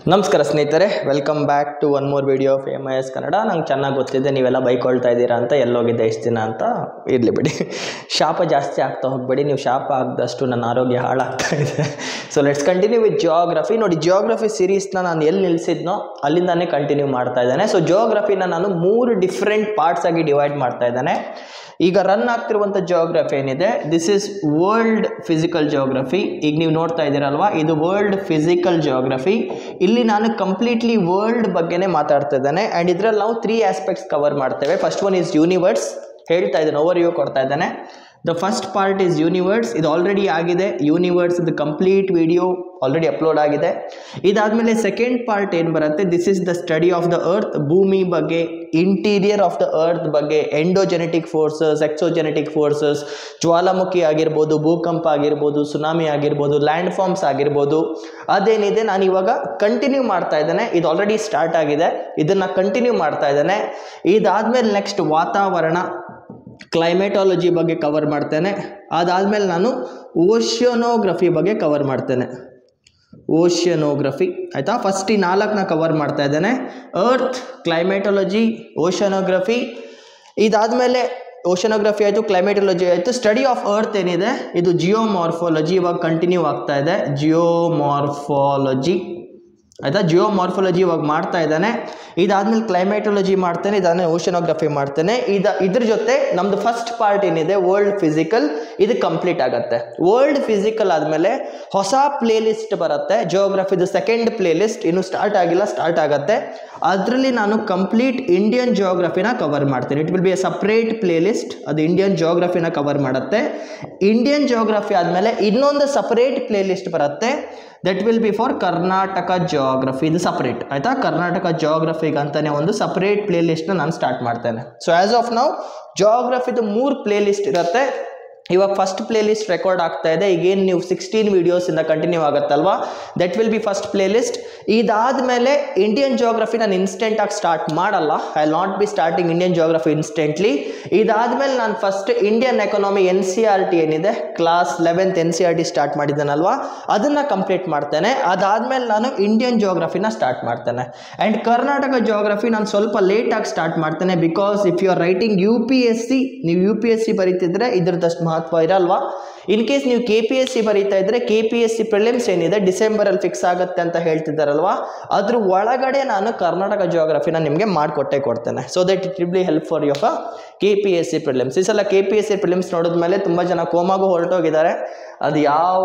ನಮಸ್ಕಾರ ಸ್ನೇಹಿತರೆ welcome back to one more video of M I S Kannada ನಂಗೆ ಚೆನ್ನಾಗಿ ಗೊತ್ತಿದೆ ನೀವೆಲ್ಲ ಬೈಕೊಳ್ತಾ ಇದ್ದೀರಾ ಅಂತ ಎಲ್ಲೋಗಿದ್ದೆ ಇಷ್ಟು ದಿನ ಅಂತ ಇರಲಿ ಬಿಡಿ ಶಾಪ ಜಾಸ್ತಿ ಆಗ್ತಾ ಹೋಗಬೇಡಿ ನೀವು ಶಾಪ ಆಗದಷ್ಟು ನನ್ನ ಆರೋಗ್ಯ ಹಾಳಾಗ್ತಾ ಇದೆ so let's continue with geography ನೋಡಿ ಜಿಯೋಗ್ರಫಿ ಸೀರೀಸ್ನ ನಾನು ಎಲ್ಲಿ ನಿಲ್ಲಿಸಿದ್ನೋ ಅಲ್ಲಿಂದಾನೇ ಕಂಟಿನ್ಯೂ ಮಾಡ್ತಾ ಇದ್ದೇನೆ ಸೊ ಜಿಯೋಗ್ರಫಿನ ನಾನು ಮೂರು ಡಿಫ್ರೆಂಟ್ ಪಾರ್ಟ್ಸ್ ಆಗಿ ಡಿವೈಡ್ ಮಾಡ್ತಾ ಇದ್ದೇನೆ ಈಗ ರನ್ ಆಗ್ತಿರುವಂಥ ಜಿಯೋಗ್ರಫಿ ಏನಿದೆ this is world physical geography ಈಗ ನೀವು ನೋಡ್ತಾ ಇದ್ದೀರಲ್ವಾ ಇದು ವರ್ಲ್ಡ್ ಫಿಸಿಕಲ್ ಜಿಯೋಗ್ರಫಿ ಇಲ್ಲಿ ನಾನು ಕಂಪ್ಲೀಟ್ಲಿ ವರ್ಲ್ಡ್ ಬಗ್ಗೆನೇ ಮಾತಾಡ್ತಾ ಇದ್ದೇನೆ ಆ್ಯಂಡ್ ಇದರಲ್ಲಿ ನಾವು ತ್ರೀ ಆಸ್ಪೆಕ್ಟ್ಸ್ ಕವರ್ ಮಾಡ್ತೇವೆ ಫಸ್ಟ್ ಒನ್ ಈಸ್ ಯೂನಿವರ್ಸ್ ಹೇಳ್ತಾ ಇದ್ದೇನೆ ಓವರ್ ಯು ಕೊಡ್ತಾ ಇದ್ದೇನೆ the first part is universe ಇದು ಆಲ್ರೆಡಿ ಆಗಿದೆ ಯೂನಿವರ್ಸ್ ಇದು ಕಂಪ್ಲೀಟ್ ವಿಡಿಯೋ ಆಲ್ರೆಡಿ ಅಪ್ಲೋಡ್ ಆಗಿದೆ ಇದಾದಮೇಲೆ ಸೆಕೆಂಡ್ ಪಾರ್ಟ್ ಏನು ಬರುತ್ತೆ this is the study of the earth ಭೂಮಿ ಬಗ್ಗೆ ಇಂಟೀರಿಯರ್ ಆಫ್ ದ ಅರ್ತ್ ಬಗ್ಗೆ ಎಂಡೋಜೆನೆಟಿಕ್ ಫೋರ್ಸಸ್ ಎಕ್ಸೋಜೆನೆಟಿಕ್ ಫೋರ್ಸಸ್ ಜ್ವಾಲಾಮುಖಿ ಆಗಿರ್ಬೋದು ಭೂಕಂಪ ಆಗಿರ್ಬೋದು ಸುನಾಮಿ ಆಗಿರ್ಬೋದು ಲ್ಯಾಂಡ್ ಫಾರ್ಮ್ಸ್ ಆಗಿರ್ಬೋದು ಅದೇನಿದೆ ನಾನು ಇವಾಗ ಕಂಟಿನ್ಯೂ ಮಾಡ್ತಾ ಇದ್ದೇನೆ ಇದು ಆಲ್ರೆಡಿ ಸ್ಟಾರ್ಟ್ ಆಗಿದೆ ಇದನ್ನು ಕಂಟಿನ್ಯೂ ಮಾಡ್ತಾ ಇದ್ದೇನೆ ಇದಾದಮೇಲೆ ನೆಕ್ಸ್ಟ್ ವಾತಾವರಣ ಕ್ಲೈಮೇಟಾಲಜಿ ಬಗ್ಗೆ ಕವರ್ ಮಾಡ್ತೇನೆ ಅದಾದಮೇಲೆ ನಾನು ಓಷಿಯೋನೋಗ್ರಫಿ ಬಗ್ಗೆ ಕವರ್ ಮಾಡ್ತೇನೆ ಓಷಿಯನೋಗ್ರಫಿ ಆಯಿತಾ ಫಸ್ಟ್ ಈ ನಾಲ್ಕನ್ನ ಕವರ್ ಮಾಡ್ತಾ ಇದ್ದೇನೆ ಅರ್ತ್ ಕ್ಲೈಮೇಟಾಲಜಿ ಓಷನೋಗ್ರಫಿ ಇದಾದಮೇಲೆ ಓಷನೋಗ್ರಫಿ ಆಯಿತು ಕ್ಲೈಮೇಟಾಲಜಿ ಆಯಿತು ಸ್ಟಡಿ ಆಫ್ ಅರ್ತ್ ಏನಿದೆ ಇದು ಜಿಯೋಮಾರ್ಫಾಲಜಿ ಇವಾಗ ಕಂಟಿನ್ಯೂ ಆಗ್ತಾ ಇದೆ ಜಿಯೋಮಾರ್ಫಾಲಜಿ ಆಯಿತಾ ಜಿಯೋಮಾರ್ಫಾಲಜಿ ಇವಾಗ ಮಾಡ್ತಾ ಇದ್ದಾನೆ ಇದಾದ್ಮೇಲೆ ಕ್ಲೈಮೇಟಾಲಜಿ ಮಾಡ್ತೇನೆ ಇದಾದ್ಮೇಲೆ ಓಷನೋಗ್ರಫಿ ಮಾಡ್ತೇನೆ ಇದ ಇದ್ರ ಜೊತೆ ನಮ್ದು ಫಸ್ಟ್ ಪಾರ್ಟ್ ಏನಿದೆ ವರ್ಲ್ಡ್ ಫಿಸಿಕಲ್ ಇದು ಕಂಪ್ಲೀಟ್ ಆಗುತ್ತೆ ವರ್ಲ್ಡ್ ಫಿಸಿಕಲ್ ಆದಮೇಲೆ ಹೊಸ ಪ್ಲೇ ಲಿಸ್ಟ್ ಬರುತ್ತೆ ಜಿಯೋಗ್ರಫಿದು ಸೆಕೆಂಡ್ ಪ್ಲೇ ಲಿಸ್ಟ್ ಇನ್ನು ಸ್ಟಾರ್ಟ್ ಆಗಿಲ್ಲ ಸ್ಟಾರ್ಟ್ ಆಗುತ್ತೆ ಅದರಲ್ಲಿ ನಾನು ಕಂಪ್ಲೀಟ್ ಇಂಡಿಯನ್ ಜಿಯೋಗ್ರಫಿನ ಕವರ್ ಮಾಡ್ತೀನಿ it will be a separate playlist ಅದು ಇಂಡಿಯನ್ ಜಿಯೋಗ್ರಫಿನ ಕವರ್ ಮಾಡುತ್ತೆ ಇಂಡಿಯನ್ ಜಿಯೋಗ್ರಫಿ ಆದಮೇಲೆ ಇನ್ನೊಂದು ಸಪರೇಟ್ ಪ್ಲೇ ಲಿಸ್ಟ್ ಬರುತ್ತೆ that will be for Karnataka geography ಇದು ಸಪ್ರೇಟ್ ಆಯಿತಾ ಕರ್ನಾಟಕ ಜಿಯೋಗ್ರಫಿಗೆ ಅಂತಲೇ ಒಂದು ಸಪ್ರೇಟ್ ಪ್ಲೇ ಲಿಸ್ಟ್ನ ನಾನು ಸ್ಟಾರ್ಟ್ ಮಾಡ್ತೇನೆ ಸೊ ಆ್ಯಸ್ ಆಫ್ ನಾವು ಜಿಯೋಗ್ರಫಿದು ಮೂರು ಪ್ಲೇ ಲಿಸ್ಟ್ ಇರುತ್ತೆ ಇವಾಗ ಫಸ್ಟ್ ಪ್ಲೇ ಲಿಸ್ಟ್ ರೆಕಾರ್ಡ್ ಆಗ್ತಾ ಇದೆ ಈಗೇನು ನೀವು ಸಿಕ್ಸ್ಟೀನ್ ವೀಡಿಯೋಸಿಂದ ಕಂಟಿನ್ಯೂ ಆಗುತ್ತಲ್ವಾ that will be first playlist ಇದಾದಮೇಲೆ ಇಂಡಿಯನ್ ಜಿಯೋಗ್ರಫಿ ನಾನು ಇನ್ಸ್ಟೆಂಟಾಗಿ ಸ್ಟಾರ್ಟ್ ಮಾಡಲ್ಲ I not be starting Indian geography instantly ಇದಾದಮೇಲೆ ನಾನು first Indian economy N C R T ಏನಿದೆ class eleventh N C R T start ಮಾಡಿದ್ದೇನಲ್ವಾ ಅದನ್ನು ಕಂಪ್ಲೀಟ್ ಮಾಡ್ತೇನೆ ಅದಾದಮೇಲೆ ನಾನು ಇಂಡಿಯನ್ ಜಿಯೋಗ್ರಫಿನ ಸ್ಟಾರ್ಟ್ ಮಾಡ್ತೇನೆ ಆ್ಯಂಡ್ ಕರ್ನಾಟಕ ಜಿಯೋಗ್ರಫಿ ನಾನು ಸ್ವಲ್ಪ ಲೇಟಾಗಿ ಸ್ಟಾರ್ಟ್ ಮಾಡ್ತೇನೆ because if you are writing U P S C ನೀವು ಯು ಪಿ ಎಸ್ ಸಿ ಬರೀತಿದ್ರೆ ಇದ್ರದ್ದಷ್ಟು ಮಹತ್ವ ಇರಲ್ವಾ ಇನ್ ಕೇಸ್ ನೀವು ಕೆ ಪಿ ಎಸ್ ಸಿ ಬರೀತಾ ಇದ್ರೆ K P S C prelims ಏನಿದೆ ಡಿಸೆಂಬರಲ್ಲಿ ಫಿಕ್ಸ್ ಆಗುತ್ತೆ ಅಂತ ಹೇಳ್ತಿದ್ದಾರಲ್ವಾ ಅದ್ರ ಒಳಗಡೆ ನಾನು ಕರ್ನಾಟಕ ಜಿಯೋಗ್ರಫಿನ ನಿಮಗೆ ಮಾಡಿಕೊಟ್ಟೆ ಕೊಡ್ತೇನೆ so that it will be help for your K P S C prelims ಈ ಸಲ K P S C prelims ನೋಡಿದ್ಮೇಲೆ ತುಂಬ ಜನ ಕೋಮಾಗೂ ಹೊರಟೋಗಿದ್ದಾರೆ ಅದು ಯಾವ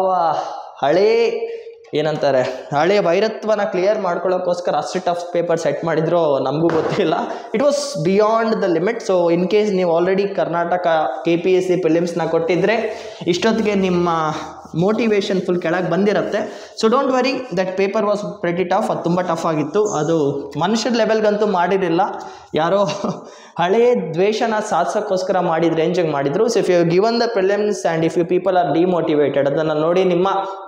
ಹಳೇ ಏನಂತಾರೆ ಹಳೆಯ ವೈರತ್ವನ ಕ್ಲಿಯರ್ ಮಾಡ್ಕೊಳ್ಳೋಕ್ಕೋಸ್ಕರ ಅಷ್ಟು ಟಫ್ ಪೇಪರ್ ಸೆಟ್ ಮಾಡಿದ್ರು ನಮಗೂ ಗೊತ್ತಿಲ್ಲ it was beyond the limit so in case ನೀವು already Karnataka K P S C ಫಿಲಿಮ್ಸ್ನ ಕೊಟ್ಟಿದ್ದರೆ ಇಷ್ಟೊತ್ತಿಗೆ ನಿಮ್ಮ ಮೋಟಿವೇಶನ್ ಫುಲ್ ಕೆಳಗೆ ಬಂದಿರುತ್ತೆ so don't worry that paper was pretty tough ಅದು ತುಂಬ ಟಫ್ ಆಗಿತ್ತು ಅದು ಮನುಷ್ಯರ ಲೆವೆಲ್ಗಂತೂ ಮಾಡಿರಲಿಲ್ಲ ಯಾರೋ ಹಳೆಯ ದ್ವೇಷನ ಸಾಧಿಸೋಕ್ಕೋಸ್ಕರ ಮಾಡಿದ ರೇಂಜಿಗೆ ಮಾಡಿದರು so if you given the prelims and if you people are demotivated ಅದನ್ನು ನೋಡಿ ನಿಮ್ಮ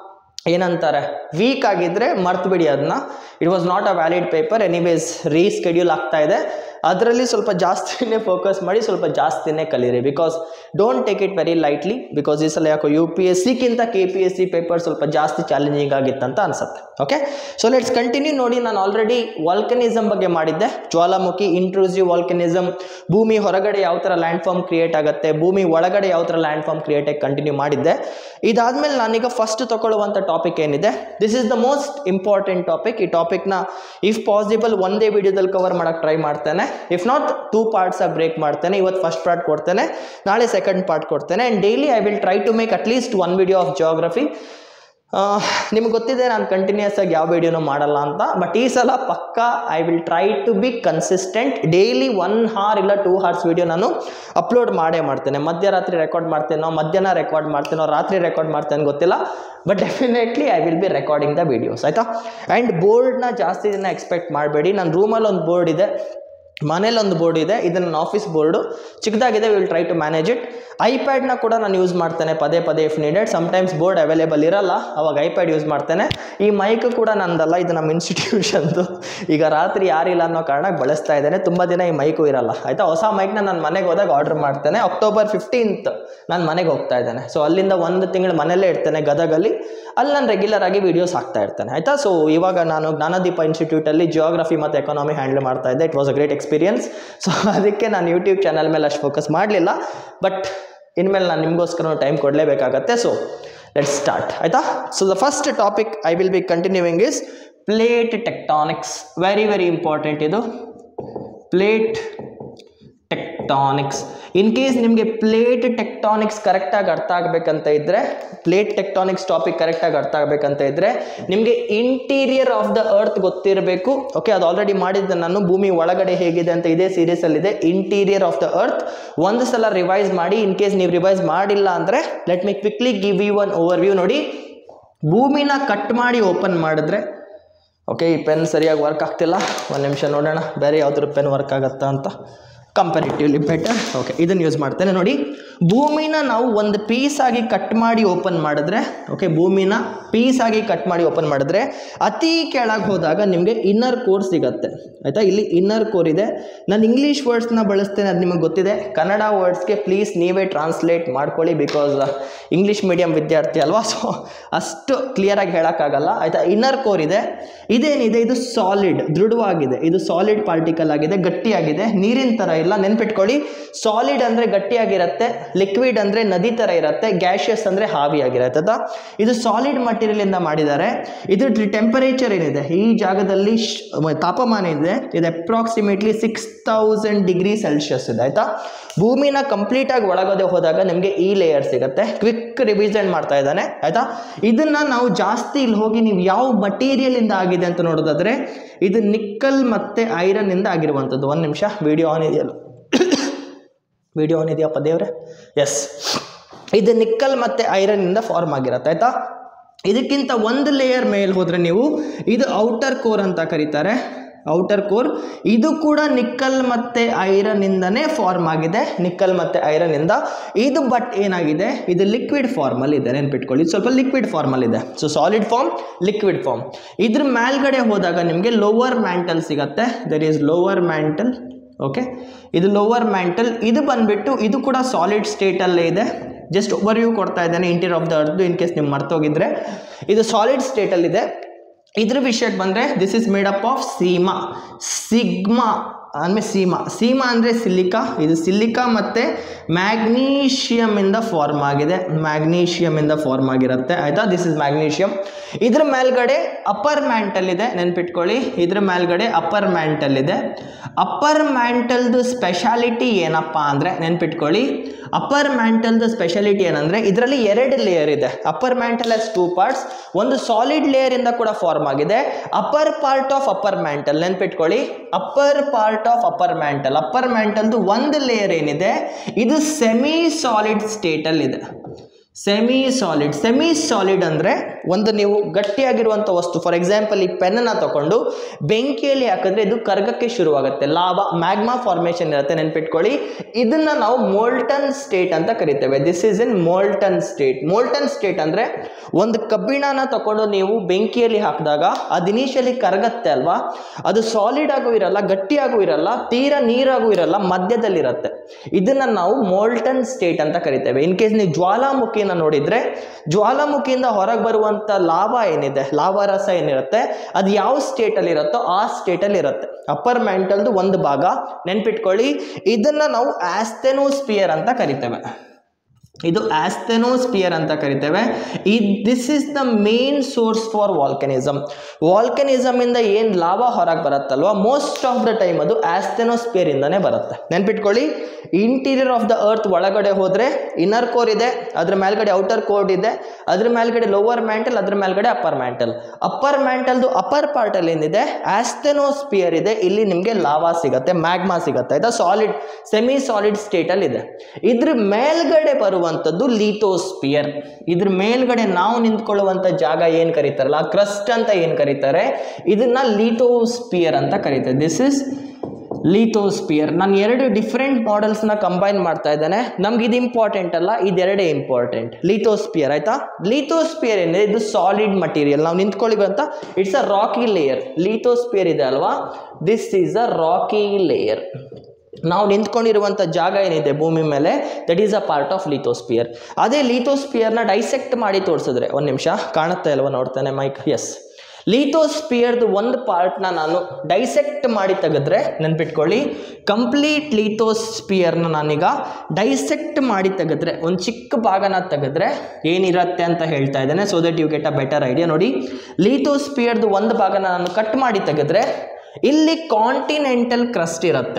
ಏನಂತಾರೆ ವೀಕ್ ಆಗಿದ್ದರೆ ಮರ್ತು ಬಿಡಿ ಅದನ್ನ it was not a valid paper anyways reschedule ಆಗ್ತಾ ಇದೆ ಅದರಲ್ಲಿ ಸ್ವಲ್ಪ ಜಾಸ್ತಿನೇ ಫೋಕಸ್ ಮಾಡಿ ಸ್ವಲ್ಪ ಜಾಸ್ತಿನೇ ಕಲೀರಿ because don't take it very lightly because ಈ ಸಲ ಯಾಕೋ ಯು ಪಿ ಎಸ್ ಸಿಗಿಂತ K P S C paper ಸ್ವಲ್ಪ ಜಾಸ್ತಿ ಚಾಲೆಂಜಿಂಗ್ ಆಗಿತ್ತಂತ ಅನ್ಸುತ್ತೆ ಓಕೆ ಸೊ ಲೆಟ್ಸ್ ಕಂಟಿನ್ಯೂ ನೋಡಿ ನಾನು ಆಲ್ರೆಡಿ ವಾಲ್ಕನಿಸಮ್ ಬಗ್ಗೆ ಮಾಡಿದ್ದೆ ಜ್ವಾಲಾಮುಖಿ ಇಂಟ್ರೂಸಿವ್ ವಾಲ್ಕನಿಸಮ್ ಭೂಮಿ ಹೊರಗಡೆ ಯಾವ ಥರ ಲ್ಯಾಂಡ್ ಫಾರ್ಮ್ ಕ್ರಿಯೇಟ್ ಆಗುತ್ತೆ ಭೂಮಿ ಒಳಗಡೆ ಯಾವ ಥರ ಲ್ಯಾಂಡ್ ಫಾರ್ಮ್ ಕ್ರಿಯೇಟ್ ಆಗಿ ಕಂಟಿನ್ಯೂ ಮಾಡಿದ್ದೆ ಇದಾದಮೇಲೆ ನಾನೀಗ ಫಸ್ಟ್ ತಗೊಳ್ಳುವಂಥ ಟಾಪಿಕ್ ಏನಿದೆ this is the most important topic ಈ ಟಾಪಿಕ್ನ ಇಫ್ ಪಾಸಿಬಲ್ ಒಂದೇ ವಿಡಿಯೋದಲ್ಲಿ ಕವರ್ ಮಾಡೋಕ್ಕೆ ಟ್ರೈ ಮಾಡ್ತೇನೆ ಇಫ್ ನಾಟ್ ಟೂ ಪಾರ್ಟ್ಸಾಗಿ ಬ್ರೇಕ್ ಮಾಡ್ತೇನೆ ಇವತ್ತು ಫಸ್ಟ್ ಪಾರ್ಟ್ ಕೊಡ್ತೇನೆ ನಾಳೆ ಸೆಕೆಂಡ್ ಪಾರ್ಟ್ ಕೊಡ್ತೇನೆ and daily I will try to make at least one video of geography ನಿಮ್ಗೆ ಗೊತ್ತಿದೆ ನಾನು ಕಂಟಿನ್ಯೂಸ್ ಆಗಿ ಯಾವ ವಿಡಿಯೋನೂ ಮಾಡಲ್ಲ ಅಂತ ಬಟ್ ಈ ಸಲ ಪಕ್ಕ I will try to be consistent daily one hour ಇಲ್ಲ ಟೂ ಹಾರ್ಸ್ ವಿಡಿಯೋ ನಾನು ಅಪ್ಲೋಡ್ ಮಾಡೇ ಮಾಡ್ತೇನೆ ಮಧ್ಯರಾತ್ರಿ ರೆಕಾರ್ಡ್ ಮಾಡ್ತೇನೋ ಮಧ್ಯಾಹ್ನ ರೆಕಾರ್ಡ್ ಮಾಡ್ತೇನೋ ರಾತ್ರಿ ರೆಕಾರ್ಡ್ ಮಾಡ್ತೇನೆ ಗೊತ್ತಿಲ್ಲ but definitely I will be recording the videos ಆಯಿತಾ ಆ್ಯಂಡ್ ಬೋರ್ಡ್ನ ಜಾಸ್ತಿ ದಿನ ಎಕ್ಸ್ಪೆಕ್ಟ್ ಮಾಡಬೇಡಿ ನನ್ನ ರೂಮಲ್ಲಿ ಒಂದು ಬೋರ್ಡ್ ಇದೆ ಮನೇಲಿ ಒಂದು ಬೋರ್ಡ್ ಇದೆ ಇದು ನನ್ನ ಆಫೀಸ್ ಬೋರ್ಡು ಚಿಕ್ಕದಾಗಿದೆ will try to manage it ಐಪ್ಯಾಡ್ನ ಕೂಡ ನಾನು ಯೂಸ್ ಮಾಡ್ತೇನೆ ಪದೇ ಪದೇ if needed sometimes board available ಇರಲ್ಲ ಅವಾಗ ಐಪ್ಯಾಡ್ ಯೂಸ್ ಮಾಡ್ತೇನೆ ಈ ಮೈಕ್ ಕೂಡ ನಂದಲ್ಲ ಇದು ನಮ್ಮ ಇನ್ಸ್ಟಿಟ್ಯೂಷನ್ದು ಈಗ ರಾತ್ರಿ ಯಾರಿಲ್ಲ ಅನ್ನೋ ಕಾರಣಕ್ಕೆ ಬಳಸ್ತಾ ಇದ್ದೇನೆ ತುಂಬ ದಿನ ಈ ಮೈಕು ಇರಲ್ಲ ಆಯಿತಾ ಹೊಸ ಮೈಕ್ನ ನಾನು ಮನೆಗೆ ಹೋದಾಗ ಆರ್ಡರ್ ಮಾಡ್ತೇನೆ ಅಕ್ಟೋಬರ್ ಫಿಫ್ಟೀನ್ತ್ ನಾನು ಮನೆಗೆ ಹೋಗ್ತಾ ಇದ್ದೇನೆ ಸೊ ಅಲ್ಲಿಂದ ಒಂದು ತಿಂಗಳು ಮನೆಯಲ್ಲೇ ಇರ್ತೇನೆ ಗದಗಲ್ಲಿ ಅಲ್ಲಿ ನಾನು ರೆಗ್ಯುಲರ್ ಆಗಿ ವೀಡಿಯೋಸ್ ಹಾಕ್ತಾ ಇರ್ತೇನೆ ಆಯಿತಾ ಸೊ ಇವಾಗ ನಾನು ಜ್ಞಾನದೀಪ ಇನ್ಸ್ಟಿಟ್ಯೂಟಲ್ಲಿ ಜಿಯೋಗ್ರಫಿ ಮತ್ತು ಎಕಾನಮಿ ಹ್ಯಾಂಡಲ್ ಮಾಡ್ತಾ ಇದ್ದೆ it was a great experience so ಅದಕ್ಕೆ ನಾನು ಯೂಟ್ಯೂಬ್ ಚಾನಲ್ ಮೇಲೆ ಅಷ್ಟು ಫೋಕಸ್ ಮಾಡಲಿಲ್ಲ ಬಟ್ ಇನ್ಮೇಲೆ ನಾನು ನಿಮಗೋಸ್ಕರ ಟೈಮ್ ಕೊಡಲೇಬೇಕಾಗತ್ತೆ ಸೊ ಲೆಟ್ ಸ್ಟಾರ್ಟ್ ಆಯಿತಾ so the first topic I will be continuing is plate tectonics very very important ಇದು ಪ್ಲೇಟ್ ಟೆಕ್ಟಾನಿಕ್ಸ್ ಇನ್ ಕೇಸ್ ನಿಮಗೆ ಪ್ಲೇಟ್ ಟೆಕ್ಟಾನಿಕ್ಸ್ ಕರೆಕ್ಟಾಗಿ ಅರ್ಥ ಆಗಬೇಕಂತ ಇದ್ದರೆ ಪ್ಲೇಟ್ ಟೆಕ್ಟಾನಿಕ್ಸ್ ಟಾಪಿಕ್ ಕರೆಕ್ಟಾಗಿ ಅರ್ಥ ಆಗಬೇಕಂತ ಇದ್ದರೆ ನಿಮಗೆ ಇಂಟೀರಿಯರ್ ಆಫ್ ದ ಅರ್ತ್ ಗೊತ್ತಿರಬೇಕು ಓಕೆ ಅದು ಆಲ್ರೆಡಿ ಮಾಡಿದ್ದೆ ನಾನು ಭೂಮಿ ಒಳಗಡೆ ಹೇಗಿದೆ ಅಂತ ಇದೇ ಸೀರೀಸಲ್ಲಿದೆ ಇಂಟೀರಿಯರ್ ಆಫ್ ದ ಅರ್ತ್ ಒಂದು ಸಲ ರಿವೈಸ್ ಮಾಡಿ ಇನ್ ಕೇಸ್ ನೀವು ರಿವೈಸ್ ಮಾಡಿಲ್ಲ ಅಂದರೆ let me quickly give you one overview ನೋಡಿ ಭೂಮಿನ ಕಟ್ ಮಾಡಿ ಓಪನ್ ಮಾಡಿದ್ರೆ ಓಕೆ ಈ ಪೆನ್ ಸರಿಯಾಗಿ ವರ್ಕ್ ಆಗ್ತಿಲ್ಲ ಒಂದು ನಿಮಿಷ ನೋಡೋಣ ಬೇರೆ ಯಾವ್ದಾದ್ರು ಪೆನ್ ವರ್ಕ್ ಆಗುತ್ತಾ ಅಂತ ಕಂಪೇರಿಟಿವ್ಲಿ ಬೆಟರ್ ಓಕೆ ಇದನ್ನು ಯೂಸ್ ಮಾಡ್ತೇನೆ ನೋಡಿ ಭೂಮಿನ ನಾವು ಒಂದು ಪೀಸ್ ಆಗಿ ಕಟ್ ಮಾಡಿ ಓಪನ್ ಮಾಡಿದ್ರೆ ಓಕೆ ಭೂಮಿನ ಪೀಸ್ ಆಗಿ ಕಟ್ ಮಾಡಿ ಓಪನ್ ಮಾಡಿದ್ರೆ ಅತಿ ಕೆಳಗೆ ಹೋದಾಗ ನಿಮಗೆ ಇನ್ನರ್ ಕೋರ್ ಸಿಗತ್ತೆ ಆಯಿತಾ ಇಲ್ಲಿ ಇನ್ನರ್ ಕೋರ್ ಇದೆ ನಾನು ಇಂಗ್ಲೀಷ್ ವರ್ಡ್ಸ್ನ ಬಳಸ್ತೇನೆ ಅದು ನಿಮಗೆ ಗೊತ್ತಿದೆ ಕನ್ನಡ ವರ್ಡ್ಸ್ಗೆ ಪ್ಲೀಸ್ ನೀವೇ ಟ್ರಾನ್ಸ್ಲೇಟ್ ಮಾಡ್ಕೊಳ್ಳಿ ಬಿಕಾಸ್ ಇಂಗ್ಲೀಷ್ ಮೀಡಿಯಂ ವಿದ್ಯಾರ್ಥಿ ಅಲ್ವಾ ಸೊ ಅಷ್ಟು ಕ್ಲಿಯರಾಗಿ ಹೇಳೋಕ್ಕಾಗಲ್ಲ ಆಯಿತಾ ಇನ್ನರ್ ಕೋರ್ ಇದೆ ಇದೇನಿದೆ ಇದು ಸಾಲಿಡ್ ದೃಢವಾಗಿದೆ ಇದು ಸಾಲಿಡ್ ಪಾರ್ಟಿಕಲ್ ಆಗಿದೆ ಗಟ್ಟಿಯಾಗಿದೆ ನೀರಿನ ಥರ ಇಲ್ಲ ನೆನ್ಪಿಟ್ಕೊಳ್ಳಿ ಸಾಲಿಡ್ ಅಂದರೆ ಗಟ್ಟಿಯಾಗಿರುತ್ತೆ ಲಿಕ್ವಿಡ್ ಅಂದರೆ ನದಿ ಥರ ಇರುತ್ತೆ ಗ್ಯಾಷಿಯಸ್ ಅಂದರೆ ಹಾವಿಯಾಗಿರುತ್ತೆ ಆಯ್ತಾ ಇದು ಸಾಲಿಡ್ ಮಟೀರಿಯಲಿಂದ ಮಾಡಿದ್ದಾರೆ ಇದ್ರ ಟೆಂಪರೇಚರ್ ಏನಿದೆ ಈ ಜಾಗದಲ್ಲಿ ಶ್- ಮ- ತಾಪಮಾನ ಇದೆ ಇದು approximately six thousand degree Celsius ಇದೆ ಆಯಿತಾ ಭೂಮಿನ ಕಂಪ್ಲೀಟಾಗಿ ಒಳಗಡೆ ಹೋದಾಗ ನಿಮಗೆ ಈ ಲೇಯರ್ ಸಿಗುತ್ತೆ ಕ್ವಿಕ್ ರಿವಿಷನ್ ಮಾಡ್ತಾ ಇದ್ದಾನೆ ಆಯಿತಾ ಇದನ್ನು ನಾವು ಜಾಸ್ತಿ ಇಲ್ಲಿ ಹೋಗಿ ನೀವು ಯಾವ ಮಟೀರಿಯಲಿಂದ ಆಗಿದೆ ಅಂತ ನೋಡೋದಾದ್ರೆ ಇದು ನಿಕ್ಕಲ್ ಮತ್ತು ಐರನ್ನಿಂದ ಆಗಿರುವಂಥದ್ದು ಒಂದು ನಿಮಿಷ ವಿಡಿಯೋ ಆನ್ ಇದೆಯಲ್ಲ ವಿಡಿಯೋ ಆನ್ ಇದೆಯಪ್ಪ ದೇವ್ರೆ ಎಸ್ ಇದು ನಿಕ್ಕಲ್ ಮತ್ತು ಐರನ್ನಿಂದ ಫಾರ್ಮ್ ಆಗಿರುತ್ತೆ ಆಯಿತಾ ಇದಕ್ಕಿಂತ ಒಂದು ಲೇಯರ್ ಮೇಲೆ ಹೋದರೆ ನೀವು ಇದು ಔಟರ್ ಕೋರ್ ಅಂತ ಕರೀತಾರೆ ಔಟರ್ ಕೋರ್ ಇದು ಕೂಡ ನಿಕ್ಕಲ್ ಮತ್ತು ಐರನ್ನಿಂದನೇ ಫಾರ್ಮ್ ಆಗಿದೆ ನಿಕ್ಕಲ್ ಮತ್ತು ಐರನ್ನಿಂದ ಇದು ಬಟ್ ಏನಾಗಿದೆ ಇದು ಲಿಕ್ವಿಡ್ ಫಾರ್ಮಲ್ಲಿ ಇದೆ ನೆನ್ಪಿಟ್ಕೊಳ್ಳಿ ಇದು ಸ್ವಲ್ಪ ಲಿಕ್ವಿಡ್ ಫಾರ್ಮಲ್ಲಿ ಇದೆ so solid form liquid form ಇದ್ರ ಮೇಲ್ಗಡೆ ಹೋದಾಗ ನಿಮಗೆ ಲೋವರ್ ಮ್ಯಾಂಟಲ್ ಸಿಗತ್ತೆ there is lower mantle okay ಇದು ಲೋವರ್ ಮ್ಯಾಂಟಲ್ ಇದು ಬಂದ್ಬಿಟ್ಟು ಇದು ಕೂಡ ಸಾಲಿಡ್ ಸ್ಟೇಟಲ್ಲೇ ಇದೆ ಜಸ್ಟ್ ಓವರ್ ವ್ಯೂ ಕೊಡ್ತಾ ಇದ್ದೇನೆ interior of the earth in case ನೀವು ಮರ್ತೋಗಿದ್ರೆ ಇದು ಸಾಲಿಡ್ ಸ್ಟೇಟಲ್ಲಿದೆ ಇದ್ರ ವಿಷಯಕ್ಕೆ ಬಂದರೆ this is made up of sima sigma ಅಂದರೆ ಸೀಮಾ ಸೀಮಾ ಅಂದರೆ ಸಿಲಿಕಾ ಇದು ಸಿಲಿಕಾ ಮತ್ತು ಮ್ಯಾಗ್ನೀಷಿಯಮಿಂದ ಫಾರ್ಮ್ ಆಗಿದೆ ಮ್ಯಾಗ್ನೀಷಿಯಮಿಂದ ಫಾರ್ಮ್ ಆಗಿರುತ್ತೆ ಆಯಿತಾ ದಿಸ್ ಇಸ್ ಮ್ಯಾಗ್ನೀಷಿಯಮ್ ಇದ್ರ ಮೇಲ್ಗಡೆ ಅಪ್ಪರ್ ಮ್ಯಾಂಟಲ್ ಇದೆ ನೆನ್ಪಿಟ್ಕೊಳ್ಳಿ ಇದ್ರ ಮೇಲ್ಗಡೆ ಅಪ್ಪರ್ ಮ್ಯಾಂಟಲ್ ಇದೆ ಅಪ್ಪರ್ ಮ್ಯಾಂಟಲ್ದು ಸ್ಪೆಷಾಲಿಟಿ ಏನಪ್ಪ ಅಂದರೆ ನೆನ್ಪಿಟ್ಕೊಳ್ಳಿ ಅಪ್ಪರ್ ಮ್ಯಾಂಟಲ್ದು ಸ್ಪೆಷಾಲಿಟಿ ಏನಂದರೆ ಇದರಲ್ಲಿ ಎರಡು ಲೇಯರ್ ಇದೆ upper mantle is two parts ಒಂದು ಸಾಲಿಡ್ ಲೇಯರಿಂದ ಕೂಡ ಫಾರ್ಮ್ ಆಗಿದೆ upper part of upper mantle ನೆನ್ಪಿಟ್ಕೊಳ್ಳಿ upper part of upper mantle upper ಮ್ಯಾಂಟಲ್ದು ಒಂದು ಲೇಯರ್ ಏನಿದೆ ಇದು ಸೆಮಿ ಸಾಲಿಡ್ ಸ್ಟೇಟಲ್ಲಿ ಇದೆ ಸೆಮಿ ಸಾಲಿಡ್ ಸೆಮಿ ಸಾಲಿಡ್ ಅಂದರೆ ಒಂದು ನೀವು ಗಟ್ಟಿಯಾಗಿರುವಂಥ ವಸ್ತು ಫಾರ್ ಎಕ್ಸಾಂಪಲ್ ಈ ಪೆನ್ನನ್ನು ತಗೊಂಡು ಬೆಂಕಿಯಲ್ಲಿ ಹಾಕಿದ್ರೆ ಇದು ಕರ್ಗಕ್ಕೆ ಶುರುವಾಗುತ್ತೆ ಲಾವ ಮ್ಯಾಗ್ಮಾ ಫಾರ್ಮೇಷನ್ ಇರುತ್ತೆ ನೆನ್ಪಿಟ್ಕೊಳ್ಳಿ ಇದನ್ನು ನಾವು ಮೋಲ್ಟನ್ ಸ್ಟೇಟ್ ಅಂತ ಕರಿತೇವೆ this is in molten state molten state ಅಂದರೆ ಒಂದು ಕಬ್ಬಿಣನ ತಗೊಂಡು ನೀವು ಬೆಂಕಿಯಲ್ಲಿ ಹಾಕಿದಾಗ ಅದು ಇನಿಷಿಯಲಿ ಕರಗತ್ತೆ ಅಲ್ವಾ ಅದು ಸಾಲಿಡ್ ಆಗೂ ಇರಲ್ಲ ಗಟ್ಟಿಯಾಗೂ ಇರಲ್ಲ ತೀರಾ ನೀರಾಗೂ ಇರಲ್ಲ ಮಧ್ಯದಲ್ಲಿರುತ್ತೆ ಇದನ್ನು ನಾವು ಮೋಲ್ಟನ್ ಸ್ಟೇಟ್ ಅಂತ ಕರಿತೇವೆ ಇನ್ ಕೇಸ್ ನೀವು ಜ್ವಾಲಾಮುಖಿನ ನೋಡಿದ್ರೆ ಜ್ವಾಲಾಮುಖಿಯಿಂದ ಹೊರಗೆ ಬರುವಂಥ ಲಾವ ಏನಿದೆ ಲಾವ ರಸ ಏನಿರುತ್ತೆ ಅದು ಯಾವ ಸ್ಟೇಟಲ್ಲಿ ಇರುತ್ತೋ ಆ ಸ್ಟೇಟಲ್ಲಿ ಇರುತ್ತೆ ಅಪ್ಪರ್ ಮ್ಯಾಂಟಲ್ದು ಒಂದು ಭಾಗ ನೆನ್ಪಿಟ್ಕೊಳ್ಳಿ ಇದನ್ನ ನಾವು ಆಸ್ಥೆನೋಸ್ಪಿಯರ್ ಅಂತ ಕರಿತೇವೆ ಇದು ಆಸ್ಥೆನೋಸ್ಪಿಯರ್ ಅಂತ ಕರಿತೇವೆ ಈ this is the main source for volcanism volcanism ಇಂದ ಏನು ಲಾಭ ಹೊರಗೆ ಬರುತ್ತಲ್ವ ಮೋಸ್ಟ್ ಆಫ್ ದ ಟೈಮ್ ಅದು ಆಸ್ಥೆನೋಸ್ಪಿಯರ್ ಇಂದಾನೆ ಬರುತ್ತೆ ನೆನ್ಪಿಟ್ಕೊಳ್ಳಿ ಇಂಟೀರಿಯರ್ ಆಫ್ ದ ಅರ್ತ್ ಒಳಗಡೆ ಹೋದ್ರೆ ಇನ್ನರ್ ಕೋರ್ ಇದೆ ಅದ್ರ ಮೇಲ್ಗಡೆ ಔಟರ್ ಕೋರ್ ಇದೆ ಅದ್ರ ಮೇಲ್ಗಡೆ ಲೋವರ್ ಮ್ಯಾಂಟಲ್ ಅದ್ರ ಮೇಲ್ಗಡೆ ಅಪ್ಪರ್ ಮ್ಯಾಂಟಲ್ ಅಪ್ಪರ್ ಮ್ಯಾಂಟಲ್ದು ಅಪ್ಪರ್ ಪಾರ್ಟಲ್ಲಿ ಏನಿದೆ ಆಸ್ಥೆನೋಸ್ಪಿಯರ್ ಇದೆ ಇಲ್ಲಿ ನಿಮಗೆ ಲಾವಾ ಸಿಗುತ್ತೆ ಮ್ಯಾಗ್ಮಾ ಸಿಗುತ್ತೆ ಆಯ್ತಾ ಸಾಲಿಡ್ ಸೆಮಿ ಸಾಲಿಡ್ ಸ್ಟೇಟಲ್ಲಿ ಇದೆ ಇದ್ರ ಮೇಲ್ಗಡೆ ಬರುವಂಥದ್ದು ಲೀಥೋಸ್ಪಿಯರ್ ಇದ್ರ ಮೇಲ್ಗಡೆ ನಾವು ನಿಂತ್ಕೊಳ್ಳುವಂಥ ಜಾಗ ಏನು ಕರೀತಾರಲ್ಲ ಕ್ರಸ್ಟ್ ಅಂತ ಏನು ಕರೀತಾರೆ ಇದನ್ನ ಲೀಥೋಸ್ಪಿಯರ್ ಅಂತ ಕರೀತಾರೆ ದಿಸ್ ಇಸ್ ಲಿಥೋಸ್ಪಿಯರ್ ನಾನು ಎರಡು ಡಿಫ್ರೆಂಟ್ ಮಾಡೆಲ್ಸ್ನ ಕಂಬೈನ್ ಮಾಡ್ತಾ ಇದ್ದೇನೆ ನಮ್ಗೆ ಇದು ಇಂಪಾರ್ಟೆಂಟ್ ಅಲ್ಲ ಇದೆರಡೇ ಇಂಪಾರ್ಟೆಂಟ್ ಲಿಥೋಸ್ಪಿಯರ್ ಆಯ್ತಾ ಲಿಥೋಸ್ಪಿಯರ್ ಏನಿದೆ ಇದು ಸಾಲಿಡ್ ಮಟೀರಿಯಲ್ ನಾವು ನಿಂತ್ಕೊಳ್ಳಿ ಅಂತ it's a rocky layer lithosphere ಇದೆ ಅಲ್ವಾ this is a rocky layer ನಾವು ನಿಂತ್ಕೊಂಡಿರುವಂಥ ಜಾಗ ಏನಿದೆ ಭೂಮಿ ಮೇಲೆ that is a part of lithosphere ಅದೇ ಲಿಥೋಸ್ಪಿಯರ್ನ ಡೈಸೆಕ್ಟ್ ಮಾಡಿ ತೋರಿಸಿದ್ರೆ ಒಂದು ನಿಮಿಷ ಕಾಣುತ್ತಾ ಇಲ್ವಾ ನೋಡ್ತಾನೆ ಮೈಕ್ ಎಸ್ ಲಿಥೋಸ್ಪಿಯರ್ದು ಒಂದು ಪಾರ್ಟ್ನ ನಾನು ಡೈಸೆಕ್ಟ್ ಮಾಡಿ ತೆಗೆದ್ರೆ ನೆನ್ಪಿಟ್ಕೊಳ್ಳಿ ಕಂಪ್ಲೀಟ್ ಲಿಥೋಸ್ಪಿಯರ್ನ ನಾನೀಗ ಡೈಸೆಕ್ಟ್ ಮಾಡಿ ತೆಗೆದ್ರೆ ಒಂದು ಚಿಕ್ಕ ಭಾಗನ ತೆಗೆದ್ರೆ ಏನಿರತ್ತೆ ಅಂತ ಹೇಳ್ತಾ ಇದ್ದೇನೆ so that you get a better idea ನೋಡಿ ಲಿಥೋಸ್ಪಿಯರ್ದು ಒಂದು ಭಾಗನ ನಾನು ಕಟ್ ಮಾಡಿ ತೆಗೆದ್ರೆ ಇಲ್ಲಿ ಕಾಂಟಿನೆಂಟಲ್ ಕ್ರಸ್ಟ್ ಇರುತ್ತೆ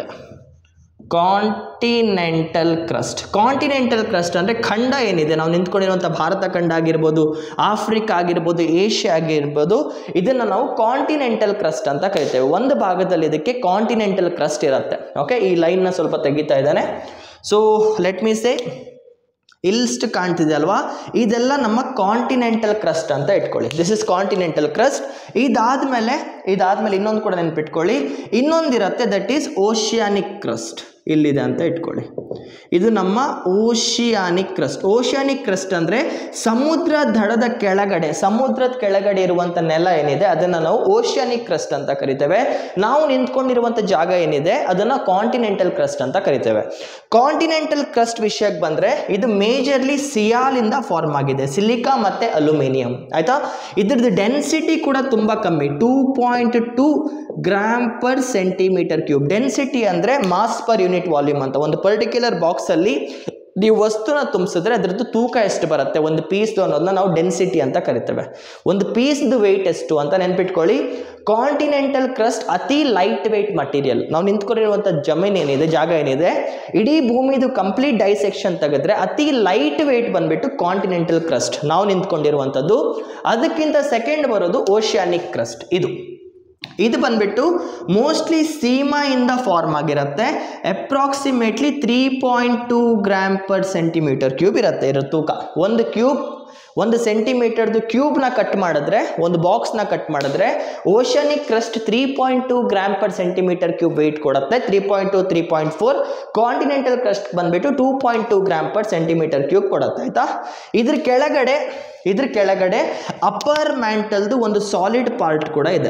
ಕಾಂಟಿನೆಂಟಲ್ ಕ್ರಸ್ಟ್ ಕಾಂಟಿನೆಂಟಲ್ ಕ್ರಸ್ಟ್ ಅಂದರೆ ಖಂಡ ಏನಿದೆ ನಾವು ನಿಂತ್ಕೊಂಡಿರುವಂಥ ಭಾರತ ಖಂಡ ಆಗಿರ್ಬೋದು ಆಫ್ರಿಕಾ ಆಗಿರ್ಬೋದು ಏಷ್ಯಾ ಆಗಿರ್ಬೋದು ಇದನ್ನು ನಾವು ಕಾಂಟಿನೆಂಟಲ್ ಕ್ರಸ್ಟ್ ಅಂತ ಕರಿತೇವೆ ಒಂದು ಭಾಗದಲ್ಲಿ ಇದಕ್ಕೆ ಕಾಂಟಿನೆಂಟಲ್ ಕ್ರಸ್ಟ್ ಇರುತ್ತೆ ಓಕೆ ಈ ಲೈನ್ನ ಸ್ವಲ್ಪ ತೆಗಿತಾ ಇದ್ದಾನೆ ಸೊ ಲೆಟ್ ಮೀ ಸೇ ಇಲ್ಸ್ಟ್ ಕಾಣ್ತಿದೆ ಅಲ್ವಾ ಇದೆಲ್ಲ ನಮ್ಮ ಕಾಂಟಿನೆಂಟಲ್ ಕ್ರಸ್ಟ್ ಅಂತ ಇಟ್ಕೊಳ್ಳಿ ದಿಸ್ ಇಸ್ ಕಾಂಟಿನೆಂಟಲ್ ಕ್ರಸ್ಟ್ ಇದಾದ್ಮೇಲೆ ಇದಾದ್ಮೇಲೆ ಇನ್ನೊಂದು ಕೂಡ ನೆನ್ಪಿಟ್ಕೊಳ್ಳಿ ಇನ್ನೊಂದಿರುತ್ತೆ ದಟ್ ಈಸ್ ಓಷಿಯಾನಿಕ್ ಕ್ರಸ್ಟ್ ಇಲ್ಲಿದೆ ಅಂತ ಇಟ್ಕೊಳ್ಳಿ ಇದು ನಮ್ಮ ಓಷಿಯಾನಿಕ್ ಕ್ರಸ್ಟ್ ಓಷಿಯಾನಿಕ್ ಕ್ರಸ್ಟ್ ಅಂದರೆ ಸಮುದ್ರ ದಡದ ಕೆಳಗಡೆ ಸಮುದ್ರದ ಕೆಳಗಡೆ ಇರುವಂಥ ನೆಲ ಏನಿದೆ ಅದನ್ನು ನಾವು ಓಷಿಯಾನಿಕ್ ಕ್ರಸ್ಟ್ ಅಂತ ಕರಿತೇವೆ ನಾವು ನಿಂತ್ಕೊಂಡಿರುವಂಥ ಜಾಗ ಏನಿದೆ ಅದನ್ನು ಕಾಂಟಿನೆಂಟಲ್ ಕ್ರಸ್ಟ್ ಅಂತ ಕರಿತೇವೆ ಕಾಂಟಿನೆಂಟಲ್ ಕ್ರಸ್ಟ್ ವಿಷಯಕ್ಕೆ ಬಂದರೆ ಇದು ಮೇಜರ್ಲಿ ಸಿಯಾಲಿಂದ ಫಾರ್ಮ್ ಆಗಿದೆ ಸಿಲಿಕಾ ಮತ್ತು ಅಲ್ಯೂಮಿನಿಯಂ ಆಯಿತಾ ಇದ್ರದ್ದು ಡೆನ್ಸಿಟಿ ಕೂಡ ತುಂಬ ಕಮ್ಮಿ two point two gram per centimetre cube density ಅಂದರೆ ಮಾಸ್ ಪರ್ ಯೂನಿಟ್ ವಾಲ್ಯೂಮ್ ಅಂತ ಒಂದು ಪರ್ಟಿಕ್ಯುಲರ್ ಬಾಕ್ಸಲ್ಲಿ ನೀವು ವಸ್ತುನ ತುಂಬಿಸಿದ್ರೆ ಅದರದ್ದು ತೂಕ ಎಷ್ಟು ಬರುತ್ತೆ ಒಂದು ಪೀಸ್ದು ಅನ್ನೋದನ್ನ ನಾವು ಡೆನ್ಸಿಟಿ ಅಂತ ಕರಿತೇವೆ ಒಂದು ಪೀಸ್ದು ವೆಯ್ಟ್ ಎಷ್ಟು ಅಂತ ನೆನ್ಪಿಟ್ಕೊಳ್ಳಿ ಕಾಂಟಿನೆಂಟಲ್ ಕ್ರಸ್ಟ್ ಅತಿ ಲೈಟ್ ವೆಯ್ಟ್ ಮಟೀರಿಯಲ್ ನಾವು ನಿಂತ್ಕೊಂಡಿರುವಂಥ ಜಮೀನು ಏನಿದೆ ಜಾಗ ಏನಿದೆ ಇಡೀ ಭೂಮಿದು ಕಂಪ್ಲೀಟ್ ಡೈಸೆಕ್ಷನ್ ತೆಗೆದ್ರೆ ಅತಿ ಲೈಟ್ ವೆಯ್ಟ್ ಬಂದ್ಬಿಟ್ಟು ಕಾಂಟಿನೆಂಟಲ್ ಕ್ರಸ್ಟ್ ನಾವು ನಿಂತ್ಕೊಂಡಿರುವಂಥದ್ದು ಅದಕ್ಕಿಂತ ಸೆಕೆಂಡ್ ಬರೋದು ಓಷಿಯಾನಿಕ್ ಕ್ರಸ್ಟ್ ಇದು ಇದು ಬಂದ್ಬಿಟ್ಟು ಮೋಸ್ಟ್ಲಿ ಸೀಮಾಯಿಂದ ಫಾರ್ಮ್ ಆಗಿರುತ್ತೆ approximately three point two gram per centimetre cube ಇರುತ್ತೆ ಇರೋ ತೂಕ ಒಂದು ಕ್ಯೂಬ್ ಒಂದು ಸೆಂಟಿಮೀಟರ್ದು ಕ್ಯೂಬ್ನ ಕಟ್ ಮಾಡಿದ್ರೆ ಒಂದು ಬಾಕ್ಸ್ನ ಕಟ್ ಮಾಡಿದ್ರೆ oceanic crust three point two gram per centimetre cube weight ಕೊಡುತ್ತೆ three point two three point four continental crust ಬಂದ್ಬಿಟ್ಟು two point two gram per centimetre cube ಕೊಡುತ್ತೆ ಆಯ್ತಾ ಇದ್ರ ಕೆಳಗಡೆ ಇದ್ರ ಕೆಳಗಡೆ ಅಪ್ಪರ್ ಮ್ಯಾಂಟಲ್ದು ಒಂದು ಸಾಲಿಡ್ ಪಾರ್ಟ್ ಕೂಡ ಇದೆ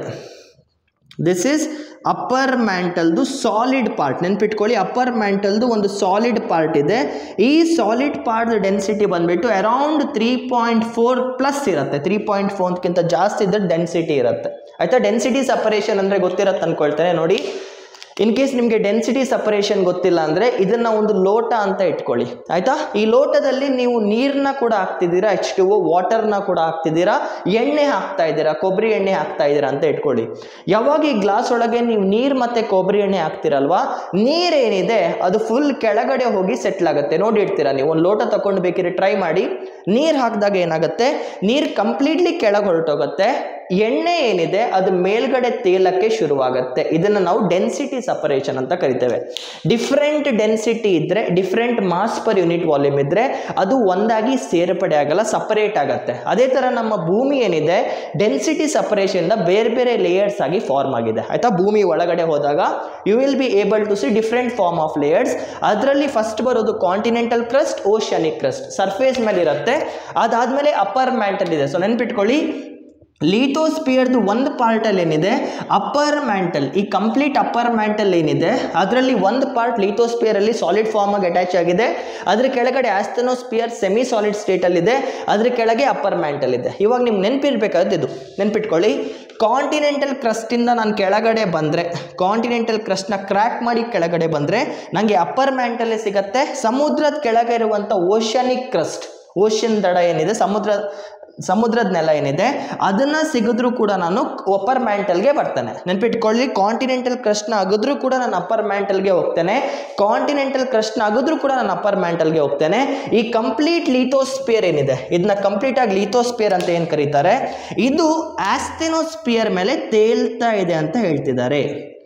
ದಿಸ್ ಈಸ್ ಅಪ್ಪರ್ ಮ್ಯಾಂಟಲ್ದು ಸಾಲಿಡ್ ಪಾರ್ಟ್ ನೆನ್ಪಿಟ್ಕೊಳ್ಳಿ ಅಪ್ಪರ್ ಮ್ಯಾಂಟಲ್ದು ಒಂದು ಸಾಲಿಡ್ ಪಾರ್ಟ್ ಇದೆ ಈ ಸಾಲಿಡ್ ಪಾರ್ಟ್ ಡೆನ್ಸಿಟಿ ಬಂದ್ಬಿಟ್ಟು around three point four plus ಇರುತ್ತೆ ತ್ರೀ ಪಾಯಿಂಟ್ ಫೋರ್ಕ್ಕಿಂತ ಜಾಸ್ತಿ ಇದ್ದರೆ ಡೆನ್ಸಿಟಿ ಇರುತ್ತೆ ಆಯಿತಾ ಡೆನ್ಸಿಟಿ ಸಪರೇಷನ್ ಅಂದರೆ ಗೊತ್ತಿರತ್ತೆ ಅಂದ್ಕೊಳ್ತೇನೆ ನೋಡಿ ಇನ್ ಕೇಸ್ ನಿಮಗೆ ಡೆನ್ಸಿಟಿ ಸಪರೇಷನ್ ಗೊತ್ತಿಲ್ಲ ಅಂದರೆ ಇದನ್ನು ಒಂದು ಲೋಟ ಅಂತ ಇಟ್ಕೊಳ್ಳಿ ಆಯಿತಾ ಈ ಲೋಟದಲ್ಲಿ ನೀವು ನೀರನ್ನ ಕೂಡ ಹಾಕ್ತಿದ್ದೀರಾ ಎಚ್ ಟು ವಾಟರ್ನ ಕೂಡ ಹಾಕ್ತಿದ್ದೀರಾ ಎಣ್ಣೆ ಹಾಕ್ತಾ ಇದ್ದೀರಾ ಕೊಬ್ಬರಿ ಎಣ್ಣೆ ಹಾಕ್ತಾ ಇದ್ದೀರಾ ಅಂತ ಇಟ್ಕೊಳ್ಳಿ ಯಾವಾಗ ಈ ಗ್ಲಾಸ್ ಒಳಗೆ ನೀವು ನೀರು ಮತ್ತು ಕೊಬ್ಬರಿ ಎಣ್ಣೆ ಹಾಕ್ತಿರಲ್ವಾ ನೀರೇನಿದೆ ಅದು ಫುಲ್ ಕೆಳಗಡೆ ಹೋಗಿ ಸೆಟ್ಲ್ ಆಗುತ್ತೆ ನೋಡಿ ಇಡ್ತೀರಾ ನೀವು ಒಂದು ಲೋಟ ತಗೊಂಡು ಬೇಕಿದ್ರೆ ಟ್ರೈ ಮಾಡಿ ನೀರು ಹಾಕಿದಾಗ ಏನಾಗುತ್ತೆ ನೀರು ಕಂಪ್ಲೀಟ್ಲಿ ಕೆಳಗೆ ಹೊರಟೋಗುತ್ತೆ ಎಣ್ಣೆ ಏನಿದೆ ಅದು ಮೇಲ್ಗಡೆ ತೇಲಕ್ಕೆ ಶುರುವಾಗುತ್ತೆ ಇದನ್ನು ನಾವು ಡೆನ್ಸಿಟಿ ಸಪರೇಷನ್ ಅಂತ ಕರಿತೇವೆ ಡಿಫ್ರೆಂಟ್ ಡೆನ್ಸಿಟಿ ಇದ್ದರೆ different mass per unit volume ಇದ್ದರೆ ಅದು ಒಂದಾಗಿ ಸೇರ್ಪಡೆ ಆಗಲ್ಲ ಸಪರೇಟ್ ಆಗುತ್ತೆ ಅದೇ ಥರ ನಮ್ಮ ಭೂಮಿ ಏನಿದೆ ಡೆನ್ಸಿಟಿ ಸಪರೇಷನಿಂದ ಬೇರೆ ಬೇರೆ ಲೇಯರ್ಸ್ ಆಗಿ ಫಾರ್ಮ್ ಆಗಿದೆ ಆಯಿತಾ ಭೂಮಿ ಒಳಗಡೆ ಹೋದಾಗ you will be able to see different form of layers ಅದರಲ್ಲಿ ಫಸ್ಟ್ ಬರೋದು continental crust oceanic crust surface ಮೇಲೆ ಇರುತ್ತೆ ಅದಾದಮೇಲೆ ಅಪ್ಪರ್ ಮ್ಯಾಂಟಲ್ ಇದೆ ಸೊ ನೆನ್ಪಿಟ್ಕೊಳ್ಳಿ ಲೀಥೋಸ್ಪಿಯರ್ದು ಒಂದು ಪಾರ್ಟಲ್ಲಿ ಏನಿದೆ ಅಪ್ಪರ್ ಮ್ಯಾಂಟಲ್ ಈ ಕಂಪ್ಲೀಟ್ ಅಪ್ಪರ್ ಮ್ಯಾಂಟಲ್ ಏನಿದೆ ಅದರಲ್ಲಿ ಒಂದು ಪಾರ್ಟ್ ಲೀಥೋಸ್ಪಿಯರಲ್ಲಿ ಸಾಲಿಡ್ ಫಾರ್ಮ್ ಆಗಿ ಅಟ್ಯಾಚ್ ಆಗಿದೆ ಅದ್ರ ಕೆಳಗಡೆ ಆಸ್ತನೋಸ್ಪಿಯರ್ ಸೆಮಿ ಸಾಲಿಡ್ ಸ್ಟೇಟಲ್ಲಿದೆ ಅದ್ರ ಕೆಳಗೆ ಅಪ್ಪರ್ ಮ್ಯಾಂಟಲ್ ಇದೆ ಇವಾಗ ನಿಮ್ಗೆ ನೆನಪಿರ್ಬೇಕಾದ್ರೆ ಇದು ನೆನ್ಪಿಟ್ಕೊಳ್ಳಿ ಕಾಂಟಿನೆಂಟಲ್ ಕ್ರಸ್ಟಿಂದ ನಾನು ಕೆಳಗಡೆ ಬಂದರೆ ಕಾಂಟಿನೆಂಟಲ್ ಕ್ರಸ್ಟ್ನ ಕ್ರ್ಯಾಕ್ ಮಾಡಿ ಕೆಳಗಡೆ ಬಂದರೆ ನನಗೆ ಅಪ್ಪರ್ ಮ್ಯಾಂಟಲ್ಲೇ ಸಿಗತ್ತೆ ಸಮುದ್ರದ ಕೆಳಗೆ ಇರುವಂಥ ಓಷನಿಕ್ ಕ್ರಸ್ಟ್ ಓಷನ್ ದಡ ಏನಿದೆ ಸಮುದ್ರ ಸಮುದ್ರದ ನೆಲ ಏನಿದೆ ಅದನ್ನು ಸಿಗಿದ್ರೂ ಕೂಡ ನಾನು ಅಪ್ಪರ್ ಮ್ಯಾಂಟಲ್ಗೆ ಬರ್ತೇನೆ ನೆನ್ಪಿಟ್ಕೊಳ್ಳಿ ಕಾಂಟಿನೆಂಟಲ್ ಕ್ರಸ್ಟ್ನ ಅಗಿದ್ರೂ ಕೂಡ ನಾನು ಅಪ್ಪರ್ ಮ್ಯಾಂಟಲ್ಗೆ ಹೋಗ್ತೇನೆ ಕಾಂಟಿನೆಂಟಲ್ ಕ್ರಸ್ಟ್ನ ಅಗಿದ್ರೂ ಕೂಡ ನಾನು ಅಪ್ಪರ್ ಮ್ಯಾಂಟಲ್ಗೆ ಹೋಗ್ತೇನೆ ಈ ಕಂಪ್ಲೀಟ್ ಲೀಥೋಸ್ಪಿಯರ್ ಏನಿದೆ ಇದನ್ನ ಕಂಪ್ಲೀಟ್ ಆಗಿ ಲೀಥೋಸ್ಪಿಯರ್ ಅಂತ ಏನು ಕರೀತಾರೆ ಇದು ಆಸ್ತೆನೋಸ್ಪಿಯರ್ ಮೇಲೆ ತೇಲ್ತಾ ಇದೆ ಅಂತ ಹೇಳ್ತಿದ್ದಾರೆ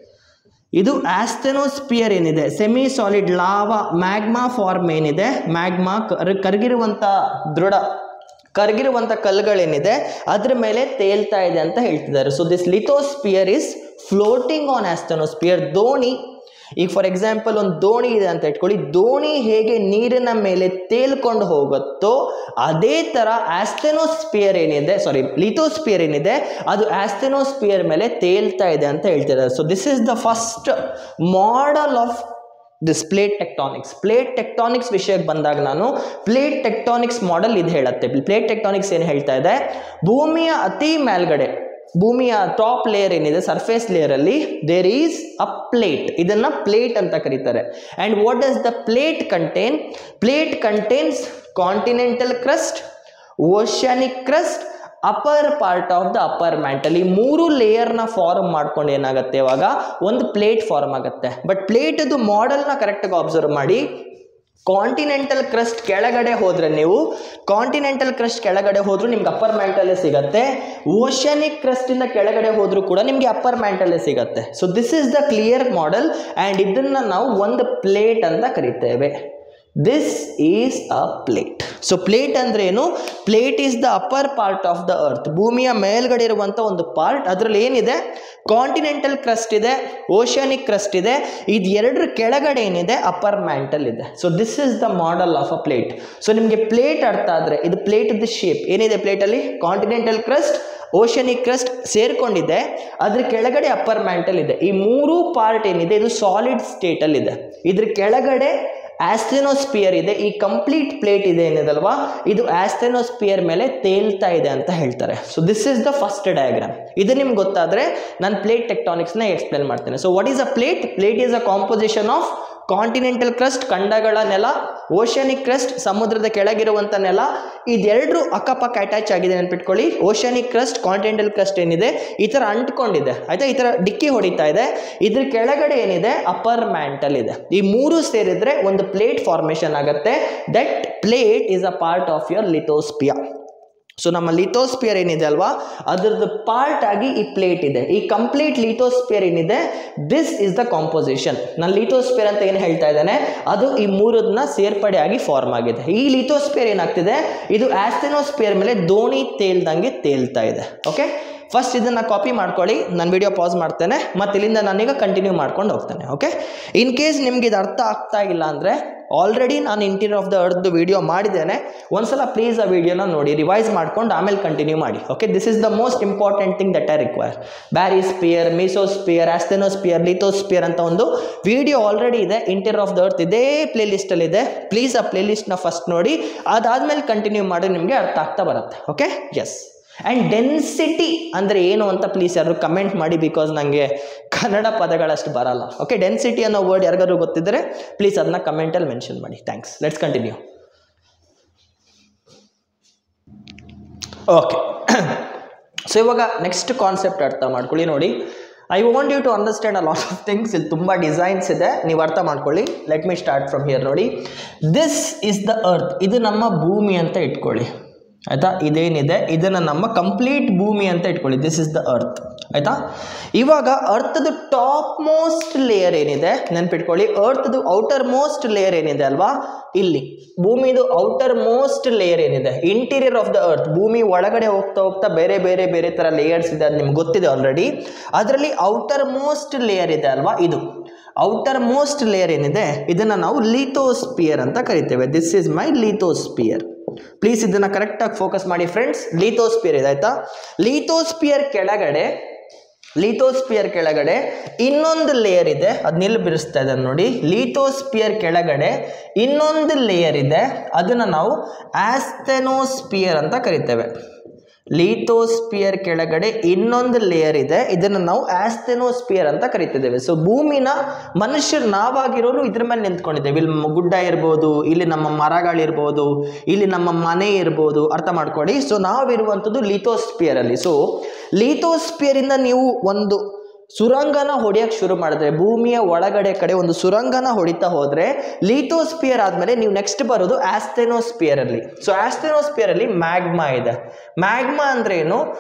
ಇದು ಆಸ್ಟೆನೋಸ್ಪಿಯರ್ ಏನಿದೆ semi solid lava magma form ಏನಿದೆ ಮ್ಯಾಗ್ಮಾ ಕರಗಿರುವಂಥ ದೃಢ ಕರಗಿರುವಂಥ ಕಲ್ಲುಗಳೇನಿದೆ ಅದ್ರ ಮೇಲೆ ತೇಲ್ತಾ ಇದೆ ಅಂತ ಹೇಳ್ತಿದ್ದಾರೆ so this lithosphere is floating on asthenosphere ದೋಣಿ ಈಗ ಫಾರ್ ಎಕ್ಸಾಂಪಲ್ ಒಂದು ದೋಣಿ ಇದೆ ಅಂತ ಇಟ್ಕೊಳ್ಳಿ ದೋಣಿ ಹೇಗೆ ನೀರಿನ ಮೇಲೆ ತೇಲ್ಕೊಂಡು ಹೋಗುತ್ತೋ ಅದೇ ಥರ ಆಸ್ಥೆನೋಸ್ಪಿಯರ್ ಏನಿದೆ ಸಾರಿ ಲಿಥೋಸ್ಪಿಯರ್ ಏನಿದೆ ಅದು ಆಸ್ಥೆನೋಸ್ಪಿಯರ್ ಮೇಲೆ ತೇಲ್ತಾ ಇದೆ ಅಂತ ಹೇಳ್ತಿದ್ದಾರೆ so this is the first model of this plate tectonics plate tectonics ವಿಷಯಕ್ಕೆ ಬಂದಾಗ ನಾನು ಪ್ಲೇಟ್ ಟೆಕ್ಟಾನಿಕ್ಸ್ ಮಾಡೆಲ್ ಇದು ಹೇಳುತ್ತೆ ಪ್ಲೇಟ್ ಟೆಕ್ಟಾನಿಕ್ಸ್ ಏನು ಹೇಳ್ತಾ ಇದೆ ಭೂಮಿಯ ಅತಿ ಮೇಲ್ಗಡೆ ಭೂಮಿಯ ಟಾಪ್ ಲೇಯರ್ ಏನಿದೆ ಸರ್ಫೇಸ್ ಲೇಯರಲ್ಲಿ ದೇರ್ ಈಸ್ ಅ ಪ್ಲೇಟ್ ಇದನ್ನ ಪ್ಲೇಟ್ ಅಂತ ಕರೀತಾರೆ and what does the plate contain plate contains continental crust oceanic crust upper part of the upper mantle ಈ ಮೂರು ಲೇಯರ್ನ ಫಾರ್ಮ್ ಮಾಡ್ಕೊಂಡು ಏನಾಗುತ್ತೆ ಇವಾಗ ಒಂದು ಪ್ಲೇಟ್ ಫಾರ್ಮ್ ಆಗುತ್ತೆ ಬಟ್ ಪ್ಲೇಟದು ಮಾಡೆಲ್ನ ಕರೆಕ್ಟಾಗಿ ಅಬ್ಸರ್ವ್ ಮಾಡಿ ಕಾಂಟಿನೆಂಟಲ್ ಕ್ರಸ್ಟ್ ಕೆಳಗಡೆ ಹೋದ್ರೆ ನೀವು ಕಾಂಟಿನೆಂಟಲ್ ಕ್ರಸ್ಟ್ ಕೆಳಗಡೆ ಹೋದ್ರೂ ನಿಮ್ಗೆ ಅಪ್ಪರ್ ಮ್ಯಾಂಟಲ್ಲೇ ಸಿಗತ್ತೆ ಓಷನಿಕ್ ಕ್ರಸ್ಟಿಂದ ಕೆಳಗಡೆ ಹೋದ್ರೂ ಕೂಡ ನಿಮಗೆ ಅಪ್ಪರ್ ಮ್ಯಾಂಟಲ್ಲೇ ಸಿಗತ್ತೆ so this is the clear model and ಇದನ್ನ ನಾವು ಒಂದು ಪ್ಲೇಟ್ ಅಂತ ಕರಿತೇವೆ this is a plate so plate ಅಂದ್ರೆ ಏನು plate is the upper part of the earth ಭೂಮಿಯ ಮೇಲ್ಗಡೆ ಇರುವಂಥ ಒಂದು ಪಾರ್ಟ್ ಅದರಲ್ಲಿ ಏನಿದೆ ಕಾಂಟಿನೆಂಟಲ್ ಕ್ರಸ್ಟ್ ಇದೆ ಓಷನಿಕ್ ಕ್ರಸ್ಟ್ ಇದೆ ಇದು ಎರಡರ ಕೆಳಗಡೆ ಏನಿದೆ ಅಪ್ಪರ್ ಮ್ಯಾಂಟಲ್ ಇದೆ so this is the model of a plate so ನಿಮಗೆ ಪ್ಲೇಟ್ ಅರ್ಥ ಆದರೆ ಇದು ಪ್ಲೇಟ್ ದ ಶೇಪ್ ಏನಿದೆ ಪ್ಲೇಟಲ್ಲಿ ಕಾಂಟಿನೆಂಟಲ್ ಕ್ರಸ್ಟ್ ಓಷನಿಕ್ ಕ್ರಸ್ಟ್ ಸೇರ್ಕೊಂಡಿದೆ ಅದ್ರ ಕೆಳಗಡೆ ಅಪ್ಪರ್ ಮ್ಯಾಂಟಲ್ ಇದೆ ಈ ಮೂರು ಪಾರ್ಟ್ ಏನಿದೆ ಇದು ಸಾಲಿಡ್ ಸ್ಟೇಟಲ್ಲಿದೆ ಇದ್ರ ಕೆಳಗಡೆ ಆಸ್ಥೆನೋಸ್ಪಿಯರ್ ಇದೆ ಈ ಕಂಪ್ಲೀಟ್ ಪ್ಲೇಟ್ ಇದೆ ಏನಿದಲ್ವಾ ಇದು ಆಸ್ಥೆನೋಸ್ಪಿಯರ್ ಮೇಲೆ ತೇಲ್ತಾ ಇದೆ ಅಂತ ಹೇಳ್ತಾರೆ so this is the first diagram ಇದು ನಿಮ್ಗೆ ಗೊತ್ತಾದರೆ ನಾನು ಪ್ಲೇಟ್ ಟೆಕ್ಟಾನಿಕ್ಸ್ನ ಎಕ್ಸ್ಪ್ಲೇನ್ ಮಾಡ್ತೇನೆ so what is a plate plate is a composition of continental crust ಖಂಡಗಳ ನೆಲ ಓಷನಿಕ್ ಕ್ರಸ್ಟ್ ಸಮುದ್ರದ ಕೆಳಗಿರುವಂಥ ನೆಲ ಇದೆರಡು ಅಕ್ಕಪಕ್ಕ ಅಟ್ಯಾಚ್ ಆಗಿದೆ ನೆನ್ಪಿಟ್ಕೊಳ್ಳಿ ಓಷನಿಕ್ ಕ್ರಸ್ಟ್ ಕಾಂಟಿನೆಂಟಲ್ ಕ್ರಸ್ಟ್ ಏನಿದೆ ಈ ಥರ ಅಂಟ್ಕೊಂಡಿದೆ ಆಯ್ತಾ ಈ ಥರ ಡಿಕ್ಕಿ ಹೊಡಿತಾ ಇದೆ ಇದ್ರ ಕೆಳಗಡೆ ಏನಿದೆ ಅಪ್ಪರ್ ಮ್ಯಾಂಟಲ್ ಇದೆ ಈ ಮೂರು ಸೇರಿದ್ರೆ ಒಂದು ಪ್ಲೇಟ್ ಫಾರ್ಮೇಷನ್ ಆಗುತ್ತೆ that plate is a part of your lithosphere so ನಮ್ಮ ಲಿಥೋಸ್ಪಿಯರ್ ಏನಿದೆ ಅಲ್ವಾ ಅದರದ್ದು ಪಾರ್ಟ್ ಆಗಿ ಈ ಪ್ಲೇಟ್ ಇದೆ ಈ ಕಂಪ್ಲೀಟ್ ಲಿಥೋಸ್ಪಿಯರ್ ಏನಿದೆ ದಿಸ್ ಇಸ್ ದ ಕಾಂಪೋಸಿಷನ್ ನಾನು ಲಿಥೋಸ್ಪಿಯರ್ ಅಂತ ಏನು ಹೇಳ್ತಾ ಇದ್ದಾನೆ ಅದು ಈ ಮೂರನ್ನ ಸೇರ್ಪಡೆಯಾಗಿ ಫಾರ್ಮ್ ಆಗಿದೆ ಈ ಲಿಥೋಸ್ಪಿಯರ್ ಏನಾಗ್ತಿದೆ ಇದು ಆಸ್ಥೆನೋಸ್ಪಿಯರ್ ಮೇಲೆ ದೋಣಿ ತೇಲ್ದಂಗೆ ತೇಲ್ತಾ ಇದೆ ಓಕೆ ಫಸ್ಟ್ ಇದನ್ನು ಕಾಪಿ ಮಾಡ್ಕೊಳ್ಳಿ ನಾನು ವಿಡಿಯೋ ಪಾಸ್ ಮಾಡ್ತೇನೆ ಮತ್ತು ಇಲ್ಲಿಂದ ನಾನೀಗ ಕಂಟಿನ್ಯೂ ಮಾಡ್ಕೊಂಡು ಹೋಗ್ತೇನೆ ಓಕೆ ಇನ್ ಕೇಸ್ ನಿಮ್ಗೆ ಇದು ಅರ್ಥ ಆಗ್ತಾ ಇಲ್ಲ ಅಂದರೆ ಆಲ್ರೆಡಿ ನಾನು interior of the earth video ಮಾಡಿದ್ದೇನೆ ಒಂದ್ಸಲ ಪ್ಲೀಸ್ ಆ ವಿಡಿಯೋನ ನೋಡಿ ರಿವೈಸ್ ಮಾಡ್ಕೊಂಡು ಆಮೇಲೆ ಕಂಟಿನ್ಯೂ ಮಾಡಿ okay this is the most important thing that I require barysphere mesosphere asthenosphere lithosphere ಅಂತ ಒಂದು ವಿಡಿಯೋ ಆಲ್ರೆಡಿ ಇದೆ ಇಂಟೀರಿಯರ್ ಆಫ್ ದ ಅರ್ತ್ ಇದೇ ಪ್ಲೇ ಲಿಸ್ಟಲ್ಲಿ ಇದೆ ಪ್ಲೀಸ್ ಆ ಪ್ಲೇ ಲಿಸ್ಟ್ನ ಫಸ್ಟ್ ನೋಡಿ ಅದಾದಮೇಲೆ ಕಂಟಿನ್ಯೂ ಮಾಡಿ ನಿಮಗೆ ಅರ್ಥ ಆಗ್ತಾ ಬರುತ್ತೆ ಓಕೆ ಎಸ್ ಆ್ಯಂಡ್ ಡೆನ್ಸಿಟಿ ಅಂದರೆ ಏನು ಅಂತ ಪ್ಲೀಸ್ ಯಾರು ಕಮೆಂಟ್ ಮಾಡಿ ಬಿಕಾಸ್ ನನಗೆ ಕನ್ನಡ ಪದಗಳಷ್ಟು ಬರಲ್ಲ ಓಕೆ ಡೆನ್ಸಿಟಿ ಅನ್ನೋ ವರ್ಡ್ ಯಾರಿಗಾದ್ರು ಗೊತ್ತಿದ್ದರೆ ಪ್ಲೀಸ್ ಅದನ್ನ ಕಮೆಂಟಲ್ಲಿ ಮೆನ್ಷನ್ ಮಾಡಿ thanks let's continue okay so ಇವಾಗ ನೆಕ್ಸ್ಟ್ ಕಾನ್ಸೆಪ್ಟ್ ಅರ್ಥ ಮಾಡ್ಕೊಳ್ಳಿ ನೋಡಿ I want you to understand a lot of things ಇಲ್ಲಿ ತುಂಬ ಡಿಸೈನ್ಸ್ ಇದೆ ನೀವು ಅರ್ಥ ಮಾಡ್ಕೊಳ್ಳಿ let me start from here ನೋಡಿ ದಿಸ್ ಇಸ್ ದ ಅರ್ತ್ ಇದು ನಮ್ಮ ಭೂಮಿ ಅಂತ ಇಟ್ಕೊಳ್ಳಿ ಆಯಿತಾ ಇದೇನಿದೆ ಇದನ್ನು ನಮ್ಮ ಕಂಪ್ಲೀಟ್ ಭೂಮಿ ಅಂತ ಇಟ್ಕೊಳ್ಳಿ ದಿಸ್ ಇಸ್ ದ ಅರ್ತ್ ಆಯಿತಾ ಇವಾಗ ಅರ್ಥದ ಟಾಪ್ ಮೋಸ್ಟ್ ಲೇಯರ್ ಏನಿದೆ ನೆನ್ಪಿಟ್ಕೊಳ್ಳಿ ಅರ್ಥದ ಔಟರ್ ಮೋಸ್ಟ್ ಲೇಯರ್ ಏನಿದೆ ಅಲ್ವಾ ಇಲ್ಲಿ ಭೂಮಿದು ಔಟರ್ ಮೋಸ್ಟ್ ಲೇಯರ್ ಏನಿದೆ ಇಂಟೀರಿಯರ್ ಆಫ್ ದ ಅರ್ತ್ ಭೂಮಿ ಒಳಗಡೆ ಹೋಗ್ತಾ ಹೋಗ್ತಾ ಬೇರೆ ಬೇರೆ ಬೇರೆ ಥರ ಲೇಯರ್ಸ್ ಇದೆ ಅದು ನಿಮ್ಗೆ ಗೊತ್ತಿದೆ ಆಲ್ರೆಡಿ ಅದರಲ್ಲಿ ಔಟರ್ ಮೋಸ್ಟ್ ಲೇಯರ್ ಇದೆ ಅಲ್ವಾ ಇದು ಔಟರ್ ಮೋಸ್ಟ್ ಲೇಯರ್ ಏನಿದೆ ಇದನ್ನು ನಾವು ಲೀಥೋಸ್ಪಿಯರ್ ಅಂತ ಕರಿತೇವೆ this is my lithosphere please ಇದನ್ನ ಕರೆಕ್ಟಾಗಿ ಫೋಕಸ್ ಮಾಡಿ ಫ್ರೆಂಡ್ಸ್ ಲೀಥೋಸ್ಪಿಯರ್ ಇದೆ ಆಯ್ತಾ ಲೀಥೋಸ್ಪಿಯರ್ ಕೆಳಗಡೆ ಲೀಥೋಸ್ಪಿಯರ್ ಕೆಳಗಡೆ ಇನ್ನೊಂದು ಲೇಯರ್ ಇದೆ ಅದನ್ನೆಲ್ಲಿ ಬಿಡಿಸ್ತಾ ಇದ್ದಾನೆ ನೋಡಿ ಲೀಥೋಸ್ಪಿಯರ್ ಕೆಳಗಡೆ ಇನ್ನೊಂದು ಲೇಯರ್ ಇದೆ ಅದನ್ನು ನಾವು ಆಸ್ಥೆನೋಸ್ಪಿಯರ್ ಅಂತ ಕರಿತೇವೆ ಲೀಥೋಸ್ಪಿಯರ್ ಕೆಳಗಡೆ ಇನ್ನೊಂದು ಲೇಯರ್ ಇದೆ ಇದನ್ನು ನಾವು ಆಸ್ಥೆನೋಸ್ಪಿಯರ್ ಅಂತ ಕರಿತಿದ್ದೇವೆ ಸೊ ಭೂಮಿನ ಮನುಷ್ಯರು ನಾವಾಗಿರೋರು ಇದ್ರ ಮೇಲೆ ನಿಂತ್ಕೊಂಡಿದ್ದೇವೆ ಇಲ್ಲಿ ಮ- ಗುಡ್ಡ ಇರ್ಬೋದು ಇಲ್ಲಿ ನಮ್ಮ ಮರಗಳಿರ್ಬೋದು ಇಲ್ಲಿ ನಮ್ಮ ಮನೆ ಇರ್ಬೋದು ಅರ್ಥ ಮಾಡ್ಕೊಳ್ಳಿ ಸೊ ನಾವಿರುವಂಥದ್ದು ಲೀಥೋಸ್ಪಿಯರ್ ಅಲ್ಲಿ ಸೊ ಲೀಥೋಸ್ಪಿಯರ್ ಇಂದ ನೀವು ಒಂದು ಸುರಂಗನ ಹೊಡೆಯಕ್ಕೆ ಶುರು ಮಾಡಿದ್ರೆ ಭೂಮಿಯ ಒಳಗಡೆ ಕಡೆ ಒಂದು ಸುರಂಗನ ಹೊಡಿತಾ ಹೋದ್ರೆ ಲೀಥೋಸ್ಪಿಯರ್ ಆದಮೇಲೆ ನೀವು ನೆಕ್ಸ್ಟ್ ಬರೋದು ಆಸ್ಥೆನೋಸ್ಪಿಯರ್ ಅಲ್ಲಿ ಸೊ ಆಸ್ಥೆನೋಸ್ಪಿಯರ್ ಅಲ್ಲಿ ಮ್ಯಾಗ್ಮಾ ಇದೆ ಮ್ಯಾಗ್ಮಾ ಅಂದ್ರೆ ಏನು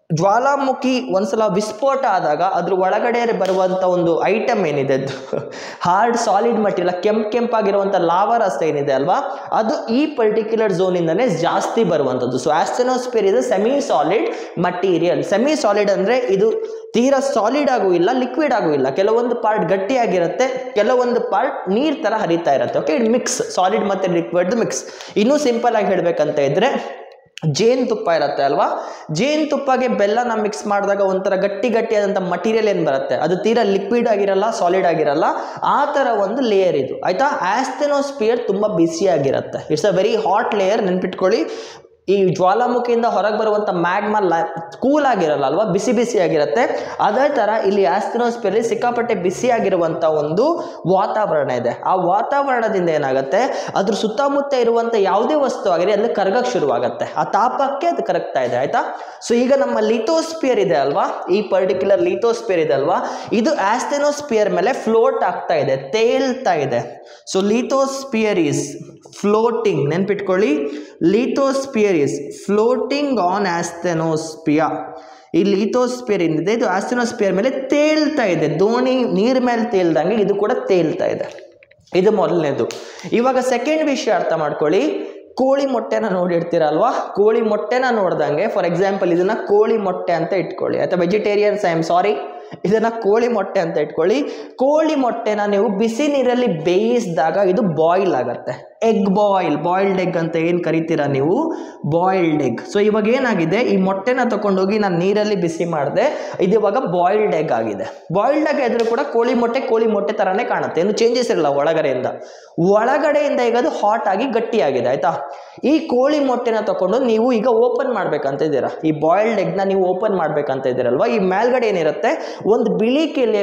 ಜ್ವಾಲಾಮುಖಿ ಒಂದ್ಸಲ ವಿಸ್ಫೋಟ ಆದಾಗ ಅದ್ರ ಒಳಗಡೆ ಬರುವಂಥ ಒಂದು ಐಟಮ್ ಏನಿದೆ ಹಾರ್ಡ್ ಸಾಲಿಡ್ ಮಟೀರಿಯಲ್ ಕೆಂಪ್ ಕೆಂಪಾಗಿರುವಂಥ ಲಾವಾ ರಸ ಏನಿದೆ ಅಲ್ವಾ ಅದು ಈ ಪರ್ಟಿಕ್ಯುಲರ್ ಝೋನಿಂದನೇ ಜಾಸ್ತಿ ಬರುವಂಥದ್ದು ಸೊ ಆಸ್ಟೆನೋಸ್ಪಿಯರ್ ಇದು semi solid material semi solid ಅಂದರೆ ಇದು ತೀರಾ ಸಾಲಿಡ್ ಆಗೂ ಇಲ್ಲ ಲಿಕ್ವಿಡ್ ಆಗೂ ಇಲ್ಲ ಕೆಲವೊಂದು ಪಾರ್ಟ್ ಗಟ್ಟಿಯಾಗಿರುತ್ತೆ ಕೆಲವೊಂದು ಪಾರ್ಟ್ ನೀರ್ ತರ ಹರಿತಾ ಇರುತ್ತೆ ಓಕೆ ಮಿಕ್ಸ್ ಸಾಲಿಡ್ ಮತ್ತೆ ಲಿಕ್ವಿಡ್ ಮಿಕ್ಸ್ ಇನ್ನೂ ಸಿಂಪಲ್ ಆಗಿ ಹೇಳ್ಬೇಕಂತ ಇದ್ರೆ ಜೇನುತುಪ್ಪ ಇರುತ್ತೆ ಅಲ್ವಾ ಜೇನುತುಪ್ಪಗೆ ಬೆಲ್ಲನ ಮಿಕ್ಸ್ ಮಾಡಿದಾಗ ಒಂಥರ ಗಟ್ಟಿ ಗಟ್ಟಿಯಾದಂಥ ಮಟೀರಿಯಲ್ ಏನು ಬರುತ್ತೆ ಅದು ತೀರಾ ಲಿಕ್ವಿಡ್ ಆಗಿರಲ್ಲ ಸಾಲಿಡ್ ಆಗಿರಲ್ಲ ಆ ಥರ ಒಂದು ಲೇಯರ್ ಇದು ಆಯ್ತಾ ಆಸ್ಟೆನೋಸ್ಪಿಯರ್ ತುಂಬ ಬಿಸಿಯಾಗಿರುತ್ತೆ it's a very hot layer ನೆನ್ಪಿಟ್ಕೊಳ್ಳಿ ಈ ಜ್ವಾಲಾಮುಖಿಯಿಂದ ಹೊರಗೆ ಬರುವಂಥ ಮ್ಯಾಗ್ಮಾ ಲೈ ಕೂಲ್ ಆಗಿರಲ್ಲ ಅಲ್ವಾ ಬಿಸಿ ಬಿಸಿ ಆಗಿರುತ್ತೆ ಅದೇ ಥರ ಇಲ್ಲಿ ಆಸ್ಟಿನೋಸ್ಪಿಯರ್ಲಿ ಸಿಕ್ಕಾಪಟ್ಟೆ ಬಿಸಿಯಾಗಿರುವಂಥ ಒಂದು ವಾತಾವರಣ ಇದೆ ಆ ವಾತಾವರಣದಿಂದ ಏನಾಗುತ್ತೆ ಅದ್ರ ಸುತ್ತಮುತ್ತ ಇರುವಂಥ ಯಾವುದೇ ವಸ್ತು ಆಗಿರಲಿ ಅಲ್ಲಿ ಕರಗಕ್ಕೆ ಶುರುವಾಗುತ್ತೆ ಆ ತಾಪಕ್ಕೆ ಅದು ಕರಗ್ತಾ ಇದೆ ಆಯ್ತಾ ಸೊ ಈಗ ನಮ್ಮ ಲಿಥೋಸ್ಪಿಯರ್ ಇದೆ ಅಲ್ವಾ ಈ ಪರ್ಟಿಕ್ಯುಲರ್ ಲಿಥೋಸ್ಪಿಯರ್ ಇದೆ ಅಲ್ವಾ ಇದು ಆಸ್ಟೆನೋಸ್ಪಿಯರ್ ಮೇಲೆ ಫ್ಲೋಟ್ ಆಗ್ತಾ ಇದೆ ತೇಲ್ತಾ ಇದೆ ಸೊ ಲಿಥೋಸ್ಪಿಯರ್ ಈಸ್ ಫ್ಲೋಟಿಂಗ್ ನೆನ್ಪಿಟ್ಕೊಳ್ಳಿ lithosphere is floating on asthenosphere ಈ ಲಿಥೋಸ್ಪಿಯರ್ ಏನಿದೆ ಇದು ಆಸ್ಟೆನೋಸ್ಪಿಯರ್ ಮೇಲೆ ತೇಲ್ತಾ ಇದೆ ದೋಣಿ ನೀರ್ ಮೇಲೆ ತೇಲ್ದಂಗೆ ಇದು ಕೂಡ ತೇಲ್ತಾ ಇದೆ ಇದು ಮೊದಲನೇದು ಇವಾಗ ಸೆಕೆಂಡ್ ವಿಷಯ ಅರ್ಥ ಮಾಡ್ಕೊಳ್ಳಿ ಕೋಳಿ ಮೊಟ್ಟೆನ ನೋಡಿರ್ತೀರಲ್ವಾ ಕೋಳಿ ಮೊಟ್ಟೆನ ನೋಡ್ದಂಗೆ ಫಾರ್ ಎಕ್ಸಾಂಪಲ್ ಇದನ್ನ ಕೋಳಿ ಮೊಟ್ಟೆ ಅಂತ ಇಟ್ಕೊಳ್ಳಿ ಅಥವಾ ವೆಜಿಟೇರಿಯನ್ಸ್ ಐ ಆಮ್ ಸಾರಿ ಇದನ್ನ ಕೋಳಿ ಮೊಟ್ಟೆ ಅಂತ ಇಟ್ಕೊಳ್ಳಿ ಕೋಳಿ ಮೊಟ್ಟೆನ ನೀವು ಬಿಸಿ ನೀರಲ್ಲಿ ಬೇಯಿಸಿದಾಗ ಇದು ಬಾಯ್ಲ್ ಆಗತ್ತೆ ಎಗ್ ಬಾಯ್ಲ್ ಬಾಯ್ಲ್ಡ್ ಎಗ್ ಅಂತ ಏನು ಕರಿತೀರಾ ನೀವು ಬಾಯ್ಲ್ಡ್ ಎಗ್ ಸೊ ಇವಾಗ ಏನಾಗಿದೆ ಈ ಮೊಟ್ಟೆನ ತಗೊಂಡೋಗಿ ನಾನು ನೀರಲ್ಲಿ ಬಿಸಿ ಮಾಡಿದೆ ಇದು ಇವಾಗ ಬಾಯ್ಲ್ಡ್ ಎಗ್ ಆಗಿದೆ ಬಾಯ್ಲ್ಡ್ ಎಗ್ ಇದ್ರೂ ಕೂಡ ಕೋಳಿ ಮೊಟ್ಟೆ ಕೋಳಿ ಮೊಟ್ಟೆ ಥರನೇ ಕಾಣುತ್ತೆ ಏನು ಚೇಂಜಸ್ ಇರಲ್ಲ ಒಳಗಡೆಯಿಂದ ಒಳಗಡೆಯಿಂದ ಈಗ ಅದು ಹಾಟ್ ಆಗಿ ಗಟ್ಟಿಯಾಗಿದೆ ಆಯ್ತಾ ಈ ಕೋಳಿ ಮೊಟ್ಟೆನ ತಗೊಂಡು ನೀವು ಈಗ ಓಪನ್ ಮಾಡ್ಬೇಕಂತ ಇದ್ದೀರಾ ಈ ಬಾಯ್ಲ್ಡ್ ಎಗ್ನ ನೀವು ಓಪನ್ ಮಾಡ್ಬೇಕಂತ ಇದ್ದೀರಲ್ವಾ ಈ ಮೇಲ್ಗಡೆ ಏನಿರುತ್ತೆ ಒಂದು ಬಿಳಿ ಕೆಲೆ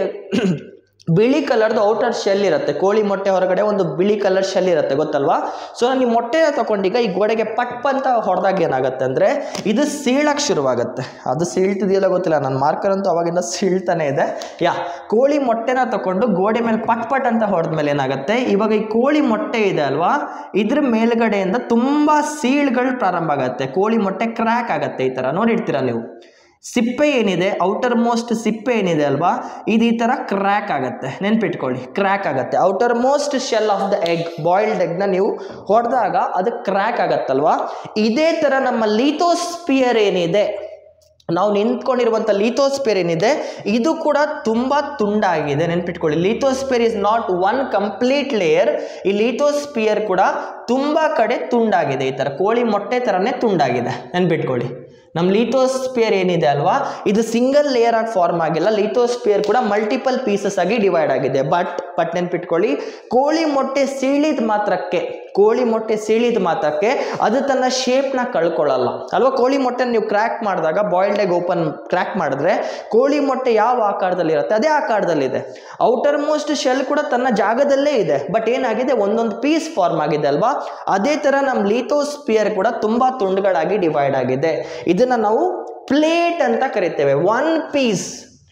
ಬಿಳಿ ಕಲರ್ದು ಔಟರ್ ಶೆಲ್ ಇರುತ್ತೆ ಕೋಳಿ ಮೊಟ್ಟೆ ಹೊರಗಡೆ ಒಂದು ಬಿಳಿ ಕಲರ್ ಶೆಲ್ ಇರುತ್ತೆ ಗೊತ್ತಲ್ವಾ ಸೊ ನಾನು ಈ ಮೊಟ್ಟೆನ ತಗೊಂಡೀಗ ಈ ಗೋಡೆಗೆ ಪಟ್ ಅಂತ ಹೊಡೆದಾಗ ಏನಾಗುತ್ತೆ ಅಂದರೆ ಇದು ಸೀಳಕ್ಕೆ ಶುರುವಾಗುತ್ತೆ ಅದು ಸೀಳ್ತಿದೆಯಲ್ಲ ಗೊತ್ತಿಲ್ಲ ನನ್ನ ಮಾರ್ಕರ್ ಅಂತೂ ಅವಾಗಿಂದ ಸೀಳ್ತಾನೆ ಇದೆ ಯಾ ಕೋಳಿ ಮೊಟ್ಟೆನ ತಗೊಂಡು ಗೋಡೆ ಮೇಲೆ ಪಟ್ ಪಟ್ ಅಂತ ಹೊಡೆದ್ಮೇಲೆ ಏನಾಗುತ್ತೆ ಇವಾಗ ಈ ಕೋಳಿ ಮೊಟ್ಟೆ ಇದೆ ಅಲ್ವಾ ಇದ್ರ ಮೇಲ್ಗಡೆಯಿಂದ ತುಂಬ ಸೀಳ್ಗಳು ಪ್ರಾರಂಭ ಆಗುತ್ತೆ ಕೋಳಿ ಮೊಟ್ಟೆ ಕ್ರ್ಯಾಕ್ ಆಗುತ್ತೆ ಈ ಥರ ನೋಡಿರ್ತೀರಾ ನೀವು ಸಿಪ್ಪೆ ಏನಿದೆ ಔಟರ್ ಮೋಸ್ಟ್ ಸಿಪ್ಪೆ ಏನಿದೆ ಅಲ್ವಾ ಇದು ಈ ಥರ ಕ್ರ್ಯಾಕ್ ಆಗುತ್ತೆ ನೆನ್ಪಿಟ್ಕೊಳ್ಳಿ ಕ್ರ್ಯಾಕ್ ಆಗುತ್ತೆ outermost shell of the egg boiled ಎಗ್ನ ನೀವು ಹೊಡೆದಾಗ ಅದು ಕ್ರ್ಯಾಕ್ ಆಗತ್ತಲ್ವಾ ಇದೇ ಥರ ನಮ್ಮ ಲೀಥೋಸ್ಪಿಯರ್ ಏನಿದೆ ನಾವು ನಿಂತ್ಕೊಂಡಿರುವಂಥ ಲೀಥೋಸ್ಪೇರ್ ಏನಿದೆ ಇದು ಕೂಡ ತುಂಬ ತುಂಡಾಗಿದೆ ನೆನ್ಪಿಟ್ಕೊಳ್ಳಿ lithosphere is not one complete layer ಈ ಲೀಥೋಸ್ಪಿಯರ್ ಕೂಡ ತುಂಬ ಕಡೆ ತುಂಡಾಗಿದೆ ಈ ಥರ ಕೋಳಿ ಮೊಟ್ಟೆ ಥರನೇ ತುಂಡಾಗಿದೆ ನೆನ್ಪಿಟ್ಕೊಳ್ಳಿ ನಮ್ಮ ಲೀಥೋಸ್ಪಿಯರ್ ಏನಿದೆ ಅಲ್ವಾ ಇದು ಸಿಂಗಲ್ ಲೇಯರ್ ಆಗಿ ಫಾರ್ಮ್ ಆಗಿಲ್ಲ ಲೀಥೋಸ್ಪಿಯರ್ ಕೂಡ ಮಲ್ಟಿಪಲ್ ಪೀಸಸ್ ಆಗಿ ಡಿವೈಡ್ ಆಗಿದೆ ಬಟ್ ಬಟ್ ನೆನ್ಪಿಟ್ಕೊಳ್ಳಿ ಕೋಳಿ ಮೊಟ್ಟೆ ಸೀಳಿದ ಮಾತ್ರಕ್ಕೆ ಕೋಳಿ ಮೊಟ್ಟೆ ಸೀಳಿದ ಮಾತ್ರಕ್ಕೆ ಅದು ತನ್ನ ಶೇಪ್ನ ಕಳ್ಕೊಳ್ಳಲ್ಲ ಅಲ್ವಾ ಕೋಳಿ ಮೊಟ್ಟೆ ನೀವು ಕ್ರ್ಯಾಕ್ ಮಾಡಿದಾಗ ಬಾಯ್ಲ್ಡ್ ಎಗ್ ಓಪನ್ ಕ್ರ್ಯಾಕ್ ಮಾಡಿದ್ರೆ ಕೋಳಿ ಮೊಟ್ಟೆ ಯಾವ ಆಕಾರದಲ್ಲಿ ಇರುತ್ತೆ ಅದೇ ಆಕಾರದಲ್ಲಿದೆ ಔಟರ್ ಮೋಸ್ಟ್ ಶೆಲ್ ಕೂಡ ತನ್ನ ಜಾಗದಲ್ಲೇ ಇದೆ ಬಟ್ ಏನಾಗಿದೆ ಒಂದೊಂದು ಪೀಸ್ ಫಾರ್ಮ್ ಆಗಿದೆ ಅಲ್ವಾ ಅದೇ ಥರ ನಮ್ಮ ಲೀಥೋಸ್ಪಿಯರ್ ಕೂಡ ತುಂಬ ತುಂಡುಗಳಾಗಿ ಡಿವೈಡ್ ಆಗಿದೆ ಇದನ್ನು ನಾವು ಪ್ಲೇಟ್ ಅಂತ ಕರಿತೇವೆ one piece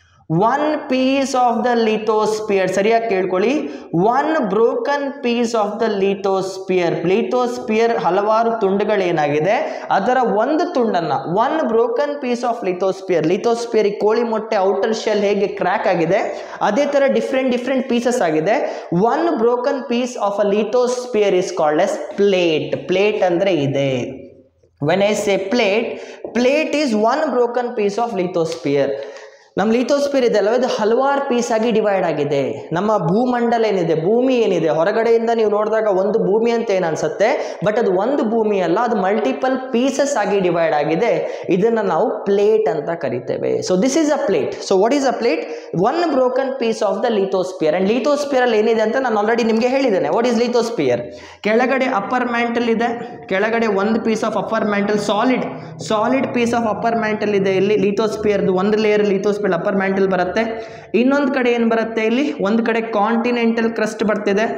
one piece of the lithosphere ಸರಿಯಾಗಿ ಕೇಳ್ಕೊಳ್ಳಿ one broken piece of the lithosphere lithosphere ಹಲವಾರು ತುಂಡುಗಳೇನಾಗಿದೆ ಅದರ ಒಂದು ತುಂಡನ್ನ one broken piece of lithosphere lithosphere ಈ ಕೋಳಿ ಮೊಟ್ಟೆ ಔಟರ್ ಶೆಲ್ ಹೇಗೆ ಕ್ರ್ಯಾಕ್ ಆಗಿದೆ ಅದೇ ಥರ ಡಿಫ್ರೆಂಟ್ ಡಿಫ್ರೆಂಟ್ ಪೀಸಸ್ ಆಗಿದೆ one broken piece of a lithosphere is called as plate plate ಅಂದರೆ ಇದೆ when I say plate plate is one broken piece of lithosphere ನಮ್ಮ ಲಿಥೋಸ್ಪಿಯರ್ ಇದೆ ಅಲ್ವ ಇದು ಹಲವಾರು ಪೀಸ್ ಆಗಿ ಡಿವೈಡ್ ಆಗಿದೆ ನಮ್ಮ ಭೂಮಂಡಲ ಏನಿದೆ ಭೂಮಿ ಏನಿದೆ ಹೊರಗಡೆಯಿಂದ ನೀವು ನೋಡಿದಾಗ ಒಂದು ಭೂಮಿ ಅಂತ ಏನು ಅನ್ಸುತ್ತೆ ಬಟ್ ಅದು ಒಂದು ಭೂಮಿ ಅಲ್ಲ ಅದು ಮಲ್ಟಿಪಲ್ ಪೀಸಸ್ ಆಗಿ ಡಿವೈಡ್ ಆಗಿದೆ ಇದನ್ನು ನಾವು ಪ್ಲೇಟ್ ಅಂತ ಕರಿತೇವೆ so this is a plate so what is a plate one broken piece of the lithosphere and lithosphere ಅಲ್ಲಿ ಏನಿದೆ ಅಂತ ನಾನು ಆಲ್ರೆಡಿ ನಿಮಗೆ ಹೇಳಿದ್ದೇನೆ ವಾಟ್ ಈಸ್ ಲಿಥೋಸ್ಪಿಯರ್ ಕೆಳಗಡೆ ಅಪ್ಪರ್ ಮ್ಯಾಂಟಲ್ ಇದೆ ಕೆಳಗಡೆ ಒಂದು piece of upper mantle solid solid piece of upper mantle ಇದೆ ಇಲ್ಲಿ ಲಿಥೋಸ್ಪಿಯರ್ದು ಒಂದು ಲೇಯರ್ ಲಿಥೋಸ್ಪಿಯರ್ ಅಪ್ಪರ್ ಮ್ಯಾಂಟಲ್ ಬರುತ್ತೆ ಇನ್ನೊಂದು ಕಡೆ ಏನು ಬರುತ್ತೆ ಇಲ್ಲಿ ಒಂದು ಕಡೆ ಕಾಂಟಿನೆಂಟಲ್ ಕ್ರಸ್ಟ್ ಬರ್ತಿದೆ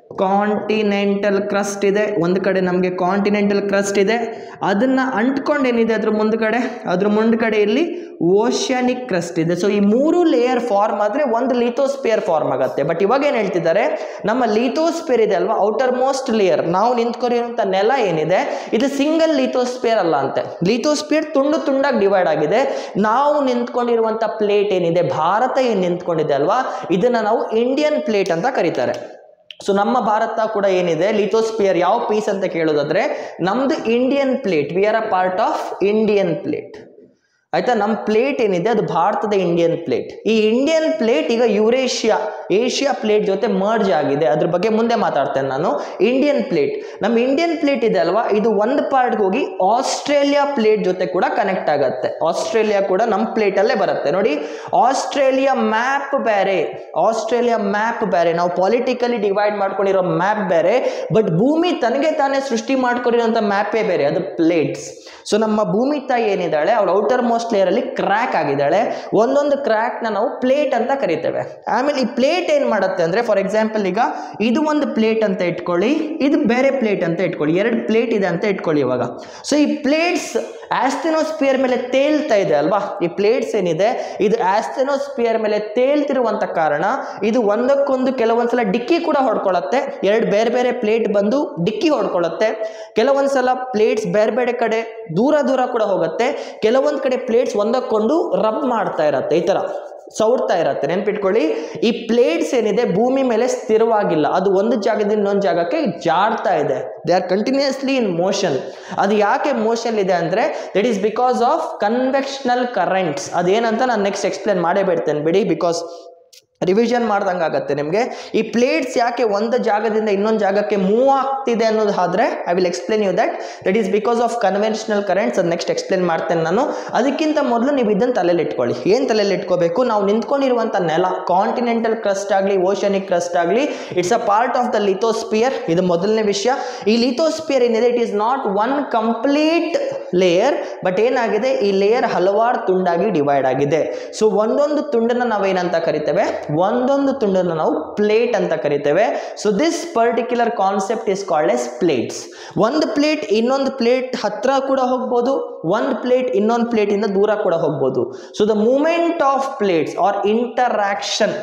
ಕಾಂಟಿನೆಂಟಲ್ ಕ್ರಸ್ಟ್ ಇದೆ ಒಂದು ಕಡೆ ನಮಗೆ ಕಾಂಟಿನೆಂಟಲ್ ಕ್ರಸ್ಟ್ ಇದೆ ಅದನ್ನು ಅಂಟ್ಕೊಂಡು ಏನಿದೆ ಅದ್ರ ಮುಂದ್ಗಡೆ ಅದ್ರ ಮುಂದ್ಗಡೆ ಇಲ್ಲಿ ಓಷನಿಕ್ ಕ್ರಸ್ಟ್ ಇದೆ ಸೊ ಈ ಮೂರು ಲೇಯರ್ ಫಾರ್ಮ್ ಆದರೆ ಒಂದು ಲೀಥೋಸ್ಪಿಯರ್ ಫಾರ್ಮ್ ಆಗುತ್ತೆ ಬಟ್ ಇವಾಗ ಏನು ಹೇಳ್ತಿದ್ದಾರೆ ನಮ್ಮ ಲೀಥೋಸ್ಪಿಯರ್ ಇದೆ ಅಲ್ವಾ ಔಟರ್ ಮೋಸ್ಟ್ ಲೇಯರ್ ನಾವು ನಿಂತ್ಕೊಂಡಿರುವಂಥ ನೆಲ ಏನಿದೆ ಇದು ಸಿಂಗಲ್ ಲೀಥೋಸ್ಪಿಯರ್ ಅಲ್ಲ ಅಂತೆ ಲೀಥೋಸ್ಪಿಯರ್ ತುಂಡು ತುಂಡಾಗಿ ಡಿವೈಡ್ ಆಗಿದೆ ನಾವು ನಿಂತ್ಕೊಂಡಿರುವಂಥ ಪ್ಲೇಟ್ ಏನಿದೆ ಭಾರತ ಏನು ನಿಂತ್ಕೊಂಡಿದೆ ಅಲ್ವಾ ಇದನ್ನು ನಾವು ಇಂಡಿಯನ್ ಪ್ಲೇಟ್ ಅಂತ ಕರೀತಾರೆ ಸೊ ನಮ್ಮ ಭಾರತ ಕೂಡ ಏನಿದೆ ಲಿಥೋಸ್ಪಿಯರ್ ಯಾವ ಪೀಸ್ ಅಂತ ಕೇಳೋದಾದ್ರೆ ನಮ್ದು Indian plate we are a part of Indian plate ಆಯ್ತಾ ನಮ್ಮ ಪ್ಲೇಟ್ ಏನಿದೆ ಅದು ಭಾರತದ ಇಂಡಿಯನ್ ಪ್ಲೇಟ್ ಈ ಇಂಡಿಯನ್ ಪ್ಲೇಟ್ ಈಗ ಯುರೇಷಿಯಾ ಏಷ್ಯಾ ಪ್ಲೇಟ್ ಜೊತೆ ಮರ್ಜ್ ಆಗಿದೆ ಅದ್ರ ಬಗ್ಗೆ ಮುಂದೆ ಮಾತಾಡ್ತೇನೆ ನಾನು ಇಂಡಿಯನ್ ಪ್ಲೇಟ್ ನಮ್ಮ ಇಂಡಿಯನ್ ಪ್ಲೇಟ್ ಇದೆ ಅಲ್ವಾ ಇದು ಒಂದು ಪಾರ್ಟ್ಗೆ ಹೋಗಿ ಆಸ್ಟ್ರೇಲಿಯಾ ಪ್ಲೇಟ್ ಜೊತೆ ಕೂಡ ಕನೆಕ್ಟ್ ಆಗುತ್ತೆ ಆಸ್ಟ್ರೇಲಿಯಾ ಕೂಡ ನಮ್ಮ ಪ್ಲೇಟಲ್ಲೇ ಬರುತ್ತೆ ನೋಡಿ ಆಸ್ಟ್ರೇಲಿಯಾ ಮ್ಯಾಪ್ ಬೇರೆ ಆಸ್ಟ್ರೇಲಿಯಾ ಮ್ಯಾಪ್ ಬೇರೆ ನಾವು ಪಾಲಿಟಿಕಲಿ ಡಿವೈಡ್ ಮಾಡ್ಕೊಂಡಿರೋ ಮ್ಯಾಪ್ ಬೇರೆ ಬಟ್ ಭೂಮಿ ತನಗೆ ತಾನೇ ಸೃಷ್ಟಿ ಮಾಡ್ಕೊಂಡಿರೋಂಥ ಮ್ಯಾಪೇ ಬೇರೆ ಅದು ಪ್ಲೇಟ್ಸ್ ಸೊ ನಮ್ಮ ಭೂಮಿ ತಾಯಿ ಏನಿದ್ದಾಳೆ ಅವಳು ಔಟರ್ ಮೋಸ್ಟ್ ಲೇಯರ್ ಅಲ್ಲಿ ಕ್ರ್ಯಾಕ್ ಆಗಿದ್ದಾಳೆ ಒಂದೊಂದು ಕ್ರ್ಯಾಕ್ನ ನಾವು ಪ್ಲೇಟ್ ಅಂತ ಕರಿತೇವೆ ಆಮೇಲೆ ಈ ಪ್ಲೇಟ್ ಏನು ಮಾಡುತ್ತೆ ಅಂದ್ರೆ ಫಾರ್ ಎಕ್ಸಾಂಪಲ್ ಈಗ ಇದು ಒಂದು ಪ್ಲೇಟ್ ಅಂತ ಇಟ್ಕೊಳ್ಳಿ ಇದು ಬೇರೆ ಪ್ಲೇಟ್ ಅಂತ ಇಟ್ಕೊಳ್ಳಿ ಎರಡು ಪ್ಲೇಟ್ ಇದೆ ಅಂತ ಇಟ್ಕೊಳ್ಳಿ ಇವಾಗ ಸೊ ಈ ಪ್ಲೇಟ್ಸ್ ಆಸ್ಟೆನೋಸ್ಪಿಯರ್ ಮೇಲೆ ತೇಲ್ತಾ ಇದೆ ಅಲ್ವಾ ಈ ಪ್ಲೇಟ್ಸ್ ಏನಿದೆ ಇದು ಆಸ್ಟೆನೋಸ್ಪಿಯರ್ ಮೇಲೆ ತೇಲ್ತಿರುವಂತ ಕಾರಣ ಇದು ಒಂದಕ್ಕೊಂದು ಕೆಲವೊಂದ್ಸಲ ಡಿಕ್ಕಿ ಕೂಡ ಹೊಡ್ಕೊಳ್ಳುತ್ತೆ ಎರಡು ಬೇರೆ ಬೇರೆ ಪ್ಲೇಟ್ ಬಂದು ಡಿಕ್ಕಿ ಹೊಡ್ಕೊಳ್ಳುತ್ತೆ ಕೆಲವೊಂದ್ಸಲ ಪ್ಲೇಟ್ಸ್ ಬೇರೆ ಬೇರೆ ಕಡೆ ದೂರ ದೂರ ಕೂಡ ಹೋಗುತ್ತೆ ಕೆಲವೊಂದು ಕಡೆ ಪ್ಲೇಟ್ಸ್ ಒಂದಕ್ಕೊಂದು ರಬ್ ಮಾಡ್ತಾ ಇರತ್ತೆ ಈ ಥರ ಸೌಡ್ತಾ ಇರತ್ತೆ ನೆನ್ಪಿಟ್ಕೊಳ್ಳಿ ಈ ಪ್ಲೇಟ್ಸ್ ಏನಿದೆ ಭೂಮಿ ಮೇಲೆ ಸ್ಥಿರವಾಗಿಲ್ಲ ಅದು ಒಂದು ಜಾಗದಿಂದ ಇನ್ನೊಂದು ಜಾಗಕ್ಕೆ ಜಾಡ್ತಾ ಇದೆ they are continuously in motion ಅದು ಯಾಕೆ ಮೋಷನ್ ಇದೆ ಅಂದರೆ that is because of convectional currents ಅದೇನಂತ ನಾನು ನೆಕ್ಸ್ಟ್ ಎಕ್ಸ್ಪ್ಲೇನ್ ಮಾಡೇ ಬಿಡ್ತೇನೆ ಬಿಡಿ ಬಿಕಾಸ್ ರಿವಿಷನ್ ಮಾಡ್ದಂಗೆ ಆಗುತ್ತೆ ನಿಮಗೆ ಈ ಪ್ಲೇಟ್ಸ್ ಯಾಕೆ ಒಂದು ಜಾಗದಿಂದ ಇನ್ನೊಂದು ಜಾಗಕ್ಕೆ ಮೂವ್ ಆಗ್ತಿದೆ ಅನ್ನೋದು ಆದ್ರೆ I will explain you that that is because of conventional currents ಅದು ನೆಕ್ಸ್ಟ್ ಎಕ್ಸ್ಪ್ಲೇನ್ ಮಾಡ್ತೇನೆ ನಾನು ಅದಕ್ಕಿಂತ ಮೊದಲು ನೀವು ಇದನ್ನು ತಲೆಯಲ್ಲಿ ಇಟ್ಕೊಳ್ಳಿ ಏನು ತಲೆಯಲ್ಲಿ ಇಟ್ಕೋಬೇಕು ನಾವು ನಿಂತ್ಕೊಂಡಿರುವಂಥ ನೆಲ ಕಾಂಟಿನೆಂಟಲ್ ಕ್ರಸ್ಟ್ ಆಗಲಿ ಓಷನಿಕ್ ಕ್ರಸ್ಟ್ ಆಗಲಿ it's a part of the lithosphere ಇದು ಮೊದಲನೇ ವಿಷಯ ಈ ಲಿಥೋಸ್ಪಿಯರ್ ಏನಿದೆ it is not one complete layer but ಏನಾಗಿದೆ ಈ ಲೇಯರ್ ಹಲವಾರು ತುಂಡಾಗಿ ಡಿವೈಡ್ ಆಗಿದೆ ಸೊ ಒಂದೊಂದು ತುಂಡನ್ನು ನಾವೇನಂತ ಕರಿತೇವೆ ಒಂದೊಂದು ತುಂಡನ್ನು ನಾವು ಪ್ಲೇಟ್ ಅಂತ ಕರಿತೇವೆ so this particular concept is called as plates ಒಂದು ಪ್ಲೇಟ್ ಇನ್ನೊಂದು ಪ್ಲೇಟ್ ಹತ್ರ ಕೂಡ ಹೋಗ್ಬೋದು ಒಂದು ಪ್ಲೇಟ್ ಇನ್ನೊಂದು ಪ್ಲೇಟಿಂದ ದೂರ ಕೂಡ ಹೋಗ್ಬೋದು so the movement of plates are interaction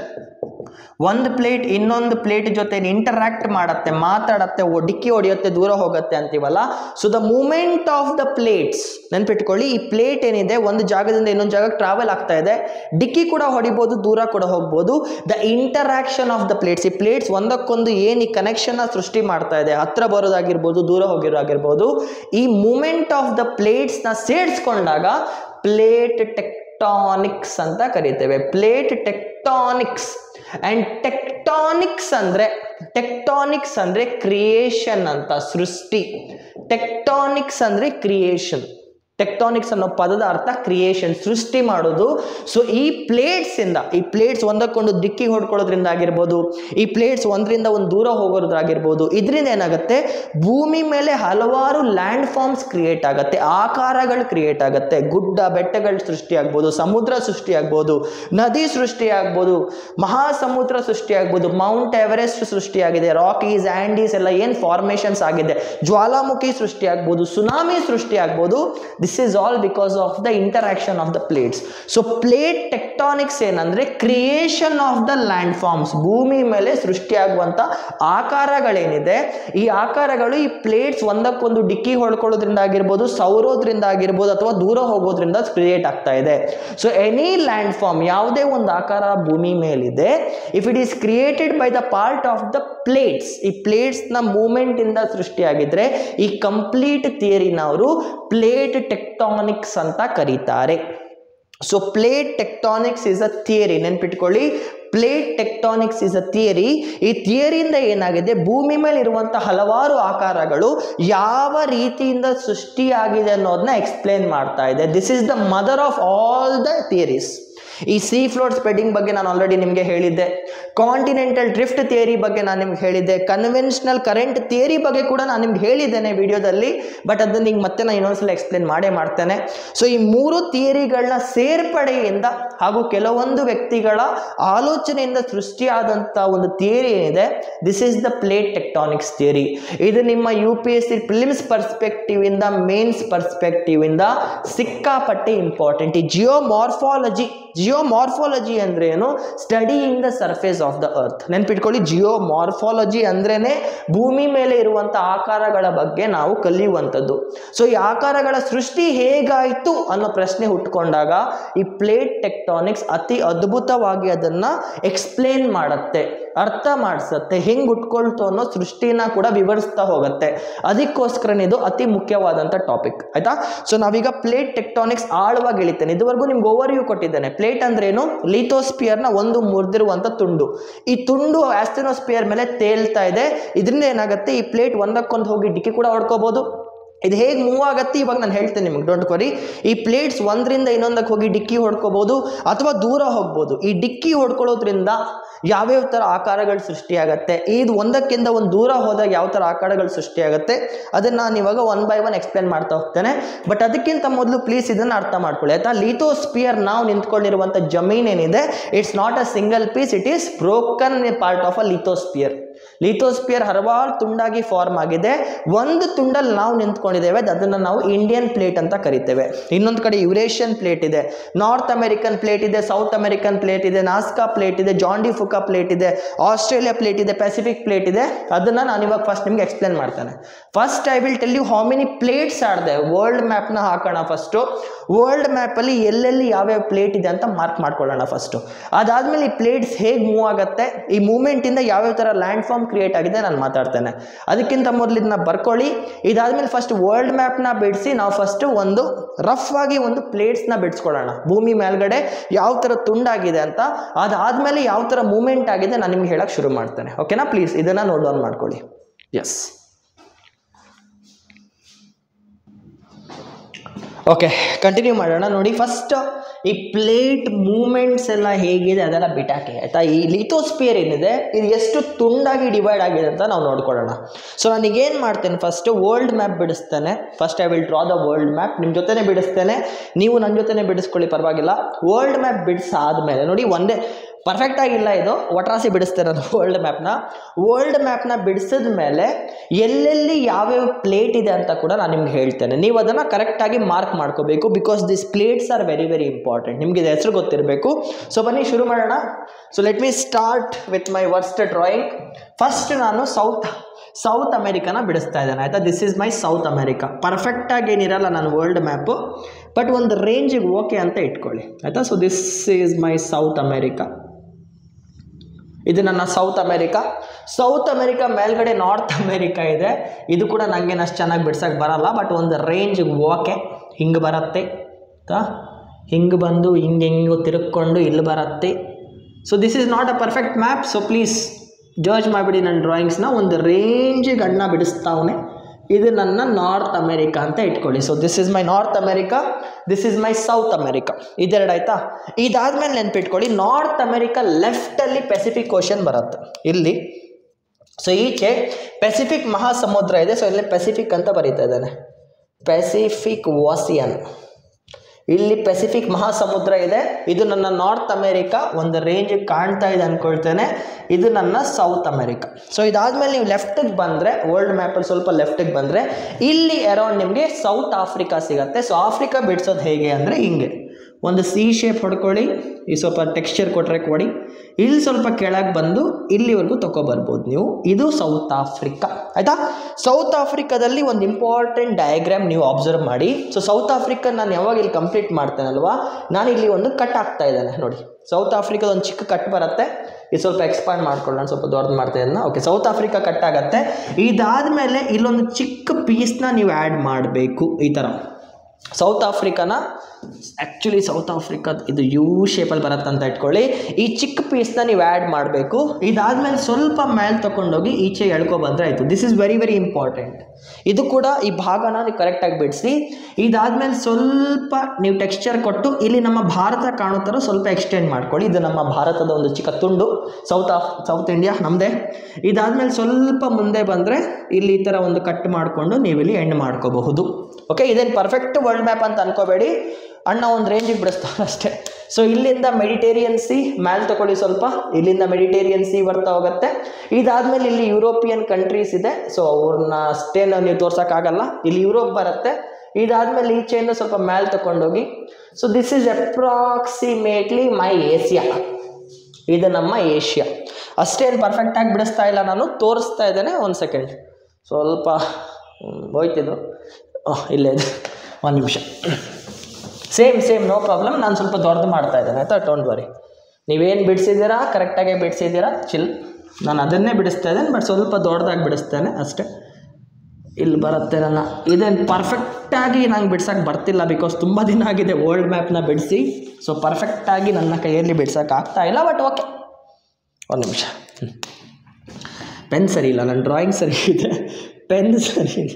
ಒಂದು ಪ್ಲೇಟ್ ಇನ್ನೊಂದು ಪ್ಲೇಟ್ ಜೊತೆ ಇಂಟರಾಕ್ಟ್ ಮಾಡತ್ತೆ ಮಾತಾಡತ್ತೆ ಒ- ಡಿಕ್ಕಿ ಹೊಡೆಯುತ್ತೆ ದೂರ ಹೋಗುತ್ತೆ ಅಂತೀವಲ್ಲ so the movement of the plates ನೆನ್ಪಿಟ್ಕೊಳ್ಳಿ ಈ ಪ್ಲೇಟ್ ಏನಿದೆ ಒಂದು ಜಾಗದಿಂದ ಇನ್ನೊಂದು ಜಾಗಕ್ಕೆ ಟ್ರಾವೆಲ್ ಆಗ್ತಾ ಇದೆ ಡಿಕ್ಕಿ ಕೂಡ ಹೊಡಿಬೋದು ದೂರ ಕೂಡ ಹೋಗ್ಬೋದು the interaction of the plates ಈ ಪ್ಲೇಟ್ಸ್ ಒಂದಕ್ಕೊಂದು ಏನು ಈ ಕನೆಕ್ಷನ್ ಸೃಷ್ಟಿ ಮಾಡ್ತಾ ಇದೆ ಹತ್ರ ಬರೋದಾಗಿರ್ಬೋದು ದೂರ ಹೋಗಿರೋದಾಗಿರ್ಬೋದು ಈ ಮೂಮೆಂಟ್ ಆಫ್ ದ ಪ್ಲೇಟ್ಸ್ನ ಸೇರಿಸ್ಕೊಂಡಾಗ ಪ್ಲೇಟ್ ಟೆಕ್ಟಾನಿಕ್ಸ್ ಅಂತ ಕರಿತೇವೆ ಪ್ಲೇಟ್ ಟೆಕ್ಟಾನಿಕ್ಸ್ ಆ್ಯಂಡ್ ಟೆಕ್ಟಾನಿಕ್ಸ್ ಅಂದರೆ ಟೆಕ್ಟಾನಿಕ್ಸ್ ಅಂದರೆ ಕ್ರಿಯೇಷನ್ ಅಂತ ಸೃಷ್ಟಿ ಟೆಕ್ಟಾನಿಕ್ಸ್ ಅಂದರೆ ಕ್ರಿಯೇಷನ್ ಟೆಕ್ಟಾನಿಕ್ಸ್ ಅನ್ನೋ ಪದದ ಅರ್ಥ ಕ್ರಿಯೇಷನ್ ಸೃಷ್ಟಿ ಮಾಡೋದು ಸೊ ಈ ಪ್ಲೇಟ್ಸ್ ಇಂದ ಈ ಪ್ಲೇಟ್ಸ್ ಒಂದಕ್ಕೊಂದು ದಿಕ್ಕಿ ಹೊಡ್ಕೊಳ್ಳೋದ್ರಿಂದ ಆಗಿರ್ಬೋದು ಈ ಪ್ಲೇಟ್ಸ್ ಒಂದರಿಂದ ಒಂದು ದೂರ ಹೋಗೋದ್ರಾಗಿರ್ಬೋದು ಇದರಿಂದ ಏನಾಗುತ್ತೆ ಭೂಮಿ ಮೇಲೆ ಹಲವಾರು ಲ್ಯಾಂಡ್ ಫಾರ್ಮ್ಸ್ ಕ್ರಿಯೇಟ್ ಆಗುತ್ತೆ ಆಕಾರಗಳು ಕ್ರಿಯೇಟ್ ಆಗುತ್ತೆ ಗುಡ್ಡ ಬೆಟ್ಟಗಳು ಸೃಷ್ಟಿ ಆಗ್ಬೋದು ಸಮುದ್ರ ಸೃಷ್ಟಿ ಆಗ್ಬೋದು ನದಿ ಸೃಷ್ಟಿ ಆಗ್ಬೋದು ಮಹಾಸಮುದ್ರ ಸೃಷ್ಟಿ ಆಗ್ಬೋದು ಮೌಂಟ್ ಎವರೆಸ್ಟ್ ಸೃಷ್ಟಿಯಾಗಿದೆ ರಾಕೀಸ್ ಆ್ಯಂಡೀಸ್ ಎಲ್ಲ ಏನು ಫಾರ್ಮೇಷನ್ಸ್ ಆಗಿದೆ ಜ್ವಾಲಾಮುಖಿ ಸೃಷ್ಟಿ ಆಗ್ಬೋದು ಸುನಾಮಿ ಸೃಷ್ಟಿ ಆಗ್ಬೋದು this is all because of the interaction of the plates so plate tectonics ಏನಂದ್ರೆ creation of the land forms ಭೂಮಿ ಮೇಲೆ ಸೃಷ್ಟಿಯಾಗುವಂಥ ಆಕಾರಗಳೇನಿದೆ ಈ ಆಕಾರಗಳು ಈ ಪ್ಲೇಟ್ಸ್ ಒಂದಕ್ಕೊಂದು ಡಿಕ್ಕಿ ಹೊಡ್ಕೊಳ್ಳೋದ್ರಿಂದ ಆಗಿರ್ಬೋದು ಸೌರೋದ್ರಿಂದ ಆಗಿರ್ಬೋದು ಅಥವಾ ದೂರ ಹೋಗೋದ್ರಿಂದ ಕ್ರಿಯೇಟ್ ಆಗ್ತಾ ಇದೆ ಸೊ ಎನಿ ಲ್ಯಾಂಡ್ ಫಾರ್ಮ್ ಯಾವುದೇ ಒಂದು ಆಕಾರ ಭೂಮಿ ಮೇಲಿದೆ if it is created by the part of the plates ಈ ಪ್ಲೇಟ್ಸ್ನ ಮೂಮೆಂಟಿಂದ ಸೃಷ್ಟಿಯಾಗಿದ್ರೆ ಈ ಕಂಪ್ಲೀಟ್ ಥಿಯರಿನ ಅವರು ಪ್ಲೇಟ್ ಟೆಕ್ಟಾನಿಕ್ಸ್ ಅಂತ ಕರೀತಾರೆ so plate tectonics is a theory ನೆನ್ಪಿಟ್ಕೊಳ್ಳಿ plate tectonics is a theory ಈ ಥಿಯರಿಯಿಂದ ಏನಾಗಿದೆ ಭೂಮಿ ಮೇಲೆ ಇರುವಂಥ ಹಲವಾರು ಆಕಾರಗಳು ಯಾವ ರೀತಿಯಿಂದ ಸೃಷ್ಟಿಯಾಗಿದೆ ಅನ್ನೋದನ್ನ ಎಕ್ಸ್ಪ್ಲೇನ್ ಮಾಡ್ತಾ ಇದೆ this is the mother of all the theories ಈ ಸಿ ಫ್ಲೋರ್ ಸ್ಪ್ರೆಡಿಂಗ್ ಬಗ್ಗೆ ನಾನು ಆಲ್ರೆಡಿ ನಿಮಗೆ ಹೇಳಿದ್ದೆ ಕಾಂಟಿನೆಂಟಲ್ ಡ್ರಿಫ್ಟ್ ಥಿಯರಿ ಬಗ್ಗೆ ನಾನು ನಿಮ್ಗೆ ಹೇಳಿದ್ದೆ ಕನ್ವೆನ್ಷನಲ್ ಕರೆಂಟ್ ಥಿಯರಿ ಬಗ್ಗೆ ಕೂಡ ನಾನು ನಿಮ್ಗೆ ಹೇಳಿದ್ದೇನೆ ವಿಡಿಯೋದಲ್ಲಿ ಬಟ್ ಅದನ್ನ ಈಗ ಮತ್ತೆ ನಾನು ಇನ್ನೊಂದ್ಸಲ ಎಕ್ಸ್ಪ್ಲೇನ್ ಮಾಡೇ ಮಾಡ್ತೇನೆ ಸೊ ಈ ಮೂರು ಥಿಯರಿಗಳನ್ನ ಸೇರ್ಪಡೆಯಿಂದ ಹಾಗೂ ಕೆಲವೊಂದು ವ್ಯಕ್ತಿಗಳ ಆಲೋಚನೆಯಿಂದ ಸೃಷ್ಟಿಯಾದಂಥ ಒಂದು ಥಿಯರಿ ಏನಿದೆ this is the plate tectonics theory ಇದು ನಿಮ್ಮ U P S C prelims perspective ಇಂದ ಮೇನ್ಸ್ ಪರ್ಸ್ಪೆಕ್ಟಿವ್ ಇಂದ ಸಿಕ್ಕಾಪಟ್ಟೆ ಇಂಪಾರ್ಟೆಂಟ್ ಈ ಜಿಯೋ ಮಾರ್ಫಾಲಜಿ ಜಿಯೋ ಮಾರ್ಫಾಲಜಿ ಅಂದ್ರೆ ಏನು studying the surface of the earth ನೆನ್ಪಿಟ್ಕೊಳ್ಳಿ ಜಿಯೋ ಮಾರ್ಫಾಲಜಿ ಅಂದ್ರೇನೆ ಭೂಮಿ ಮೇಲೆ ಇರುವಂಥ ಆಕಾರಗಳ ಬಗ್ಗೆ ನಾವು ಕಲಿಯುವಂಥದ್ದು ಸೊ ಈ ಆಕಾರಗಳ ಸೃಷ್ಟಿ ಹೇಗಾಯಿತು ಅನ್ನೋ ಪ್ರಶ್ನೆ ಹುಟ್ಕೊಂಡಾಗ ಈ ಪ್ಲೇಟ್ ಟೆಕ್ಟಾನಿಕ್ಸ್ ಅತಿ ಅದ್ಭುತವಾಗಿ ಅದನ್ನ ಎಕ್ಸ್ಪ್ಲೇನ್ ಮಾಡುತ್ತೆ ಅರ್ಥ ಮಾಡಿಸುತ್ತೆ ಹೆಂಗ್ ಹುಟ್ಕೊಳ್ತು ಅನ್ನೋ ಸೃಷ್ಟಿನ ಕೂಡ ವಿವರಿಸ್ತಾ ಹೋಗುತ್ತೆ ಅದಕ್ಕೋಸ್ಕರನೇ ಇದು ಅತಿ ಮುಖ್ಯವಾದಂಥ ಟಾಪಿಕ್ ಆಯ್ತಾ ಸೊ ನಾವೀಗ ಪ್ಲೇಟ್ ಟೆಕ್ಟಾನಿಕ್ಸ್ ಆಳವಾಗಿ ಇಳಿತೇನೆ ಇದುವರೆಗೂ ನಿಮ್ಗೆ ಓವರ್ ವ್ಯೂ ಕೊಟ್ಟಿದ್ದೇನೆ ಪ್ಲೇಟ್ ಅಂದ್ರೆ ಏನು ಲಿಥೋಸ್ಪಿಯರ್ನ ಒಂದು ಮುರಿದಿರುವಂಥ ತುಂಡು ಈ ತುಂಡು ಆಸ್ಟಿನೋಸ್ಪಿಯರ್ ಮೇಲೆ ತೇಲ್ತಾ ಇದೆ ಇದರಿಂದ ಏನಾಗುತ್ತೆ ಈ ಪ್ಲೇಟ್ ಒಂದಕ್ಕೊಂದು ಹೋಗಿ ಡಿಕ್ಕಿ ಕೂಡ ಹೊಡ್ಕೋಬಹುದು ಇದು ಹೇಗೆ ಮೂವ್ ಆಗತ್ತೆ ಇವಾಗ ನಾನು ಹೇಳ್ತೇನೆ ನಿಮಗೆ ಡೋಂಟ್ ಕೊರಿ ಈ ಪ್ಲೇಟ್ಸ್ ಒಂದರಿಂದ ಇನ್ನೊಂದಕ್ಕೆ ಹೋಗಿ ಡಿಕ್ಕಿ ಹೊಡ್ಕೋಬಹುದು ಅಥವಾ ದೂರ ಹೋಗ್ಬೋದು ಈ ಡಿಕ್ಕಿ ಹೊಡ್ಕೊಳ್ಳೋದ್ರಿಂದ ಯಾವ್ಯಾವ ಥರ ಆಕಾರಗಳು ಸೃಷ್ಟಿಯಾಗತ್ತೆ ಇದು ಒಂದಕ್ಕಿಂತ ಒಂದು ದೂರ ಹೋದಾಗ ಯಾವ ಥರ ಆಕಾರಗಳು ಸೃಷ್ಟಿಯಾಗುತ್ತೆ ಅದನ್ನು ನಾನು ಇವಾಗ ಒನ್ ಬೈ ಒನ್ ಎಕ್ಸ್ಪ್ಲೇನ್ ಮಾಡ್ತಾ ಹೋಗ್ತೇನೆ ಬಟ್ ಅದಕ್ಕಿಂತ ಮೊದಲು ಪ್ಲೀಸ್ ಇದನ್ನು ಅರ್ಥ ಮಾಡ್ಕೊಳ್ಳಿ ಆಯ್ತಾ ಲಿಥೋಸ್ಪಿಯರ್ ನಾವು ನಿಂತ್ಕೊಂಡಿರುವಂಥ ಜಮೀನ್ ಏನಿದೆ it's not a single piece it is broken part of a lithosphere lithosphere ಹಲವಾರು ತುಂಡಾಗಿ ಫಾರ್ಮ್ ಆಗಿದೆ ಒಂದು ತುಂಡಲ್ಲಿ ನಾವು ನಿಂತ್ಕೊಂಡಿದ್ದೇವೆ ಅದನ್ನು ನಾವು ಇಂಡಿಯನ್ ಪ್ಲೇಟ್ ಅಂತ ಕರಿತೇವೆ ಇನ್ನೊಂದು ಕಡೆ ಯುರೇಷಿಯನ್ ಪ್ಲೇಟ್ ಇದೆ ನಾರ್ತ್ ಅಮೆರಿಕನ್ ಪ್ಲೇಟ್ ಇದೆ ಸೌತ್ ಅಮೆರಿಕನ್ ಪ್ಲೇಟ್ ಇದೆ ನಾಸ್ಕಾ ಪ್ಲೇಟ್ ಇದೆ ಜಾಂಡಿ ಫುಕಾ ಪ್ಲೇಟ್ ಇದೆ ಆಸ್ಟ್ರೇಲಿಯಾ ಪ್ಲೇಟ್ ಇದೆ ಪೆಸಿಫಿಕ್ ಪ್ಲೇಟ್ ಇದೆ ಅದನ್ನು ನಾನು ಇವಾಗ ಫಸ್ಟ್ ನಿಮ್ಗೆ ಎಕ್ಸ್ಪ್ಲೇನ್ ಮಾಡ್ತೇನೆ first I will tell you how many plates ಆಡಿದೆ ವರ್ಲ್ಡ್ ಮ್ಯಾಪ್ನ ಹಾಕೋಣ ಫಸ್ಟು ವರ್ಲ್ಡ್ ಮ್ಯಾಪಲ್ಲಿ ಎಲ್ಲೆಲ್ಲಿ ಯಾವ್ಯಾವ ಪ್ಲೇಟ್ ಇದೆ ಅಂತ ಮಾರ್ಕ್ ಮಾಡ್ಕೊಳ್ಳೋಣ ಫಸ್ಟು ಅದಾದಮೇಲೆ ಈ ಪ್ಲೇಟ್ಸ್ ಹೇಗೆ ಮೂವ್ ಆಗುತ್ತೆ ಈ ಮೂಮೆಂಟಿಂದ ಯಾವ್ಯಾವ ಥರ ಲ್ಯಾಂಡ್ ಫಾರ್ಮ್ ಕ್ರಿಯೇಟ್ ಆಗಿದೆ ನಾನು ಮಾತಾಡ್ತೇನೆ ಅದಕ್ಕಿಂತ ಮೊದಲು ಇದನ್ನ ಬರ್ಕೊಳ್ಳಿ ಇದಾದಮೇಲೆ ಫಸ್ಟ್ ವರ್ಲ್ಡ್ ಮ್ಯಾಪ್ನ ಬಿಡಿಸಿ ನಾವು ಫಸ್ಟು ಒಂದು ರಫ್ ಆಗಿ ಒಂದು ಪ್ಲೇಟ್ಸ್ನ ಬಿಡಿಸ್ಕೊಳ್ಳೋಣ ಭೂಮಿ ಮೇಲ್ಗಡೆ ಯಾವ ಥರ ತುಂಡಾಗಿದೆ ಅಂತ ಅದಾದಮೇಲೆ ಯಾವ ಥರ ಮೂಮೆಂಟ್ ಆಗಿದೆ ನಾನು ನಿಮ್ಗೆ ಹೇಳಕ್ಕೆ ಶುರು ಮಾಡ್ತೇನೆ ಓಕೆನಾ ಪ್ಲೀಸ್ ಇದನ್ನು ನೋಟ್ ಡೌನ್ ಮಾಡ್ಕೊಳ್ಳಿ ಎಸ್ ಓಕೆ ಕಂಟಿನ್ಯೂ ಮಾಡೋಣ ನೋಡಿ ಫಸ್ಟ್ ಈ ಪ್ಲೇಟ್ ಮೂಮೆಂಟ್ಸ್ ಎಲ್ಲ ಹೇಗಿದೆ ಅದೆಲ್ಲ ಬಿಟ್ಟಾಕಿ ಆಯಿತಾ ಈ ಲಿಥೋಸ್ಪಿಯರ್ ಏನಿದೆ ಇದು ಎಷ್ಟು ತುಂಡಾಗಿ ಡಿವೈಡ್ ಆಗಿದೆ ಅಂತ ನಾವು ನೋಡ್ಕೊಳ್ಳೋಣ ಸೊ ನಾನೀಗೇನು ಮಾಡ್ತೇನೆ ಫಸ್ಟ್ ವರ್ಲ್ಡ್ ಮ್ಯಾಪ್ ಬಿಡಿಸ್ತೇನೆ first I will draw the world map ನಿಮ್ಮ ಜೊತೆನೇ ಬಿಡಿಸ್ತೇನೆ ನೀವು ನನ್ನ ಜೊತೆನೇ ಬಿಡಿಸ್ಕೊಳ್ಳಿ ಪರವಾಗಿಲ್ಲ ವರ್ಲ್ಡ್ ಮ್ಯಾಪ್ ಬಿಡಿಸಾದ್ಮೇಲೆ ನೋಡಿ ಒಂದೇ ಪರ್ಫೆಕ್ಟ್ ಆಗಿಲ್ಲ ಇದು ಒಟ್ರಾಸಿ ಬಿಡಿಸ್ತೇನೆ ನಾನು ವರ್ಲ್ಡ್ ಮ್ಯಾಪ್ನ ವರ್ಲ್ಡ್ ಮ್ಯಾಪ್ನ ಬಿಡಿಸಿದ ಮೇಲೆ ಎಲ್ಲೆಲ್ಲಿ ಯಾವ್ಯಾವ ಪ್ಲೇಟ್ ಇದೆ ಅಂತ ಕೂಡ ನಾನು ನಿಮ್ಗೆ ಹೇಳ್ತೇನೆ ನೀವು ಅದನ್ನು ಕರೆಕ್ಟಾಗಿ ಮಾರ್ಕ್ ಮಾಡ್ಕೋಬೇಕು because this plates are very very important ನಿಮಗೆ ಇದು ಹೆಸರು ಗೊತ್ತಿರಬೇಕು ಸೊ ಬನ್ನಿ ಶುರು ಮಾಡೋಣ so let me start with my worst drawing first ನಾನು ಸೌತ್ ಸೌತ್ ಅಮೆರಿಕನ ಬಿಡಿಸ್ತಾ ಇದ್ದೇನೆ ಆಯಿತಾ this is my South America ಪರ್ಫೆಕ್ಟಾಗಿ ಏನಿರಲ್ಲ ನಾನು ವರ್ಲ್ಡ್ ಮ್ಯಾಪು ಬಟ್ ಒಂದು ರೇಂಜಿಗೆ ಓಕೆ ಅಂತ ಇಟ್ಕೊಳ್ಳಿ ಆಯಿತಾ so this is my South America ಇದು ನನ್ನ ಸೌತ್ ಅಮೆರಿಕಾ ಸೌತ್ ಅಮೆರಿಕಾ ಮೇಲ್ಗಡೆ ನಾರ್ತ್ ಅಮೆರಿಕಾ ಇದೆ ಇದು ಕೂಡ ನನಗೆ ಅಷ್ಟು ಚೆನ್ನಾಗಿ ಬಿಡ್ಸೋಕ್ಕೆ ಬರಲ್ಲ ಬಟ್ ಒಂದು ರೇಂಜಿಗೆ ಓಕೆ ಹಿಂಗೆ ಬರುತ್ತೆ ಆಯ್ತಾ ಹಿಂಗೆ ಬಂದು ಹಿಂಗೆ ಹಿಂಗೆ ತಿರುಗ್ಕೊಂಡು ಇಲ್ಲಿ ಬರುತ್ತೆ so this is not a perfect map so please judge ಮಾಡಿಬಿಡಿ ನನ್ನ ಡ್ರಾಯಿಂಗ್ಸ್ನ ಒಂದು ರೇಂಜಿಗೆ ಅಣ್ಣ ಬಿಡಿಸ್ತಾವನೆ ಇದು ನನ್ನ ನಾರ್ತ್ ಅಮೆರಿಕಾ ಅಂತ ಇಟ್ಕೊಳ್ಳಿ so this is my North America this is my South America ಇದೆರಡು ಆಯ್ತಾ ಇದಾದ್ಮೇಲೆ ನೆನ್ಪಿಟ್ಕೊಳ್ಳಿ ನಾರ್ತ್ ಅಮೆರಿಕಾ ಲೆಫ್ಟಲ್ಲಿ ಪೆಸಿಫಿಕ್ ಓಷನ್ ಬರುತ್ತೆ ಇಲ್ಲಿ ಸೊ ಈಚೆ ಪೆಸಿಫಿಕ್ ಮಹಾಸಮುದ್ರ ಇದೆ ಸೊ ಇಲ್ಲಿ ಪೆಸಿಫಿಕ್ ಅಂತ ಬರೀತಾ ಇದ್ದಾನೆ ಪೆಸಿಫಿಕ್ ವಾಸಿಯನ್ ಇಲ್ಲಿ ಪೆಸಿಫಿಕ್ ಮಹಾಸಮುದ್ರ ಇದೆ ಇದು ನನ್ನ ನಾರ್ತ್ ಅಮೆರಿಕಾ ಒಂದು ರೇಂಜ್ ಕಾಣ್ತಾ ಇದೆ ಅಂದ್ಕೊಳ್ತೇನೆ ಇದು ನನ್ನ ಸೌತ್ ಅಮೆರಿಕಾ ಸೊ ಇದಾದಮೇಲೆ ನೀವು ಲೆಫ್ಟಿಗೆ ಬಂದರೆ ವರ್ಲ್ಡ್ ಮ್ಯಾಪಲ್ಲಿ ಸ್ವಲ್ಪ ಲೆಫ್ಟಿಗೆ ಬಂದರೆ ಇಲ್ಲಿ ಅರೌಂಡ್ ನಿಮಗೆ ಸೌತ್ ಆಫ್ರಿಕಾ ಸಿಗುತ್ತೆ ಸೊ ಆಫ್ರಿಕಾ ಬಿಡಿಸೋದು ಹೇಗೆ ಅಂದರೆ ಹಿಂಗೆ ಒಂದು ಸಿ ಶೇಪ್ ಹೊಡ್ಕೊಳ್ಳಿ ಈ ಸ್ವಲ್ಪ ಟೆಕ್ಸ್ಚರ್ ಕೊಟ್ಟರೆ ಕೊಡಿ ಇಲ್ಲಿ ಸ್ವಲ್ಪ ಕೆಳಗೆ ಬಂದು ಇಲ್ಲಿವರೆಗೂ ತೊಗೊಬರ್ಬೋದು ನೀವು ಇದು ಸೌತ್ ಆಫ್ರಿಕಾ ಆಯಿತಾ ಸೌತ್ ಆಫ್ರಿಕಾದಲ್ಲಿ ಒಂದು ಇಂಪಾರ್ಟೆಂಟ್ ಡಯಾಗ್ರಾಮ್ ನೀವು ಅಬ್ಸರ್ವ್ ಮಾಡಿ ಸೊ ಸೌತ್ ಆಫ್ರಿಕಾ ನಾನು ಯಾವಾಗ ಇಲ್ಲಿ ಕಂಪ್ಲೀಟ್ ಮಾಡ್ತೇನಲ್ವಾ ನಾನು ಇಲ್ಲಿ ಒಂದು ಕಟ್ ಆಗ್ತಾ ಇದ್ದೇನೆ ನೋಡಿ ಸೌತ್ ಆಫ್ರಿಕಾದ ಒಂದು ಚಿಕ್ಕ ಕಟ್ ಬರುತ್ತೆ ಇದು ಸ್ವಲ್ಪ ಎಕ್ಸ್ಪಾಂಡ್ ಮಾಡ್ಕೊಳ್ಳೋಣ ಸ್ವಲ್ಪ ದೊಡ್ಡದು ಮಾಡ್ತಾ ಇದ್ದನ್ನ ಓಕೆ ಸೌತ್ ಆಫ್ರಿಕಾ ಕಟ್ ಆಗುತ್ತೆ ಇದಾದಮೇಲೆ ಇಲ್ಲೊಂದು ಚಿಕ್ಕ ಪೀಸ್ನ ನೀವು ಆ್ಯಡ್ ಮಾಡಬೇಕು ಈ ಥರ ಸೌತ್ ಆಫ್ರಿಕಾನ ಆ್ಯಕ್ಚುಲಿ ಸೌತ್ ಆಫ್ರಿಕಾದ ಇದು ಯು ಶೇಪಲ್ಲಿ ಬರುತ್ತೆ ಅಂತ ಇಟ್ಕೊಳ್ಳಿ ಈ ಚಿಕ್ಕ ಪೀಸ್ನ ನೀವು ಆ್ಯಡ್ ಮಾಡಬೇಕು ಇದಾದಮೇಲೆ ಸ್ವಲ್ಪ ಮೇಲೆ ತೊಗೊಂಡೋಗಿ ಈಚೆ ಎಳ್ಕೊ ಬಂದರೆ ಆಯಿತು this is very very important ಇದು ಕೂಡ ಈ ಭಾಗನ ನೀವು ಕರೆಕ್ಟಾಗಿ ಬಿಡಿಸಿ ಇದಾದಮೇಲೆ ಸ್ವಲ್ಪ ನೀವು ಟೆಕ್ಸ್ಚರ್ ಕೊಟ್ಟು ಇಲ್ಲಿ ನಮ್ಮ ಭಾರತ ಕಾಣೋ ಥರ ಸ್ವಲ್ಪ ಎಕ್ಸ್ಟೆಂಡ್ ಮಾಡ್ಕೊಳ್ಳಿ ಇದು ನಮ್ಮ ಭಾರತದ ಒಂದು ಚಿಕ್ಕ ತುಂಡು ಸೌತ್ ಆಫ್ ಸೌತ್ ಇಂಡಿಯಾ ನಮ್ಮದೇ ಇದಾದಮೇಲೆ ಸ್ವಲ್ಪ ಮುಂದೆ ಬಂದರೆ ಇಲ್ಲಿ ಈ ಥರ ಒಂದು ಕಟ್ ಮಾಡಿಕೊಂಡು ನೀವಿಲ್ಲಿ ಎಂಡ್ ಮಾಡ್ಕೋಬಹುದು ಓಕೆ ಇದೇನು ಪರ್ಫೆಕ್ಟ್ ವರ್ಲ್ಡ್ ಮ್ಯಾಪ್ ಅಂತ ಅನ್ಕೋಬೇಡಿ ಅಣ್ಣ ಒಂದು ರೇಂಜಿಗೆ ಬಿಡಿಸ್ತಾರೆ ಅಷ್ಟೇ ಸೊ ಇಲ್ಲಿಂದ ಮೆಡಿಟೇರಿಯನ್ ಸಿ ಮ್ಯಾಲ್ ತಗೊಳ್ಳಿ ಸ್ವಲ್ಪ ಇಲ್ಲಿಂದ ಮೆಡಿಟೇರಿಯನ್ ಸಿ ಬರ್ತಾ ಹೋಗುತ್ತೆ ಇದಾದಮೇಲೆ ಇಲ್ಲಿ ಯುರೋಪಿಯನ್ ಕಂಟ್ರೀಸ್ ಇದೆ ಸೊ ಅವ್ರನ್ನ ಅಷ್ಟೇನು ನೀವು ತೋರ್ಸೋಕ್ಕಾಗಲ್ಲ ಇಲ್ಲಿ ಯುರೋಪ್ ಬರುತ್ತೆ ಇದಾದಮೇಲೆ ಈಚೆಯಿಂದ ಸ್ವಲ್ಪ ಮ್ಯಾಲ್ ತಗೊಂಡೋಗಿ so this is approximately my Asia ಇದು ನಮ್ಮ ಏಷ್ಯಾ ಅಷ್ಟೇನು ಪರ್ಫೆಕ್ಟಾಗಿ ಬಿಡಿಸ್ತಾ ಇಲ್ಲ ನಾನು ತೋರಿಸ್ತಾ ಇದ್ದೇನೆ ಒಂದು ಸೆಕೆಂಡ್ ಸ್ವಲ್ಪ ಹ್ಮ್, ಹೋಯ್ತಿದ್ದು ಆಹ್, ಇಲ್ಲೇ ಇದೆ ಒಂದು ನಿಮಿಷ ಸೇಮ್ ಸೇಮ್ ನೋ ಪ್ರಾಬ್ಲಮ್ ನಾನು ಸ್ವಲ್ಪ ದೊಡ್ಡದು ಮಾಡ್ತಾ ಇದ್ದೇನೆ ಆಯಿತಾ ಡೋಂಟ್ ವರಿ ನೀವೇನು ಬಿಡಿಸಿದ್ದೀರಾ ಕರೆಕ್ಟಾಗಿ ಬಿಡಿಸಿದ್ದೀರಾ ಚಿಲ್ ನಾನು ಅದನ್ನೇ ಬಿಡಿಸ್ತಾ ಇದ್ದೇನೆ ಬಟ್ ಸ್ವಲ್ಪ ದೊಡ್ಡದಾಗಿ ಬಿಡಿಸ್ತೇನೆ ಅಷ್ಟೇ ಇಲ್ಲಿ ಬರುತ್ತೆ ನನ್ನ ಇದೇನು ಪರ್ಫೆಕ್ಟಾಗಿ ನಂಗೆ ಬಿಡ್ಸೋಕ್ಕೆ ಬರ್ತಿಲ್ಲ ಬಿಕಾಸ್ ತುಂಬ ದಿನ ಆಗಿದೆ ವರ್ಲ್ಡ್ ಮ್ಯಾಪ್ನ ಬಿಡಿಸಿ ಸೊ ಪರ್ಫೆಕ್ಟಾಗಿ ನನ್ನ ಕೈಯಲ್ಲಿ ಬಿಡ್ಸೋಕೆ ಆಗ್ತಾ ಇಲ್ಲ ಬಟ್ ಓಕೆ ಒಂದು ನಿಮಿಷ ಪೆನ್ ಸರಿ ಇಲ್ಲ ನನ್ನ ಡ್ರಾಯಿಂಗ್ ಸರಿ ಇದೆ ಪೆನ್ ಸರಿ ಇದೆ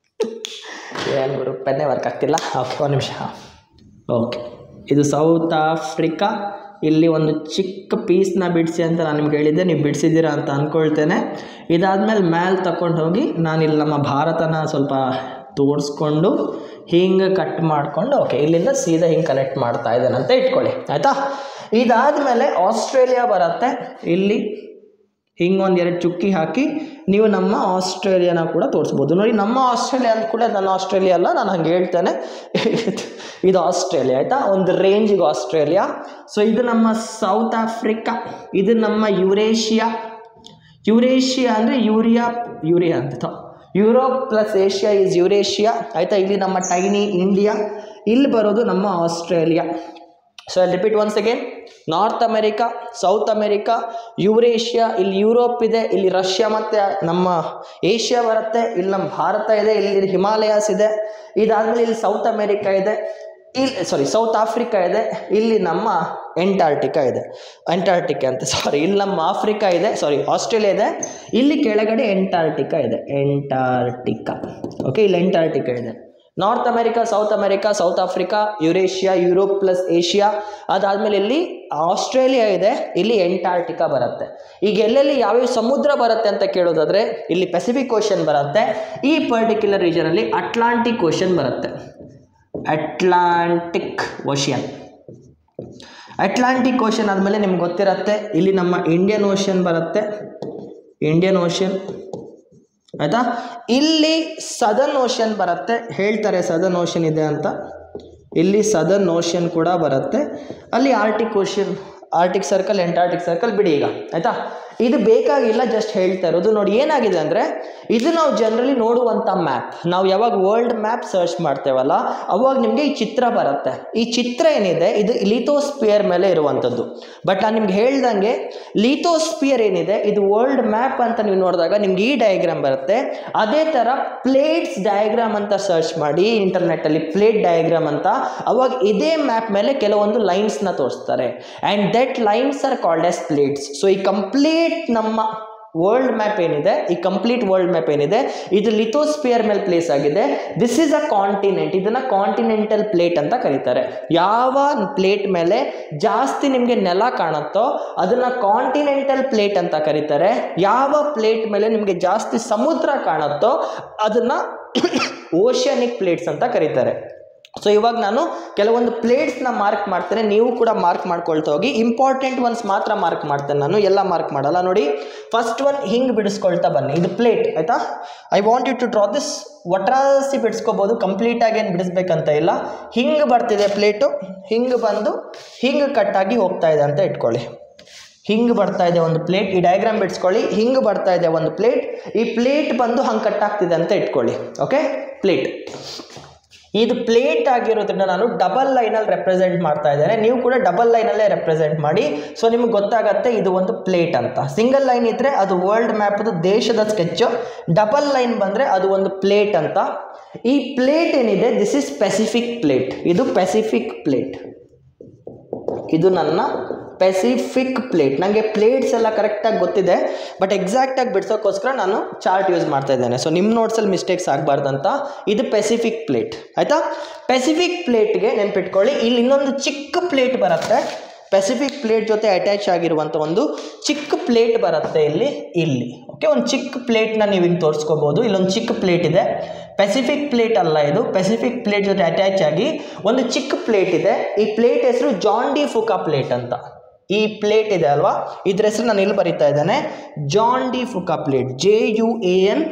ಏನು ಗುರು ಪೆನ್ನೇ ವರ್ಕ್ ಆಗ್ತಿಲ್ಲ ಓಕೆ ಒಂದು ನಿಮಿಷ ಓಕೆ ಇದು ಸೌತ್ ಆಫ್ರಿಕಾ ಇಲ್ಲಿ ಒಂದು ಚಿಕ್ಕ ಪೀಸ್ನ ಬಿಡಿಸಿ ಅಂತ ನಾನು ನಿಮ್ಗೆ ಹೇಳಿದ್ದೆ ನೀವು ಬಿಡಿಸಿದ್ದೀರಾ ಅಂತ ಅಂದ್ಕೊಳ್ತೇನೆ ಇದಾದಮೇಲೆ ಮ್ಯಾಲೆ ತಗೊಂಡು ಹೋಗಿ ನಾನು ಇಲ್ಲಿ ನಮ್ಮ ಭಾರತನ ಸ್ವಲ್ಪ ತೋರಿಸ್ಕೊಂಡು ಹಿಂಗೆ ಕಟ್ ಮಾಡಿಕೊಂಡು ಓಕೆ ಇಲ್ಲಿಂದ ಸೀದಾ ಹಿಂಗೆ ಕನೆಕ್ಟ್ ಮಾಡ್ತಾ ಇದ್ದೇನೆ ಅಂತ ಇಟ್ಕೊಳ್ಳಿ ಆಯಿತಾ ಇದಾದಮೇಲೆ ಆಸ್ಟ್ರೇಲಿಯಾ ಬರುತ್ತೆ ಇಲ್ಲಿ ಹಿಂಗೊಂದು ಎರಡು ಚುಕ್ಕಿ ಹಾಕಿ ನೀವು ನಮ್ಮ ಆಸ್ಟ್ರೇಲಿಯಾನ ಕೂಡ ತೋರಿಸ್ಬೋದು ನೋಡಿ ನಮ್ಮ ಆಸ್ಟ್ರೇಲಿಯಾ ಅಂದ ಕೂಡ ನನ್ನ ಆಸ್ಟ್ರೇಲಿಯಾ ಅಲ್ಲ ನಾನು ಹಂಗೆ ಹೇಳ್ತೇನೆ ಇದು ಆಸ್ಟ್ರೇಲಿಯಾ ಆಯಿತಾ ಒಂದು ರೇಂಜಿಗೆ ಆಸ್ಟ್ರೇಲಿಯಾ ಸೊ ಇದು ನಮ್ಮ ಸೌತ್ ಆಫ್ರಿಕಾ ಇದು ನಮ್ಮ ಯುರೇಷಿಯಾ ಯುರೇಷಿಯಾ ಅಂದರೆ ಯೂರಿಯಾ ಯೂರಿಯಾ ಅಂತ Europe plus Asia is Eurasia ಆಯಿತಾ ಇಲ್ಲಿ ನಮ್ಮ ಟೈನಿ ಇಂಡಿಯಾ ಇಲ್ಲಿ ಬರೋದು ನಮ್ಮ Australia so I repeat once again North America South America Eurasia ಇಲ್ಲಿ ಯುರೋಪ್ ಇದೆ ಇಲ್ಲಿ ರಷ್ಯಾ ಮತ್ತು ನಮ್ಮ ಏಷ್ಯಾ ಬರುತ್ತೆ ಇಲ್ಲಿ ನಮ್ಮ ಭಾರತ ಇದೆ ಇಲ್ಲಿ ಹಿಮಾಲಯಾಸ್ ಇದೆ ಇದಾದಮೇಲೆ ಇಲ್ಲಿ ಸೌತ್ ಅಮೆರಿಕಾ ಇದೆ ಇಲ್ಲಿ ಸಾರಿ ಸೌತ್ ಆಫ್ರಿಕಾ ಇದೆ ಇಲ್ಲಿ ನಮ್ಮ ಎಂಟಾರ್ಟಿಕಾ ಇದೆ ಎಂಟಾರ್ಟಿಕಾ ಅಂತ ಸಾರಿ ಇಲ್ಲಿ ನಮ್ಮ ಆಫ್ರಿಕಾ ಇದೆ ಸಾರಿ ಆಸ್ಟ್ರೇಲಿಯಾ ಇದೆ ಇಲ್ಲಿ ಕೆಳಗಡೆ ಎಂಟಾರ್ಟಿಕಾ ಇದೆ ಎಂಟಾರ್ಟಿಕಾ ಓಕೆ ಇಲ್ಲಿ ಎಂಟಾರ್ಟಿಕಾ ಇದೆ North America South America South Africa Eurasia Europe plus Asia ಅದಾದಮೇಲೆ ಇಲ್ಲಿ ಆಸ್ಟ್ರೇಲಿಯಾ ಇದೆ ಇಲ್ಲಿ ಎಂಟಾರ್ಟಿಕಾ ಬರುತ್ತೆ ಈಗ ಎಲ್ಲೆಲ್ಲಿ ಯಾವ್ಯಾವ ಸಮುದ್ರ ಬರುತ್ತೆ ಅಂತ ಕೇಳೋದಾದ್ರೆ ಇಲ್ಲಿ ಪೆಸಿಫಿಕ್ ಓಷನ್ ಬರುತ್ತೆ ಈ ಪರ್ಟಿಕ್ಯುಲರ್ ರೀಜನಲ್ಲಿ ಅಟ್ಲಾಂಟಿಕ್ ಓಷನ್ ಬರುತ್ತೆ ಅಟ್ಲಾಂಟಿಕ್ ಓಷಿಯನ್ ಅಟ್ಲಾಂಟಿಕ್ ಓಷನ್ ಆದಮೇಲೆ ನಿಮ್ಗೆ ಗೊತ್ತಿರತ್ತೆ ಇಲ್ಲಿ ನಮ್ಮ ಇಂಡಿಯನ್ ಓಷನ್ ಬರುತ್ತೆ ಇಂಡಿಯನ್ ಓಷನ್ ಆಯಿತಾ ಇಲ್ಲಿ ಸದರ್ನ್ ಓಷನ್ ಬರುತ್ತೆ ಹೇಳ್ತಾರೆ ಸದರ್ನ್ ಓಷನ್ ಇದೆ ಅಂತ ಇಲ್ಲಿ ಸದರ್ನ್ ಓಷನ್ ಕೂಡ ಬರುತ್ತೆ ಅಲ್ಲಿ Arctic Ocean Arctic Circle Antarctic Circle ಬಿಡಿ ಈಗ ಆಯಿತಾ ಇದು ಬೇಕಾಗಿಲ್ಲ ಜಸ್ಟ್ ಹೇಳ್ತಾ ಇರೋದು ನೋಡಿ ಏನಾಗಿದೆ ಅಂದರೆ ಇದು ನಾವು ಜನರಲಿ ನೋಡುವಂಥ ಮ್ಯಾಪ್ ನಾವು ಯಾವಾಗ ವರ್ಲ್ಡ್ ಮ್ಯಾಪ್ ಸರ್ಚ್ ಮಾಡ್ತೇವಲ್ಲ ಅವಾಗ ನಿಮಗೆ ಈ ಚಿತ್ರ ಬರುತ್ತೆ ಈ ಚಿತ್ರ ಏನಿದೆ ಇದು ಲಿಥೋಸ್ಪಿಯರ್ ಮೇಲೆ ಇರುವಂಥದ್ದು ಬಟ್ ನಾನು ನಿಮ್ಗೆ ಹೇಳ್ದಂಗೆ ಲಿಥೋಸ್ಪಿಯರ್ ಏನಿದೆ ಇದು ವರ್ಲ್ಡ್ ಮ್ಯಾಪ್ ಅಂತ ನೀವು ನೋಡಿದಾಗ ನಿಮ್ಗೆ ಈ ಡಯಾಗ್ರಾಮ್ ಬರುತ್ತೆ ಅದೇ ಥರ ಪ್ಲೇಟ್ಸ್ ಡಯಾಗ್ರಾಮ್ ಅಂತ ಸರ್ಚ್ ಮಾಡಿ ಇಂಟರ್ನೆಟ್ಟಲ್ಲಿ ಪ್ಲೇಟ್ ಡಯಾಗ್ರಾಮ್ ಅಂತ ಅವಾಗ ಇದೇ ಮ್ಯಾಪ್ ಮೇಲೆ ಕೆಲವೊಂದು ಲೈನ್ಸ್ನ ತೋರಿಸ್ತಾರೆ and that lines are called as plates so ಈ ಕಂಪ್ಲೀಟ್ ನಮ್ಮ ವರ್ಲ್ಡ್ ಮ್ಯಾಪ್ ಏನಿದೆ ಈ ಕಂಪ್ಲೀಟ್ ವರ್ಲ್ಡ್ ಮ್ಯಾಪ್ ಏನಿದೆ ಇದು ಲಿಥೋಸ್ಪಿಯರ್ ಮೇಲೆ ಪ್ಲೇಸ್ ಆಗಿದೆ ದಿಸ್ ಈಸ್ ಅ ಕಾಂಟಿನೆಂಟ್ ಇದನ್ನ ಕಾಂಟಿನೆಂಟಲ್ ಪ್ಲೇಟ್ ಅಂತ ಕರೀತಾರೆ ಯಾವ ಪ್ಲೇಟ್ ಮೇಲೆ ಜಾಸ್ತಿ ನಿಮಗೆ ನೆಲ ಕಾಣುತ್ತೋ ಅದನ್ನ ಕಾಂಟಿನೆಂಟಲ್ ಪ್ಲೇಟ್ ಅಂತ ಕರೀತಾರೆ ಯಾವ ಪ್ಲೇಟ್ ಮೇಲೆ ನಿಮಗೆ ಜಾಸ್ತಿ ಸಮುದ್ರ ಕಾಣುತ್ತೋ ಅದನ್ನ ಓಷನಿಕ್ ಪ್ಲೇಟ್ಸ್ ಅಂತ ಕರೀತಾರೆ ಸೊ ಇವಾಗ ನಾನು ಕೆಲವೊಂದು ಪ್ಲೇಟ್ಸ್ನ ಮಾರ್ಕ್ ಮಾಡ್ತೇನೆ ನೀವು ಕೂಡ ಮಾರ್ಕ್ ಮಾಡ್ಕೊಳ್ತಾ ಹೋಗಿ ಇಂಪಾರ್ಟೆಂಟ್ ಒನ್ಸ್ ಮಾತ್ರ ಮಾರ್ಕ್ ಮಾಡ್ತೇನೆ ನಾನು ಎಲ್ಲ ಮಾರ್ಕ್ ಮಾಡಲ್ಲ ನೋಡಿ ಫಸ್ಟ್ ಒನ್ ಹಿಂಗೆ ಬಿಡಿಸ್ಕೊಳ್ತಾ ಬನ್ನಿ ಇದು ಪ್ಲೇಟ್ ಆಯಿತಾ I want you to draw this ಒಟ್ರಾಸಿ ಬಿಡಿಸ್ಕೋಬೋದು ಕಂಪ್ಲೀಟಾಗಿ ಏನು ಬಿಡಿಸ್ಬೇಕಂತ ಇಲ್ಲ ಹಿಂಗೆ ಬರ್ತಿದೆ ಪ್ಲೇಟು ಹಿಂಗೆ ಬಂದು ಹಿಂಗೆ ಕಟ್ಟಾಗಿ ಹೋಗ್ತಾ ಇದೆ ಅಂತ ಇಟ್ಕೊಳ್ಳಿ ಹಿಂಗೆ ಬರ್ತಾ ಇದೆ ಒಂದು ಪ್ಲೇಟ್ ಈ ಡಯಾಗ್ರಾಮ್ ಬಿಡಿಸ್ಕೊಳ್ಳಿ ಹಿಂಗೆ ಬರ್ತಾ ಇದೆ ಒಂದು ಪ್ಲೇಟ್ ಈ ಪ್ಲೇಟ್ ಬಂದು ಹಂಗೆ ಕಟ್ಟಾಗ್ತಿದೆ ಅಂತ ಇಟ್ಕೊಳ್ಳಿ ಓಕೆ ಪ್ಲೇಟ್ ಇದು ಪ್ಲೇಟ್ ಆಗಿರೋದ್ರಿಂದ ನಾನು ಡಬಲ್ ಲೈನಲ್ಲಿ ರೆಪ್ರೆಸೆಂಟ್ ಮಾಡ್ತಾ ಇದ್ದೇನೆ ನೀವು ಕೂಡ ಡಬಲ್ ಲೈನಲ್ಲೇ ರೆಪ್ರೆಸೆಂಟ್ ಮಾಡಿ ಸೊ ನಿಮ್ಗೆ ಗೊತ್ತಾಗತ್ತೆ ಇದು ಒಂದು ಪ್ಲೇಟ್ ಅಂತ ಸಿಂಗಲ್ ಲೈನ್ ಇದ್ದರೆ ಅದು ವರ್ಲ್ಡ್ ಮ್ಯಾಪ್ದು ದೇಶದ ಸ್ಕೆಚ್ ಡಬಲ್ ಲೈನ್ ಬಂದರೆ ಅದು ಒಂದು ಪ್ಲೇಟ್ ಅಂತ ಈ ಪ್ಲೇಟ್ ಏನಿದೆ ದಿಸ್ ಇಸ್ ಪೆಸಿಫಿಕ್ ಪ್ಲೇಟ್ ಇದು ಪೆಸಿಫಿಕ್ ಪ್ಲೇಟ್ ಇದು ನನ್ನ ಪೆಸಿಫಿಕ್ ಪ್ಲೇಟ್ ನನಗೆ ಪ್ಲೇಟ್ಸ್ ಎಲ್ಲ ಕರೆಕ್ಟಾಗಿ ಗೊತ್ತಿದೆ ಬಟ್ ಎಕ್ಸಾಕ್ಟಾಗಿ ಬಿಡ್ಸೋಕ್ಕೋಸ್ಕರ ನಾನು ಚಾರ್ಟ್ ಯೂಸ್ ಮಾಡ್ತಾ ಇದ್ದೇನೆ ಸೊ ನಿಮ್ಮ ನೋಟ್ಸಲ್ಲಿ ಮಿಸ್ಟೇಕ್ಸ್ ಆಗಬಾರ್ದಂತ ಇದು ಪೆಸಿಫಿಕ್ ಪ್ಲೇಟ್ ಆಯಿತಾ ಪೆಸಿಫಿಕ್ ಪ್ಲೇಟ್ಗೆ ನೆನ್ಪಿಟ್ಕೊಳ್ಳಿ ಇಲ್ಲಿ ಇನ್ನೊಂದು ಚಿಕ್ಕ ಪ್ಲೇಟ್ ಬರುತ್ತೆ ಪೆಸಿಫಿಕ್ ಪ್ಲೇಟ್ ಜೊತೆ ಅಟ್ಯಾಚ್ ಆಗಿರುವಂಥ ಒಂದು ಚಿಕ್ಕ ಪ್ಲೇಟ್ ಬರುತ್ತೆ ಇಲ್ಲಿ ಇಲ್ಲಿ ಓಕೆ ಒಂದು ಚಿಕ್ಕ ಪ್ಲೇಟ್ನ ನೀವು ಹಿಂಗೆ ತೋರಿಸ್ಕೋಬೋದು ಇಲ್ಲೊಂದು ಚಿಕ್ಕ ಪ್ಲೇಟ್ ಇದೆ ಪೆಸಿಫಿಕ್ ಪ್ಲೇಟ್ ಅಲ್ಲ ಇದು ಪೆಸಿಫಿಕ್ ಪ್ಲೇಟ್ ಜೊತೆ ಅಟ್ಯಾಚ್ ಆಗಿ ಒಂದು ಚಿಕ್ಕ ಪ್ಲೇಟ್ ಇದೆ ಈ ಪ್ಲೇಟ್ ಹೆಸರು ಜಾನ್ ಡಿ ಫುಕಾ ಪ್ಲೇಟ್ ಅಂತ ಈ ಪ್ಲೇಟ್ ಇದೆ ಅಲ್ವಾ ಇದ್ರ ಹೆಸರು ನಾನು ಇಲ್ಲಿ ಬರೀತಾ ಇದ್ದೇನೆ Juan de Fuca plate J U A N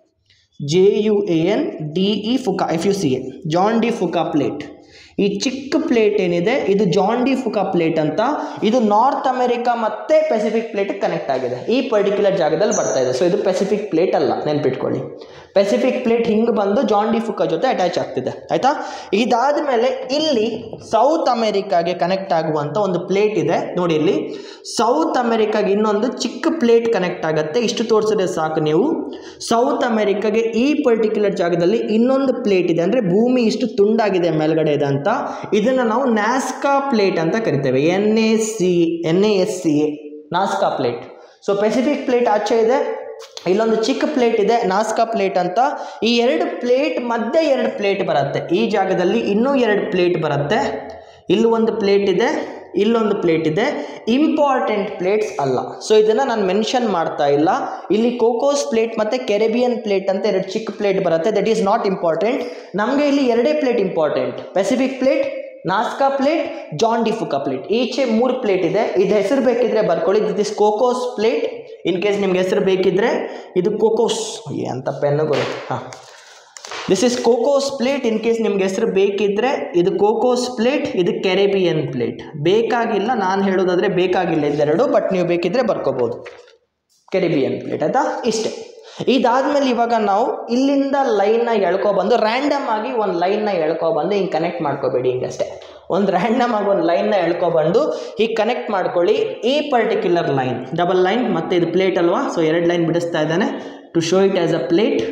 J U A N D E Fuca F U C A Juan de Fuca plate ಈ ಚಿಕ್ಕ ಪ್ಲೇಟ್ ಏನಿದೆ ಇದು ಜಾನ್ ಡಿ ಫುಕಾ ಪ್ಲೇಟ್ ಅಂತ ಇದು ನಾರ್ತ್ ಅಮೆರಿಕಾ ಮತ್ತೆ ಪೆಸಿಫಿಕ್ ಪ್ಲೇಟ್ ಕನೆಕ್ಟ್ ಆಗಿದೆ ಈ particular ಜಾಗದಲ್ಲಿ ಬರ್ತಾ ಇದೆ ಸೊ ಇದು ಪೆಸಿಫಿಕ್ ಪ್ಲೇಟ್ ಅಲ್ಲ ನೆನ್ಪಿಟ್ಕೊಳ್ಳಿ ಪೆಸಿಫಿಕ್ ಪ್ಲೇಟ್ ಹಿಂಗೆ ಬಂದು ಜಾನ್ ಡಿ ಫುಕಾ ಜೊತೆ ಅಟ್ಯಾಚ್ ಆಗ್ತಿದೆ ಆಯಿತಾ ಇದಾದ ಮೇಲೆ ಇಲ್ಲಿ ಸೌತ್ ಅಮೆರಿಕಾಗೆ ಕನೆಕ್ಟ್ ಆಗುವಂಥ ಒಂದು ಪ್ಲೇಟ್ ಇದೆ ನೋಡಿ ಇಲ್ಲಿ ಸೌತ್ ಅಮೆರಿಕಾಗೆ ಇನ್ನೊಂದು ಚಿಕ್ಕ ಪ್ಲೇಟ್ ಕನೆಕ್ಟ್ ಆಗುತ್ತೆ ಇಷ್ಟು ತೋರಿಸಿದ್ರೆ ಸಾಕು ನೀವು ಸೌತ್ ಅಮೆರಿಕಾಗೆ ಈ ಪರ್ಟಿಕ್ಯುಲರ್ ಜಾಗದಲ್ಲಿ ಇನ್ನೊಂದು ಪ್ಲೇಟ್ ಇದೆ ಅಂದರೆ ಭೂಮಿ ಇಷ್ಟು ತುಂಡಾಗಿದೆ ಮೇಲ್ಗಡೆ ಇದೆ ಅಂತ ಇದನ್ನು ನಾವು ನ್ಯಾಸ್ಕಾ ಪ್ಲೇಟ್ ಅಂತ ಕರಿತೇವೆ N A C N A S C A Nazca plate so Pacific plate ಆಚೆ ಇದೆ ಇಲ್ಲೊಂದು ಚಿಕ್ಕ ಪ್ಲೇಟ್ ಇದೆ ನಾಸ್ಕಾ ಪ್ಲೇಟ್ ಅಂತ ಈ ಎರಡು ಪ್ಲೇಟ್ ಮಧ್ಯೆ ಎರಡು ಪ್ಲೇಟ್ ಬರುತ್ತೆ ಈ ಜಾಗದಲ್ಲಿ ಇನ್ನೂ ಎರಡು ಪ್ಲೇಟ್ ಬರುತ್ತೆ ಇಲ್ಲೂ ಒಂದು ಪ್ಲೇಟ್ ಇದೆ ಇಲ್ಲೊಂದು ಪ್ಲೇಟ್ ಇದೆ ಇಂಪಾರ್ಟೆಂಟ್ ಪ್ಲೇಟ್ಸ್ ಅಲ್ಲ ಸೊ ಇದನ್ನು ನಾನು ಮೆನ್ಷನ್ ಮಾಡ್ತಾ ಇಲ್ಲ ಇಲ್ಲಿ ಕೋಕೋಸ್ ಪ್ಲೇಟ್ ಮತ್ತು ಕೆರೆಬಿಯನ್ ಪ್ಲೇಟ್ ಅಂತ ಎರಡು ಚಿಕ್ಕ ಪ್ಲೇಟ್ ಬರುತ್ತೆ ದಟ್ ಈಸ್ ನಾಟ್ ಇಂಪಾರ್ಟೆಂಟ್ ನಮಗೆ ಇಲ್ಲಿ ಎರಡೇ plate important Pacific plate Nazca plate Juan de Fuca plate ಈಚೆ ಮೂರು ಪ್ಲೇಟ್ ಇದೆ ಇದು ಹೆಸರು ಬೇಕಿದ್ರೆ ಬರ್ಕೊಳ್ಳಿ this is Cocos plate in case ನಿಮ್ಗೆ ಹೆಸರು ಬೇಕಿದ್ರೆ ಇದು ಕೋಕೋಸ್ ಅಂತ ಪೆನ್ನು ಬರುತ್ತೆ ಹಾಂ this is Cocos plate in case ನಿಮ್ಗೆ ಹೆಸರು ಬೇಕಿದ್ರೆ ಇದು ಕೋಕೋಸ್ ಪ್ಲೇಟ್ ಇದು ಕೆರೆಬಿಯನ್ ಪ್ಲೇಟ್ ಬೇಕಾಗಿಲ್ಲ ನಾನು ಹೇಳೋದಾದರೆ ಬೇಕಾಗಿಲ್ಲ ಇದೆರಡು ಬಟ್ ನೀವು ಬೇಕಿದ್ರೆ ಬರ್ಕೋಬೋದು ಕೆರಿಬಿಯನ್ ಪ್ಲೇಟ್ ಆಯ್ತಾ ಇಷ್ಟೇ ಇದಾದ್ಮೇಲೆ ಇವಾಗ ನಾವು ಇಲ್ಲಿಂದ ಲೈನ್ನ ಎಳ್ಕೊಬಂದು ರ್ಯಾಂಡಮ್ ಆಗಿ ಒಂದು ಲೈನ್ನ ಎಳ್ಕೊಬಂದು ಹಿಂಗೆ ಕನೆಕ್ಟ್ ಮಾಡ್ಕೋಬೇಡಿ ಹಿಂಗೆ ಅಷ್ಟೇ ಒಂದು ರ್ಯಾಂಡಮ್ ಆಗಿ ಒಂದು ಲೈನ್ನ ಎಳ್ಕೊಬಂದು ಹೀಗೆ ಕನೆಕ್ಟ್ ಮಾಡ್ಕೊಳ್ಳಿ ಈ ಪರ್ಟಿಕ್ಯುಲರ್ ಲೈನ್ ಡಬಲ್ ಲೈನ್ ಮತ್ತು ಇದು ಪ್ಲೇಟ್ ಅಲ್ವಾ ಸೊ ಎರಡು ಲೈನ್ ಬಿಡಿಸ್ತಾ ಇದ್ದಾನೆ to show it as a plate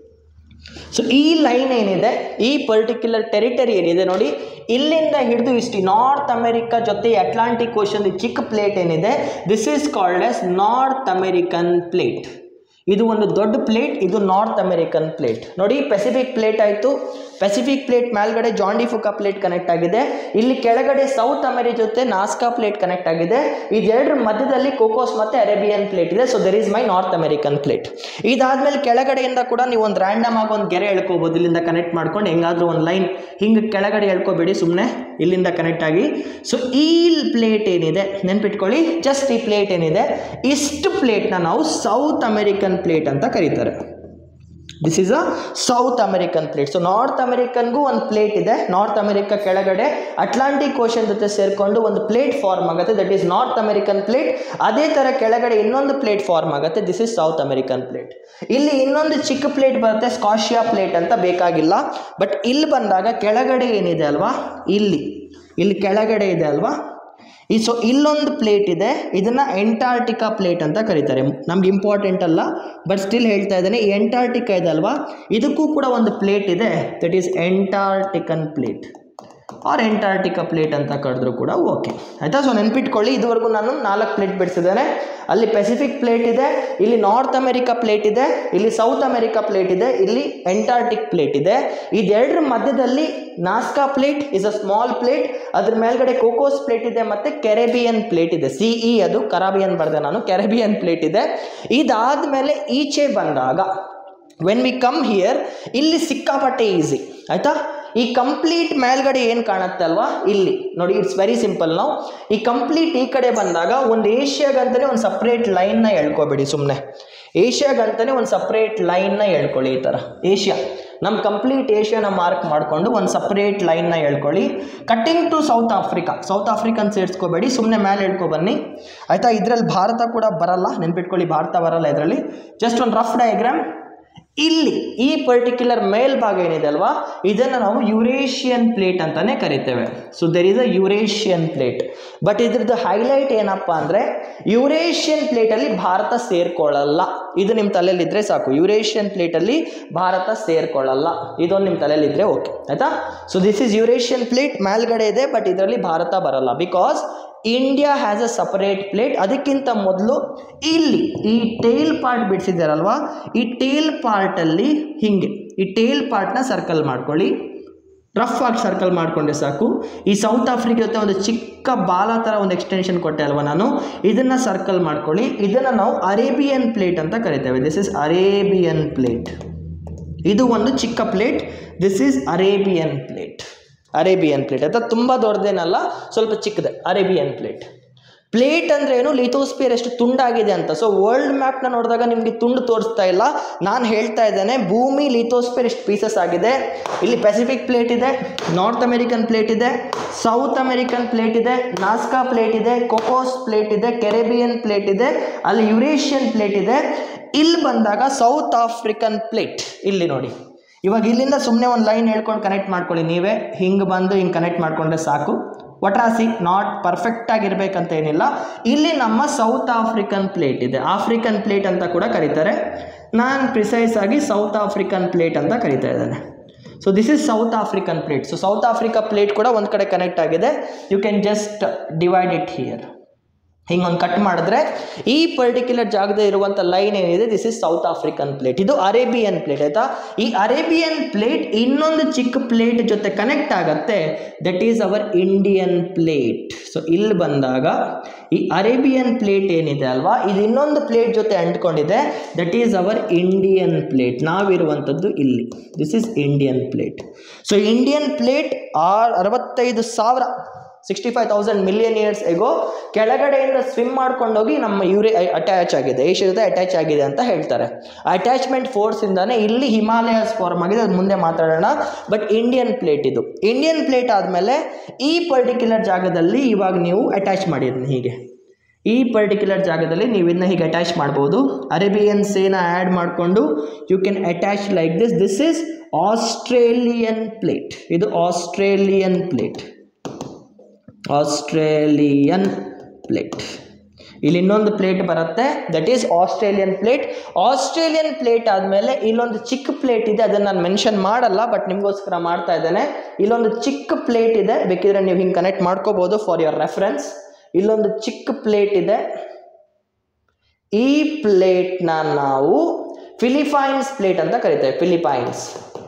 so ಈ ಲೈನ್ ಏನಿದೆ ಈ ಪರ್ಟಿಕ್ಯುಲರ್ ಟೆರಿಟರಿ ಏನಿದೆ ನೋಡಿ ಇಲ್ಲಿಂದ ಹಿಡಿದು ಇಷ್ಟು ನಾರ್ತ್ ಅಮೆರಿಕಾ ಜೊತೆ ಅಟ್ಲಾಂಟಿಕ್ ಓಷನ್ ಚಿಕ್ಕ ಪ್ಲೇಟ್ ಏನಿದೆ this is called as North American plate ಇದು ಒಂದು ದೊಡ್ಡ ಪ್ಲೇಟ್ ಇದು ನಾರ್ತ್ ಅಮೆರಿಕನ್ ಪ್ಲೇಟ್ ನೋಡಿ ಪೆಸಿಫಿಕ್ ಪ್ಲೇಟ್ ಆಯಿತು ಪೆಸಿಫಿಕ್ ಪ್ಲೇಟ್ ಮೇಲ್ಗಡೆ ಜಾಂಡಿ ಫುಕಾ ಪ್ಲೇಟ್ ಕನೆಕ್ಟ್ ಆಗಿದೆ ಇಲ್ಲಿ ಕೆಳಗಡೆ ಸೌತ್ ಅಮೆರಿ ಜೊತೆ ನಾಸ್ಕಾ ಪ್ಲೇಟ್ ಕನೆಕ್ಟ್ ಆಗಿದೆ ಇದೆರಡರ ಮಧ್ಯದಲ್ಲಿ ಕೋಕೋಸ್ ಮತ್ತು ಅರೇಬಿಯನ್ ಪ್ಲೇಟ್ ಇದೆ so there is my North American plate ಇದಾದ್ಮೇಲೆ ಕೆಳಗಡೆಯಿಂದ ಕೂಡ ನೀವು ಒಂದು ರ್ಯಾಂಡಮ್ ಆಗಿ ಒಂದು ಗೆರೆ ಎಳ್ಕೋಬೋದು ಇಲ್ಲಿಂದ ಕನೆಕ್ಟ್ ಮಾಡ್ಕೊಂಡು ಹೆಂಗಾದ್ರೂ ಒಂದು ಲೈನ್ ಹಿಂಗೆ ಕೆಳಗಡೆ ಎಳ್ಕೊಬೇಡಿ ಸುಮ್ಮನೆ ಇಲ್ಲಿಂದ ಕನೆಕ್ಟ್ ಆಗಿ ಸೊ ಈ ಪ್ಲೇಟ್ ಏನಿದೆ ನೆನ್ಪಿಟ್ಕೊಳ್ಳಿ ಜಸ್ಟ್ ಈ ಪ್ಲೇಟ್ ಏನಿದೆ ಇಷ್ಟು ಪ್ಲೇಟ್ನ ನಾವು ಸೌತ್ ಅಮೆರಿಕನ್ ಪ್ಲೇಟ್ ಅಂತ ಕರೀತಾರೆ this is a South American plate so North ಅಮೆರಿಕನ್ಗೂ ಒಂದು ಪ್ಲೇಟ್ ಇದೆ ನಾರ್ತ್ ಅಮೆರಿಕ ಕೆಳಗಡೆ ಅಟ್ಲಾಂಟಿಕ್ ಓಷನ್ ಜೊತೆ ಸೇರಿಕೊಂಡು ಒಂದು ಪ್ಲೇಟ್ ಫಾರ್ಮ್ ಆಗುತ್ತೆ that is North American plate ಅದೇ ಥರ ಕೆಳಗಡೆ ಇನ್ನೊಂದು ಪ್ಲೇಟ್ ಫಾರ್ಮ್ ಆಗುತ್ತೆ this is South American plate ಇಲ್ಲಿ ಇನ್ನೊಂದು ಚಿಕ್ಕ ಪ್ಲೇಟ್ ಬರುತ್ತೆ ಸ್ಕಾಶಿಯಾ ಪ್ಲೇಟ್ ಅಂತ ಬೇಕಾಗಿಲ್ಲ ಬಟ್ ಇಲ್ಲಿ ಬಂದಾಗ ಕೆಳಗಡೆ ಏನಿದೆ ಅಲ್ವಾ ಇಲ್ಲಿ ಇಲ್ಲಿ ಕೆಳಗಡೆ ಇದೆ ಅಲ್ವಾ ಈ ಸೊ ಇಲ್ಲೊಂದು ಪ್ಲೇಟ್ ಇದೆ ಇದನ್ನು ಎಂಟಾರ್ಟಿಕಾ ಪ್ಲೇಟ್ ಅಂತ ಕರೀತಾರೆ ನಮ್ಗೆ ಇಂಪಾರ್ಟೆಂಟ್ ಅಲ್ಲ ಬಟ್ ಸ್ಟಿಲ್ ಹೇಳ್ತಾ ಇದ್ದೇನೆ ಈ ಎಂಟಾರ್ಟಿಕಾ ಇದೆ ಅಲ್ವಾ ಇದಕ್ಕೂ ಕೂಡ ಒಂದು ಪ್ಲೇಟ್ ಇದೆ that is Antarctican plate or Antarctica plate ಅಂತ ಕರೆದ್ರು ಕೂಡ ಓಕೆ ಆಯಿತಾ ಸೊ ನೆನ್ಪಿಟ್ಕೊಳ್ಳಿ ಇದುವರೆಗೂ ನಾನು ನಾಲ್ಕು ಪ್ಲೇಟ್ ಬಿಡಿಸಿದ್ದೇನೆ ಅಲ್ಲಿ ಪೆಸಿಫಿಕ್ ಪ್ಲೇಟ್ ಇದೆ ಇಲ್ಲಿ ನಾರ್ತ್ ಅಮೆರಿಕಾ ಪ್ಲೇಟ್ ಇದೆ ಇಲ್ಲಿ ಸೌತ್ ಅಮೆರಿಕಾ ಪ್ಲೇಟ್ ಇದೆ ಇಲ್ಲಿ ಎಂಟಾರ್ಟಿಕ್ ಪ್ಲೇಟ್ ಇದೆ ಇದೆರಡರ ಮಧ್ಯದಲ್ಲಿ Nazca plate is a small plate ಅದ್ರ ಮೇಲ್ಗಡೆ ಕೋಕೋಸ್ ಪ್ಲೇಟ್ ಇದೆ ಮತ್ತು ಕೆರೆಬಿಯನ್ ಪ್ಲೇಟ್ ಇದೆ ಸಿ ಇ ಅದು ಕರಾಬಿಯನ್ ಬರೆದೆ ನಾನು ಕೆರೆಬಿಯನ್ ಪ್ಲೇಟ್ ಇದೆ ಇದಾದಮೇಲೆ ಈಚೆ ಬಂದಾಗ ವೆನ್ ವಿ ಕಮ್ ಹಿಯರ್ ಇಲ್ಲಿ ಸಿಕ್ಕಾಪಟ್ಟೆ ಈಸಿ ಆಯಿತಾ ಈ ಕಂಪ್ಲೀಟ್ ಮೇಲ್ಗಡೆ ಏನು ಕಾಣುತ್ತೆ ಅಲ್ವಾ ಇಲ್ಲಿ ನೋಡಿ ಇಟ್ಸ್ ವೆರಿ ಸಿಂಪಲ್ ನಾವು ಈ ಕಂಪ್ಲೀಟ್ ಈ ಕಡೆ ಬಂದಾಗ ಒಂದು ಏಷ್ಯಾಗಂತಲೇ ಒಂದು ಸಪ್ರೇಟ್ ಲೈನ್ನ ಎಳ್ಕೊಬೇಡಿ ಸುಮ್ಮನೆ ಏಷ್ಯಾಗಂತಲೇ ಒಂದು ಸಪ್ರೇಟ್ ಲೈನ್ನ ಎಳ್ಕೊಳ್ಳಿ ಈ ಥರ ಏಷ್ಯಾ ನಮ್ಮ ಕಂಪ್ಲೀಟ್ ಏಷ್ಯಾನ ಮಾರ್ಕ್ ಮಾಡಿಕೊಂಡು ಒಂದು ಸಪ್ರೇಟ್ ಲೈನ್ನ ಎಳ್ಕೊಳ್ಳಿ cutting to South Africa South African ಸೇರಿಸ್ಕೋಬೇಡಿ ಸುಮ್ಮನೆ ಮೇಲೆ ಎಳ್ಕೊ ಬನ್ನಿ ಆಯಿತಾ ಇದರಲ್ಲಿ ಭಾರತ ಕೂಡ ಬರಲ್ಲ ನೆನ್ಪಿಟ್ಕೊಳ್ಳಿ ಭಾರತ ಬರಲ್ಲ ಇದರಲ್ಲಿ ಜಸ್ಟ್ ಒಂದು ರಫ್ ಡಯಾಗ್ರಾಮ್ ಇಲ್ಲಿ ಈ ಪರ್ಟಿಕ್ಯುಲರ್ ಮೇಲ್ಭಾಗ ಏನಿದೆ ಅಲ್ವಾ ಇದನ್ನು ನಾವು ಯುರೇಷಿಯನ್ ಪ್ಲೇಟ್ ಅಂತಾನೆ ಕರಿತೇವೆ so there is a Eurasian plate but ಇದ್ರದ್ದು ಹೈಲೈಟ್ ಏನಪ್ಪ ಅಂದರೆ ಯುರೇಷಿಯನ್ ಪ್ಲೇಟಲ್ಲಿ ಭಾರತ ಸೇರ್ಕೊಳ್ಳಲ್ಲ ಇದು ನಿಮ್ಮ ತಲೆಯಲ್ಲಿದ್ದರೆ ಸಾಕು ಯುರೇಷಿಯನ್ ಪ್ಲೇಟಲ್ಲಿ ಭಾರತ ಸೇರ್ಕೊಳ್ಳಲ್ಲ ಇದೊಂದು ನಿಮ್ಮ ತಲೆಯಲ್ಲಿದ್ದರೆ ಓಕೆ ಆಯಿತಾ so this is Eurasian plate ಮೇಲ್ಗಡೆ ಇದೆ ಬಟ್ ಇದರಲ್ಲಿ ಭಾರತ ಬರಲ್ಲ because India has a separate plate ಅದಕ್ಕಿಂತ ಮೊದಲು ಇಲ್ಲಿ ಈ ಟೇಲ್ ಪಾರ್ಟ್ ಬಿಡಿಸಿದ್ದಾರಲ್ವಾ ಈ ಟೇಲ್ ಪಾರ್ಟಲ್ಲಿ ಹಿಂಗೆ ಈ ಟೇಲ್ ಪಾರ್ಟ್ನ ಸರ್ಕಲ್ ಮಾಡ್ಕೊಳ್ಳಿ ರಫ್ ಆಗಿ ಸರ್ಕಲ್ ಮಾಡಿಕೊಂಡೆ ಸಾಕು ಈ ಸೌತ್ ಆಫ್ರಿಕಾ ಜೊತೆ ಒಂದು ಚಿಕ್ಕ ಬಾಲ ಥರ ಒಂದು ಎಕ್ಸ್ಟೆನ್ಷನ್ ಕೊಟ್ಟೆ ಅಲ್ವಾ ನಾನು ಇದನ್ನು ಸರ್ಕಲ್ ಮಾಡ್ಕೊಳ್ಳಿ ಇದನ್ನು ನಾವು ಅರೇಬಿಯನ್ ಪ್ಲೇಟ್ ಅಂತ ಕರಿತೇವೆ ದಿಸ್ ಇಸ್ ಅರೇಬಿಯನ್ ಪ್ಲೇಟ್ ಇದು ಒಂದು ಚಿಕ್ಕ plate this is Arabian plate Arabian plate ಅಥವಾ ತುಂಬ ದೊಡ್ಡದೇನಲ್ಲ ಸ್ವಲ್ಪ ಚಿಕ್ಕದೆ ಅರೇಬಿಯನ್ ಪ್ಲೇಟ್ ಪ್ಲೇಟ್ ಅಂದ್ರೆ ಏನು ಲಿಥೋಸ್ಪಿಯರ್ ಎಷ್ಟು ತುಂಡಾಗಿದೆ ಅಂತ ಸೊ ವರ್ಲ್ಡ್ ಮ್ಯಾಪ್ನ ನೋಡಿದಾಗ ನಿಮಗೆ ತುಂಡು ತೋರಿಸ್ತಾ ಇಲ್ಲ ನಾನು ಹೇಳ್ತಾ ಇದ್ದೇನೆ ಭೂಮಿ ಲಿಥೋಸ್ಪಿಯರ್ ಎಷ್ಟು ಪೀಸಸ್ ಆಗಿದೆ ಇಲ್ಲಿ ಪೆಸಿಫಿಕ್ ಪ್ಲೇಟ್ ಇದೆ ನಾರ್ತ್ ಅಮೆರಿಕನ್ ಪ್ಲೇಟ್ ಇದೆ ಸೌತ್ ಅಮೆರಿಕನ್ ಪ್ಲೇಟ್ ಇದೆ ನಾಸ್ಕಾ ಪ್ಲೇಟ್ ಇದೆ ಕೊಕೋಸ್ ಪ್ಲೇಟ್ ಇದೆ ಕೆರೆಬಿಯನ್ ಪ್ಲೇಟ್ ಇದೆ ಅಲ್ಲಿ ಯುರೇಷಿಯನ್ ಪ್ಲೇಟ್ ಇದೆ ಇಲ್ಲಿ ಬಂದಾಗ ಸೌತ್ ಆಫ್ರಿಕನ್ ಪ್ಲೇಟ್ ಇಲ್ಲಿ ನೋಡಿ ಇವಾಗ ಇಲ್ಲಿಂದ ಸುಮ್ಮನೆ ಒಂದು ಲೈನ್ ಹೇಳ್ಕೊಂಡು ಕನೆಕ್ಟ್ ಮಾಡ್ಕೊಳ್ಳಿ ನೀವೇ ಹಿಂಗೆ ಬಂದು ಹಿಂಗೆ ಕನೆಕ್ಟ್ ಮಾಡಿಕೊಂಡ್ರೆ ಸಾಕು ಒಟ್ರಾಸಿ ನಾಟ್ ಪರ್ಫೆಕ್ಟ್ ಆಗಿರ್ಬೇಕಂತ ಏನಿಲ್ಲ ಇಲ್ಲಿ ನಮ್ಮ ಸೌತ್ ಆಫ್ರಿಕನ್ ಪ್ಲೇಟ್ ಇದೆ ಆಫ್ರಿಕನ್ ಪ್ಲೇಟ್ ಅಂತ ಕೂಡ ಕರೀತಾರೆ ನಾನು ಪ್ರಿಸೈಸ್ ಆಗಿ ಸೌತ್ ಆಫ್ರಿಕನ್ ಪ್ಲೇಟ್ ಅಂತ ಕರಿತಾ ಇದ್ದೇನೆ so this is South African plate so South Africa plate ಕೂಡ ಒಂದು ಕಡೆ ಕನೆಕ್ಟ್ ಆಗಿದೆ you can just divide it here ಹಿಂಗೊಂದು ಕಟ್ ಮಾಡಿದ್ರೆ ಈ ಪರ್ಟಿಕ್ಯುಲರ್ ಜಾಗದಲ್ಲಿ ಇರುವಂಥ ಲೈನ್ ಏನಿದೆ this is South African plate ಇದು ಅರೇಬಿಯನ್ ಪ್ಲೇಟ್ ಆಯ್ತಾ ಈ ಅರೇಬಿಯನ್ ಪ್ಲೇಟ್ ಇನ್ನೊಂದು ಚಿಕ್ಕ ಪ್ಲೇಟ್ ಜೊತೆ ಕನೆಕ್ಟ್ ಆಗತ್ತೆ that is our Indian plate so ಇಲ್ಲಿ ಬಂದಾಗ ಈ ಅರೇಬಿಯನ್ ಪ್ಲೇಟ್ ಏನಿದೆ ಅಲ್ವಾ ಇದು ಇನ್ನೊಂದು ಪ್ಲೇಟ್ ಜೊತೆ ಅಂಟ್ಕೊಂಡಿದೆ that is our Indian plate ನಾವಿರುವಂಥದ್ದು ಇಲ್ಲಿ this is Indian plate so Indian plate are ಅರವತ್ತೈದು ಸಾವಿರ sixty five thousand million years ago ಕೆಳಗಡೆಯಿಂದ ಸ್ವಿಮ್ ಮಾಡ್ಕೊಂಡೋಗಿ ನಮ್ಮ ಯೂರಿ ಅಟ್ಯಾಚ್ ಆಗಿದೆ ಏಷ್ಯಾ ಜೊತೆ ಅಟ್ಯಾಚ್ ಆಗಿದೆ ಅಂತ ಹೇಳ್ತಾರೆ ಅಟ್ಯಾಚ್ಮೆಂಟ್ ಫೋರ್ಸಿಂದಾನೆ ಇಲ್ಲಿ ಹಿಮಾಲಯಸ್ ಫಾರ್ಮ್ ಆಗಿದೆ ಅದು ಮುಂದೆ ಮಾತಾಡೋಣ ಬಟ್ ಇಂಡಿಯನ್ ಪ್ಲೇಟ್ ಇದು ಇಂಡಿಯನ್ ಪ್ಲೇಟ್ ಆದಮೇಲೆ ಈ ಪರ್ಟಿಕ್ಯುಲರ್ ಜಾಗದಲ್ಲಿ ಇವಾಗ ನೀವು ಅಟ್ಯಾಚ್ ಮಾಡಿದ್ನಿ ಹೀಗೆ ಈ ಪರ್ಟಿಕ್ಯುಲರ್ ಜಾಗದಲ್ಲಿ ನೀವು ಇದನ್ನ ಹೀಗೆ ಅಟ್ಯಾಚ್ ಮಾಡ್ಬೋದು ಅರೇಬಿಯನ್ ಸೇನ ಆ್ಯಡ್ ಮಾಡಿಕೊಂಡು you can attach like this this is Australian plate ಇದು ಆಸ್ಟ್ರೇಲಿಯನ್ ಪ್ಲೇಟ್ ಆಸ್ಟ್ರೇಲಿಯನ್ ಪ್ಲೇಟ್ ಇಲ್ಲಿ ಇನ್ನೊಂದು ಪ್ಲೇಟ್ ಬರುತ್ತೆ that is Australian plate Australian plate ಆದಮೇಲೆ ಇಲ್ಲೊಂದು ಚಿಕ್ಕ ಪ್ಲೇಟ್ ಇದೆ ಅದನ್ನು ನಾನು ಮೆನ್ಷನ್ ಮಾಡಲ್ಲ ಬಟ್ ನಿಮಗೋಸ್ಕರ ಮಾಡ್ತಾ ಇದ್ದೇನೆ ಇಲ್ಲೊಂದು ಚಿಕ್ಕ ಪ್ಲೇಟ್ ಇದೆ ಬೇಕಿದ್ರೆ ನೀವು ಹಿಂಗೆ ಕನೆಕ್ಟ್ ಮಾಡ್ಕೋಬೋದು ಫಾರ್ ಯುವರ್ ರೆಫರೆನ್ಸ್ ಇಲ್ಲೊಂದು ಚಿಕ್ಕ ಪ್ಲೇಟ್ ಇದೆ ಈ ಪ್ಲೇಟ್ನ ನಾವು ಫಿಲಿಪೈನ್ಸ್ ಪ್ಲೇಟ್ ಅಂತ ಕರಿತೇವೆ ಫಿಲಿಪೈನ್ಸ್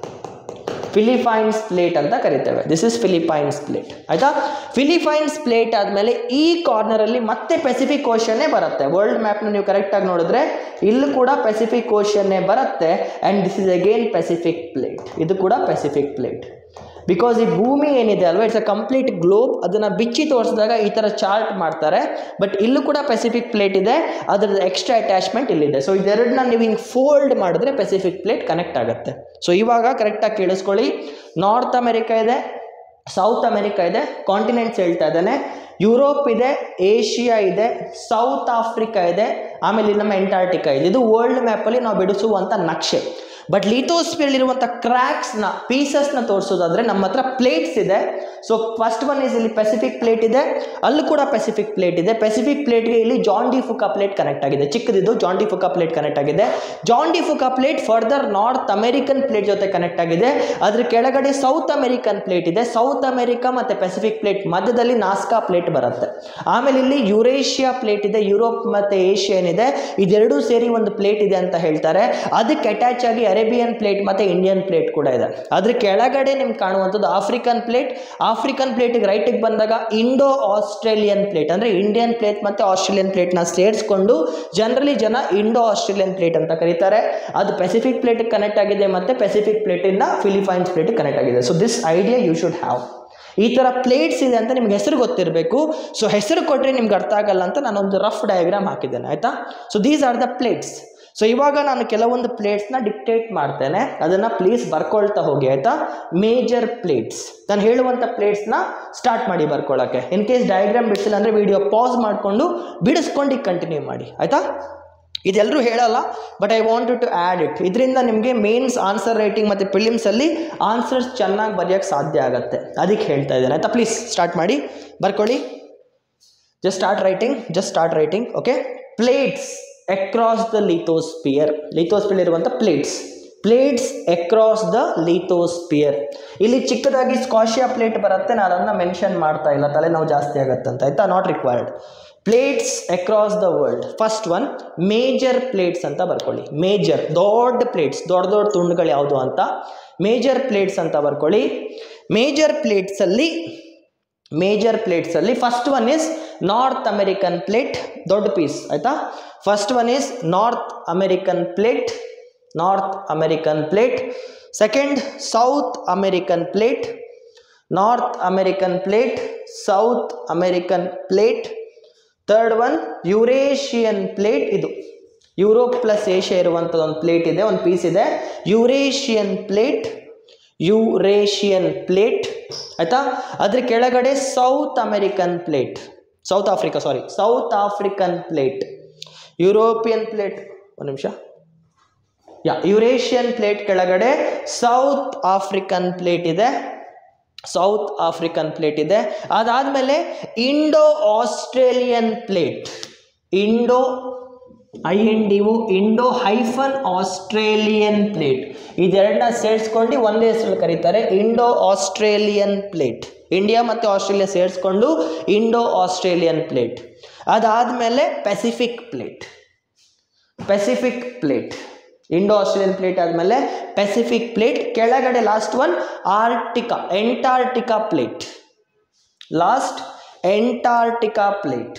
ಫಿಲಿಪೈನ್ಸ್ ಪ್ಲೇಟ್ ಅಂತ ಕರಿತೇವೆ ದಿಸ್ ಇಸ್ ಫಿಲಿಪೈನ್ಸ್ ಪ್ಲೇಟ್ ಆಯ್ತಾ ಫಿಲಿಪೈನ್ಸ್ ಪ್ಲೇಟ್ ಆದಮೇಲೆ ಈ ಕಾರ್ನರಲ್ಲಿ ಮತ್ತೆ ಪೆಸಿಫಿಕ್ ಓಷನ್ನೇ ಬರುತ್ತೆ ವರ್ಲ್ಡ್ ಮ್ಯಾಪ್ನ ನೀವು ಕರೆಕ್ಟಾಗಿ ನೋಡಿದ್ರೆ ಇಲ್ಲೂ ಕೂಡ ಪೆಸಿಫಿಕ್ ಓಷನ್ನೇ ಬರುತ್ತೆ and this is again Pacific plate ಇದು ಕೂಡ ಪೆಸಿಫಿಕ್ ಪ್ಲೇಟ್ ಬಿಕಾಸ್ ಈ ಭೂಮಿ ಏನಿದೆ ಅಲ್ವಾ ಇಟ್ಸ್ ಅ ಕಂಪ್ಲೀಟ್ ಗ್ಲೋಬ್ ಅದನ್ನು ಬಿಚ್ಚಿ ತೋರಿಸಿದಾಗ ಈ ಥರ ಚಾರ್ಟ್ ಮಾಡ್ತಾರೆ ಬಟ್ ಇಲ್ಲೂ ಕೂಡ ಪೆಸಿಫಿಕ್ ಪ್ಲೇಟ್ ಇದೆ ಅದರದ್ದು ಎಕ್ಸ್ಟ್ರಾ ಅಟ್ಯಾಚ್ಮೆಂಟ್ ಇಲ್ಲಿದೆ ಸೊ ಇದೆರಡನ್ನ ನೀವು ಹಿಂಗೆ ಫೋಲ್ಡ್ ಮಾಡಿದ್ರೆ ಪೆಸಿಫಿಕ್ ಪ್ಲೇಟ್ ಕನೆಕ್ಟ್ ಆಗುತ್ತೆ ಸೊ ಇವಾಗ ಕರೆಕ್ಟಾಗಿ ಕೇಳಿಸ್ಕೊಳ್ಳಿ ನಾರ್ತ್ ಅಮೆರಿಕಾ ಇದೆ ಸೌತ್ ಅಮೆರಿಕಾ ಇದೆ ಕಾಂಟಿನೆಂಟ್ಸ್ ಹೇಳ್ತಾ ಇದ್ದಾನೆ ಯುರೋಪ್ ಇದೆ ಏಷ್ಯಾ ಇದೆ ಸೌತ್ ಆಫ್ರಿಕಾ ಇದೆ ಆಮೇಲೆ ಇಲ್ಲಿ ನಮ್ಮ ಎಂಟಾರ್ಟಿಕಾ ಇದೆ ಇದು ವರ್ಲ್ಡ್ ಮ್ಯಾಪಲ್ಲಿ ನಾವು ಬಿಡಿಸುವಂಥ ನಕ್ಷೆ ಬಟ್ ಲಿಥೋಸ್ಪಿಯರ್ಲಿರುವಂಥ ಕ್ರ್ಯಾಕ್ಸ್ನ ಪೀಸಸ್ನ ತೋರಿಸೋದಾದ್ರೆ ನಮ್ಮ ಹತ್ರ ಪ್ಲೇಟ್ಸ್ ಇದೆ ಸೊ ಫಸ್ಟ್ ಒನ್ ಇಸ್ ಇಲ್ಲಿ ಪೆಸಿಫಿಕ್ ಪ್ಲೇಟ್ ಇದೆ ಅಲ್ಲೂ ಕೂಡ ಪೆಸಿಫಿಕ್ ಪ್ಲೇಟ್ ಇದೆ ಪೆಸಿಫಿಕ್ ಪ್ಲೇಟ್ಗೆ ಇಲ್ಲಿ Juan de Fuca plate connect ಆಗಿದೆ ಚಿಕ್ಕದಿದ್ದು Juan de Fuca plate connect ಆಗಿದೆ Juan de Fuca plate further North American plate ಜೊತೆ ಕನೆಕ್ಟ್ ಆಗಿದೆ ಅದ್ರ ಕೆಳಗಡೆ ಸೌತ್ ಅಮೆರಿಕನ್ ಪ್ಲೇಟ್ ಇದೆ ಸೌತ್ ಅಮೆರಿಕಾ ಮತ್ತು ಪೆಸಿಫಿಕ್ ಪ್ಲೇಟ್ ಮಧ್ಯದಲ್ಲಿ ನಾಸ್ಕಾ ಪ್ಲೇಟ್ ಬರುತ್ತೆ ಆಮೇಲೆ ಇಲ್ಲಿ ಯುರೇಷಿಯಾ ಪ್ಲೇಟ್ ಇದೆ ಯುರೋಪ್ ಮತ್ತು ಏಷ್ಯಾ ಏನಿದೆ ಇದೆರಡೂ ಸೇರಿ ಒಂದು ಪ್ಲೇಟ್ ಇದೆ ಅಂತ ಹೇಳ್ತಾರೆ ಅದಕ್ಕೆ ಅಟ್ಯಾಚ್ ಆಗಿ ಅರೇಬಿಯನ್ ಪ್ಲೇಟ್ ಮತ್ತು ಇಂಡಿಯನ್ ಪ್ಲೇಟ್ ಕೂಡ ಇದೆ ಅದ್ರ ಕೆಳಗಡೆ ನಿಮ್ಗೆ ಕಾಣುವಂಥದ್ದು ಆಫ್ರಿಕನ್ ಪ್ಲೇಟ್ ಆಫ್ರಿಕನ್ ಪ್ಲೇಟಿಗೆ ರೈಟಿಗೆ ಬಂದಾಗ ಇಂಡೋ ಆಸ್ಟ್ರೇಲಿಯನ್ ಪ್ಲೇಟ್ ಅಂದರೆ ಇಂಡಿಯನ್ ಪ್ಲೇಟ್ ಮತ್ತು ಆಸ್ಟ್ರೇಲಿಯನ್ ಪ್ಲೇಟ್ನ ಸೇರಿಸ್ಕೊಂಡು ಜನರಲಿ ಜನ ಇಂಡೋ ಆಸ್ಟ್ರೇಲಿಯನ್ ಪ್ಲೇಟ್ ಅಂತ ಕರೀತಾರೆ ಅದು ಪೆಸಿಫಿಕ್ ಪ್ಲೇಟಿಗೆ ಕನೆಕ್ಟ್ ಆಗಿದೆ ಮತ್ತು ಪೆಸಿಫಿಕ್ ಪ್ಲೇಟಿಂದ ಫಿಲಿಪೈನ್ಸ್ ಪ್ಲೇಟಿಗೆ ಕನೆಕ್ಟ್ ಆಗಿದೆ so this idea you should have ಈ ಥರ ಪ್ಲೇಟ್ಸ್ ಇದೆ ಅಂತ ನಿಮ್ಗೆ ಹೆಸರು ಗೊತ್ತಿರಬೇಕು ಸೊ ಹೆಸರು ಕೊಟ್ಟರೆ ನಿಮ್ಗೆ ಅರ್ಥ ಆಗಲ್ಲ ಅಂತ ನಾನೊಂದು ರಫ್ ಡಯಾಗ್ರಾಮ್ ಹಾಕಿದ್ದೇನೆ ಆಯಿತಾ so these are the plates so ಇವಾಗ ನಾನು ಕೆಲವೊಂದು ಪ್ಲೇಟ್ಸ್ನ ಡಿಕ್ಟೇಟ್ ಮಾಡ್ತೇನೆ ಅದನ್ನು ಪ್ಲೀಸ್ ಬರ್ಕೊಳ್ತಾ ಹೋಗಿ ಆಯಿತಾ ಮೇಜರ್ ಪ್ಲೇಟ್ಸ್ ನಾನು ಹೇಳುವಂಥ ಪ್ಲೇಟ್ಸ್ನ ಸ್ಟಾರ್ಟ್ ಮಾಡಿ ಬರ್ಕೊಳ್ಳೋಕ್ಕೆ ಇನ್ ಕೇಸ್ ಡಯಾಗ್ರಾಮ್ ಬಿಡಿಸಿಲ್ಲ ಅಂದರೆ ವಿಡಿಯೋ ಪಾಸ್ ಮಾಡಿಕೊಂಡು ಬಿಡಿಸ್ಕೊಂಡು ಕಂಟಿನ್ಯೂ ಮಾಡಿ ಆಯಿತಾ ಇದೆಲ್ಲರೂ ಹೇಳಲ್ಲ but I want to add it ಇದರಿಂದ ನಿಮಗೆ ಮೇನ್ಸ್ ಆನ್ಸರ್ ರೈಟಿಂಗ್ ಮತ್ತು ಪ್ರಿಲಿಮ್ಸಲ್ಲಿ ಆನ್ಸರ್ಸ್ ಚೆನ್ನಾಗಿ ಬರೆಯೋಕ್ಕೆ ಸಾಧ್ಯ ಆಗುತ್ತೆ ಅದಕ್ಕೆ ಹೇಳ್ತಾ ಇದ್ದೇನೆ ಆಯಿತಾ ಪ್ಲೀಸ್ ಸ್ಟಾರ್ಟ್ ಮಾಡಿ ಬರ್ಕೊಳ್ಳಿ just start writing just start writing okay plates across the lithosphere lithosphere ಇರುವಂಥ plates plates across the lithosphere ಇಲ್ಲಿ ಚಿಕ್ಕದಾಗಿ ಸ್ಕಾಶಿಯಾ ಪ್ಲೇಟ್ ಬರುತ್ತೆ ನಾನು ಅದನ್ನು ಮೆನ್ಷನ್ ಮಾಡ್ತಾ ಇಲ್ಲ ತಲೆನೋವು ಜಾಸ್ತಿ ಆಗುತ್ತೆ ಅಂತ ಆಯ್ತಾ not required plates across the world first one major plates ಅಂತ ಬರ್ಕೊಳ್ಳಿ ಮೇಜರ್ ದೊಡ್ಡ ಪ್ಲೇಟ್ಸ್ ದೊಡ್ಡ ದೊಡ್ಡ ತುಂಡುಗಳು ಯಾವುದು ಅಂತ ಮೇಜರ್ ಪ್ಲೇಟ್ಸ್ ಅಂತ ಬರ್ಕೊಳ್ಳಿ ಮೇಜರ್ ಪ್ಲೇಟ್ಸಲ್ಲಿ ಮೇಜರ್ ಪ್ಲೇಟ್ಸಲ್ಲಿ first one is North American plate ದೊಡ್ಡ ಪೀಸ್ ಆಯಿತಾ first one is North American plate North American plate second South American plate North American plate South American plate third one Eurasian plate ಇದು Europe plus Asia ಇರುವಂಥದ್ದು ಒಂದು plate ಇದೆ ಒಂದು piece ಇದೆ Eurasian plate Eurasian plate ಆಯಿತಾ ಅದ್ರ ಕೆಳಗಡೆ South American plate South Africa sorry South African plate European plate ಒಂದು ನಿಮಿಷ ಯಾ ಯುರೇಷಿಯನ್ ಪ್ಲೇಟ್ ಕೆಳಗಡೆ ಸೌತ್ ಆಫ್ರಿಕನ್ ಪ್ಲೇಟ್ ಇದೆ ಸೌತ್ ಆಫ್ರಿಕನ್ ಪ್ಲೇಟ್ ಇದೆ ಅದಾದಮೇಲೆ Indo Australian plate Indo I N D U Indo hyphen Australian plate ಇದೆರಡನ್ನ ಸೇರಿಸ್ಕೊಂಡು ಒಂದೇ ಹೆಸರು ಕರೀತಾರೆ ಇಂಡೋ ಆಸ್ಟ್ರೇಲಿಯನ್ ಪ್ಲೇಟ್ ಇಂಡಿಯಾ ಮತ್ತು ಆಸ್ಟ್ರೇಲಿಯಾ ಸೇರಿಸ್ಕೊಂಡು ಇಂಡೋ ಆಸ್ಟ್ರೇಲಿಯನ್ ಪ್ಲೇಟ್ ಅದಾದಮೇಲೆ Pacific plate Pacific plate Indo Australian plate ಆದಮೇಲೆ ಪೆಸಿಫಿಕ್ ಪ್ಲೇಟ್ ಕೆಳಗಡೆ ಲಾಸ್ಟ್ ಒನ್ ಆರ್ಟಿಕಾ Antarctica plate last Antarctica plate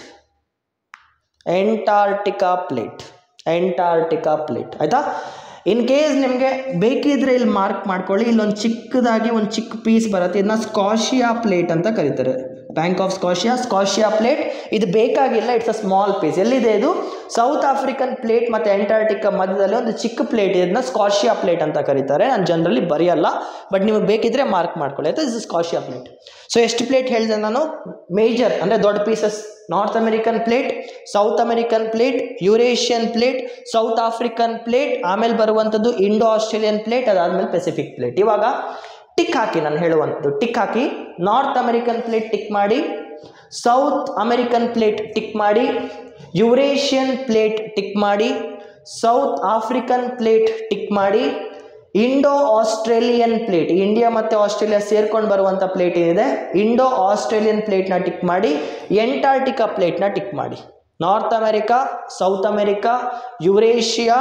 Antarctica plate Antarctica plate ಆಯಿತಾ ಇನ್ ಕೇಸ್ ನಿಮಗೆ ಬೇಕಿದ್ರೆ ಇಲ್ಲಿ ಮಾರ್ಕ್ ಮಾಡ್ಕೊಳ್ಳಿ ಇಲ್ಲೊಂದು ಚಿಕ್ಕದಾಗಿ ಒಂದು ಚಿಕ್ಕ ಪೀಸ್ ಬರುತ್ತೆ ಇದನ್ನ ಸ್ಕಾಶಿಯಾ ಪ್ಲೇಟ್ ಅಂತ ಕರೀತಾರೆ bank of Scotia Scotia plate ಇದು ಬೇಕಾಗಿಲ್ಲ ಇಟ್ಸ್ ಅ ಸ್ಮಾಲ್ ಪೀಸ್ ಎಲ್ಲಿದೆ ಇದು ಸೌತ್ ಆಫ್ರಿಕನ್ ಪ್ಲೇಟ್ ಮತ್ತು ಎಂಟಾರ್ಟಿಕಾ ಮಧ್ಯದಲ್ಲಿ ಒಂದು ಚಿಕ್ಕ ಪ್ಲೇಟ್ ಇದನ್ನ ಸ್ಕಾಶಿಯಾ ಪ್ಲೇಟ್ ಅಂತ ಕರೀತಾರೆ ನಾನು ಜನರಲಿ ಬರೆಯಲ್ಲ ಬಟ್ ನಿಮಗೆ ಬೇಕಿದ್ರೆ ಮಾರ್ಕ್ ಮಾಡ್ಕೊಳ್ಳಿ ಆಯ್ತಾ ಇಸ್ ಸ್ಕಾಶಿಯಾ ಪ್ಲೇಟ್ ಸೊ ಎಷ್ಟು ಪ್ಲೇಟ್ ಹೇಳಿದೆ ನಾನು ಮೇಜರ್ ಅಂದರೆ ದೊಡ್ಡ pieces North American plate South American plate Eurasian plate South African plate ಆಮೇಲೆ ಬರುವಂಥದ್ದು ಇಂಡೋ ಆಸ್ಟ್ರೇಲಿಯನ್ ಪ್ಲೇಟ್ ಅದಾದಮೇಲೆ ಪೆಸಿಫಿಕ್ ಪ್ಲೇಟ್ ಇವಾಗ ಟಿಕ್ ಹಾಕಿ ನಾನು ಹೇಳುವಂಥದ್ದು ಟಿಕ್ ಹಾಕಿ ನಾರ್ತ್ ಅಮೆರಿಕನ್ ಪ್ಲೇಟ್ ಟಿಕ್ ಮಾಡಿ ಸೌತ್ ಅಮೆರಿಕನ್ ಪ್ಲೇಟ್ ಟಿಕ್ ಮಾಡಿ ಯುರೇಷಿಯನ್ ಪ್ಲೇಟ್ ಟಿಕ್ ಮಾಡಿ ಸೌತ್ ಆಫ್ರಿಕನ್ ಪ್ಲೇಟ್ ಟಿಕ್ ಮಾಡಿ ಇಂಡೋ ಆಸ್ಟ್ರೇಲಿಯನ್ ಪ್ಲೇಟ್ ಇಂಡಿಯಾ ಮತ್ತು ಆಸ್ಟ್ರೇಲಿಯಾ ಸೇರ್ಕೊಂಡು ಬರುವಂಥ ಪ್ಲೇಟ್ ಏನಿದೆ ಇಂಡೋ ಆಸ್ಟ್ರೇಲಿಯನ್ ಪ್ಲೇಟ್ನ ಟಿಕ್ ಮಾಡಿ ಎಂಟಾರ್ಟಿಕಾ ಪ್ಲೇಟ್ನ ಟಿಕ್ ಮಾಡಿ North America South America Eurasia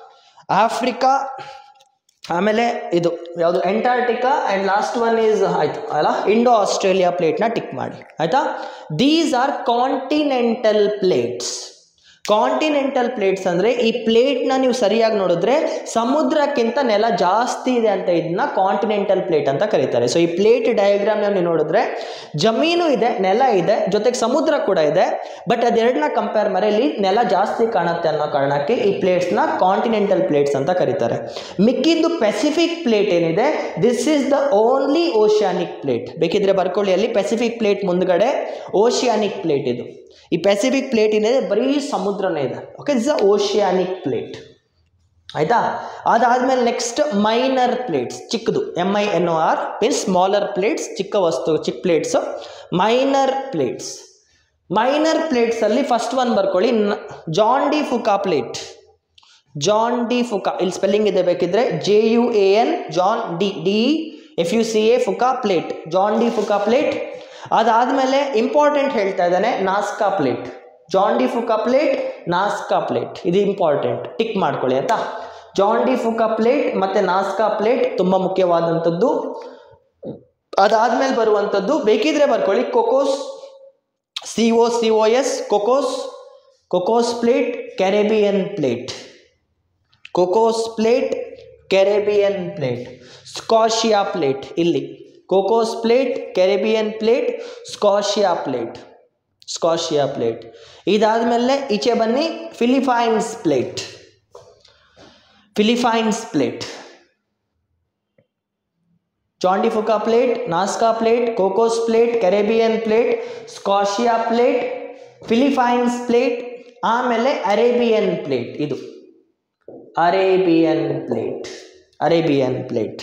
Africa ಆಮೇಲೆ ಇದು ಯಾವುದು Antarctica and last one is ಆಯಿತು ಅಲ್ಲ ಇಂಡೋ ಆಸ್ಟ್ರೇಲಿಯಾ ಪ್ಲೇಟ್ನ ಟಿಕ್ ಮಾಡಿ ಆಯಿತಾ these are continental plates continental plates ಅಂದರೆ ಈ ಪ್ಲೇಟ್ನ ನೀವು ಸರಿಯಾಗಿ ನೋಡಿದ್ರೆ ಸಮುದ್ರಕ್ಕಿಂತ ನೆಲ ಜಾಸ್ತಿ ಇದೆ ಅಂತ ಇದನ್ನ ಕಾಂಟಿನೆಂಟಲ್ ಪ್ಲೇಟ್ ಅಂತ ಕರೀತಾರೆ ಸೊ ಈ ಪ್ಲೇಟ್ ಡಯಾಗ್ರಾಮ್ನ ನೀವು ನೋಡಿದ್ರೆ ಜಮೀನು ಇದೆ ನೆಲ ಇದೆ ಜೊತೆಗೆ ಸಮುದ್ರ ಕೂಡ ಇದೆ ಬಟ್ ಅದೆರಡನ್ನ ಕಂಪೇರ್ ಮಾಡಿ ಇಲ್ಲಿ ನೆಲ ಜಾಸ್ತಿ ಕಾಣುತ್ತೆ ಅನ್ನೋ ಕಾರಣಕ್ಕೆ ಈ ಪ್ಲೇಟ್ಸ್ನ ಕಾಂಟಿನೆಂಟಲ್ ಪ್ಲೇಟ್ಸ್ ಅಂತ ಕರೀತಾರೆ ಮಿಕ್ಕಿದ್ದು ಪೆಸಿಫಿಕ್ ಪ್ಲೇಟ್ ಏನಿದೆ this is the only oceanic plate ಬೇಕಿದ್ರೆ ಬರ್ಕೊಳ್ಳಿ ಅಲ್ಲಿ ಪೆಸಿಫಿಕ್ ಪ್ಲೇಟ್ ಮುಂದ್ಗಡೆ ಓಷಿಯಾನಿಕ್ ಪ್ಲೇಟ್ ಇದು ಈ ಪೆಸಿಫಿಕ್ ಪ್ಲೇಟ್ ಏನಿದೆ ಬರೀ ಸಮುದ್ರನೇ ಇದೆ okay this a oceanic plate ಆಯಿತಾ ಅದಾದಮೇಲೆ ನೆಕ್ಸ್ಟ್ ಮೈನರ್ ಪ್ಲೇಟ್ಸ್ ಚಿಕ್ಕದು M I N O R means smaller plates ಚಿಕ್ಕ ವಸ್ತು ಚಿಕ್ಕ ಪ್ಲೇಟ್ಸ್ ಮೈನರ್ ಪ್ಲೇಟ್ಸ್ ಮೈನರ್ ಪ್ಲೇಟ್ಸಲ್ಲಿ ಫಸ್ಟ್ ಒನ್ ಬರ್ಕೊಳ್ಳಿ Juan de Fuca plate Juan de Fuca ಇಲ್ಲಿ ಸ್ಪೆಲ್ಲಿಂಗ್ ಇದೆ ಬೇಕಿದ್ರೆ J U A N Juan de D F U C A Fuca plate Juan de Fuca plate ಅದಾದಮೇಲೆ important ಹೇಳ್ತಾ ಇದ್ದಾನೆ Nazca plate Juan de Fuca plate Nazca plate ಇದು important tick ಮಾಡ್ಕೊಳ್ಳಿ ಆಯ್ತಾ Juan de Fuca plate ಮತ್ತು Nazca plate ತುಂಬ ಮುಖ್ಯವಾದಂಥದ್ದು ಅದಾದಮೇಲೆ ಬರುವಂಥದ್ದು ಬೇಕಿದ್ರೆ ಬರ್ಕೊಳ್ಳಿ Cocos C O C O S Cocos Cocos plate Caribbean plate Cocos plate Caribbean plate Scotia plate ಇಲ್ಲಿ Cocos plate Caribbean plate Scotia plate Scotia plate ಇದಾದಮೇಲೆ ಈಚೆ ಬನ್ನಿ Philippines plate Philippines plate Juan de Fuca plate Nazca plate Cocos plate Caribbean plate Scotia plate Philippines plate ಆಮೇಲೆ Arabian plate ಇದು Arabian plate Arabian plate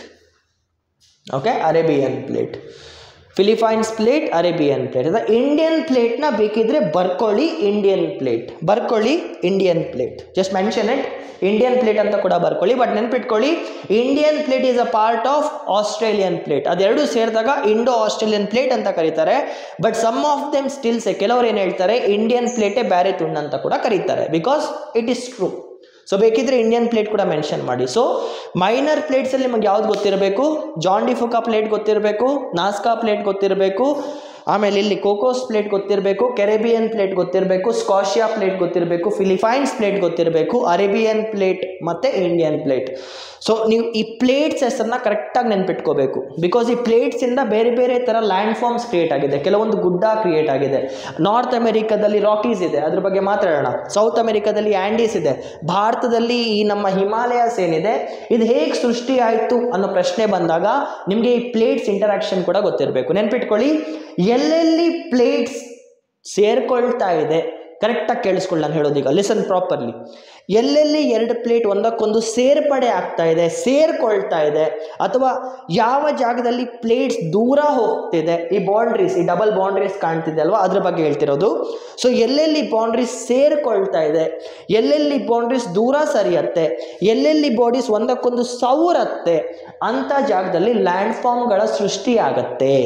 okay Arabian plate Philippines plate Arabian plate ಅದ Indian ಪ್ಲೇಟ್ನ ಬೇಕಿದ್ರೆ ಬರ್ಕೊಳ್ಳಿ Indian plate ಬರ್ಕೊಳ್ಳಿ Indian plate just mention it Indian plate ಅಂತ ಕೂಡ ಬರ್ಕೊಳ್ಳಿ ಬಟ್ ನೆನ್ಪಿಟ್ಕೊಳ್ಳಿ Indian plate is a part of Australian plate ಅದೆರಡು ಸೇರಿದಾಗ ಇಂಡೋ ಆಸ್ಟ್ರೇಲಿಯನ್ ಪ್ಲೇಟ್ ಅಂತ ಕರೀತಾರೆ but some of them stills ಕೆಲವರು ಏನು ಹೇಳ್ತಾರೆ ಇಂಡಿಯನ್ ಪ್ಲೇಟೇ ಬೇರೆ ತುಂಡು ಅಂತ ಕೂಡ ಕರೀತಾರೆ because it is true so ಬೇಕಿದ್ರೆ ಇಂಡಿಯನ್ ಪ್ಲೇಟ್ ಕೂಡ ಮೆನ್ಷನ್ ಮಾಡಿ ಸೊ ಮೈನರ್ ಪ್ಲೇಟ್ಸಲ್ಲಿ ನಿಮಗೆ ಯಾವ್ದು ಗೊತ್ತಿರಬೇಕು ಜಾನ್ ಡಿಫುಕಾ ಪ್ಲೇಟ್ ಗೊತ್ತಿರಬೇಕು ನಾಸ್ಕಾ ಪ್ಲೇಟ್ ಗೊತ್ತಿರಬೇಕು ಆಮೇಲೆ ಇಲ್ಲಿ ಕೋಕೋಸ್ ಪ್ಲೇಟ್ ಗೊತ್ತಿರಬೇಕು ಕೆರೆಬಿಯನ್ ಪ್ಲೇಟ್ ಗೊತ್ತಿರಬೇಕು ಸ್ಕಾಶಿಯಾ ಪ್ಲೇಟ್ ಗೊತ್ತಿರಬೇಕು ಫಿಲಿಪೈನ್ಸ್ ಪ್ಲೇಟ್ ಗೊತ್ತಿರಬೇಕು ಅರೇಬಿಯನ್ ಪ್ಲೇಟ್ ಮತ್ತು ಇಂಡಿಯನ್ ಪ್ಲೇಟ್ ಸೊ ನೀವು ಈ ಪ್ಲೇಟ್ಸ್ ಹೆಸರನ್ನ ಕರೆಕ್ಟಾಗಿ ನೆನ್ಪಿಟ್ಕೋಬೇಕು ಬಿಕಾಸ್ ಈ ಪ್ಲೇಟ್ಸಿಂದ ಬೇರೆ ಬೇರೆ ಥರ ಲ್ಯಾಂಡ್ ಫಾರ್ಮ್ಸ್ ಕ್ರಿಯೇಟ್ ಆಗಿದೆ ಕೆಲವೊಂದು ಗುಡ್ಡ ಕ್ರಿಯೇಟ್ ಆಗಿದೆ ನಾರ್ತ್ ಅಮೆರಿಕಾದಲ್ಲಿ ರಾಕೀಸ್ ಇದೆ ಅದ್ರ ಬಗ್ಗೆ ಮಾತಾಡೋಣ ಸೌತ್ ಅಮೆರಿಕಾದಲ್ಲಿ ಆ್ಯಂಡೀಸ್ ಇದೆ ಭಾರತದಲ್ಲಿ ಈ ನಮ್ಮ ಹಿಮಾಲಯಸ್ ಏನಿದೆ ಇದು ಹೇಗೆ ಸೃಷ್ಟಿ ಆಯಿತು ಅನ್ನೋ ಪ್ರಶ್ನೆ ಬಂದಾಗ ನಿಮಗೆ ಈ ಪ್ಲೇಟ್ಸ್ ಇಂಟರಾಕ್ಷನ್ ಕೂಡ ಗೊತ್ತಿರಬೇಕು ನೆನ್ಪಿಟ್ಕೊಳ್ಳಿ ಎಲ್ಲೆಲ್ಲಿ ಪ್ಲೇಟ್ಸ್ ಸೇರ್ಕೊಳ್ತಾ ಇದೆ ಕರೆಕ್ಟಾಗಿ ಕೇಳಿಸ್ಕೊಳ್ಳಿ ನಾನು ಹೇಳೋದೀಗ ಲಿಸನ್ ಪ್ರಾಪರ್ಲಿ ಎಲ್ಲೆಲ್ಲಿ ಎರಡು ಪ್ಲೇಟ್ ಒಂದಕ್ಕೊಂದು ಸೇರ್ಪಡೆ ಆಗ್ತಾ ಇದೆ ಸೇರ್ಕೊಳ್ತಾ ಇದೆ ಅಥವಾ ಯಾವ ಜಾಗದಲ್ಲಿ ಪ್ಲೇಟ್ಸ್ ದೂರ ಹೋಗ್ತಿದೆ ಈ ಬೌಂಡ್ರೀಸ್ ಈ ಡಬಲ್ ಬೌಂಡ್ರೀಸ್ ಕಾಣ್ತಿದೆ ಅಲ್ವಾ ಅದ್ರ ಬಗ್ಗೆ ಹೇಳ್ತಿರೋದು ಸೊ ಎಲ್ಲೆಲ್ಲಿ ಬೌಂಡ್ರೀಸ್ ಸೇರ್ಕೊಳ್ತಾ ಇದೆ ಎಲ್ಲೆಲ್ಲಿ ಬೌಂಡ್ರೀಸ್ ದೂರ ಸರಿಯತ್ತೆ ಎಲ್ಲೆಲ್ಲಿ ಬಾಡೀಸ್ ಒಂದಕ್ಕೊಂದು ಸೌರತ್ತೆ ಅಂಥ ಜಾಗದಲ್ಲಿ ಲ್ಯಾಂಡ್ ಫಾರ್ಮ್ಗಳ ಸೃಷ್ಟಿ ಆಗತ್ತೆ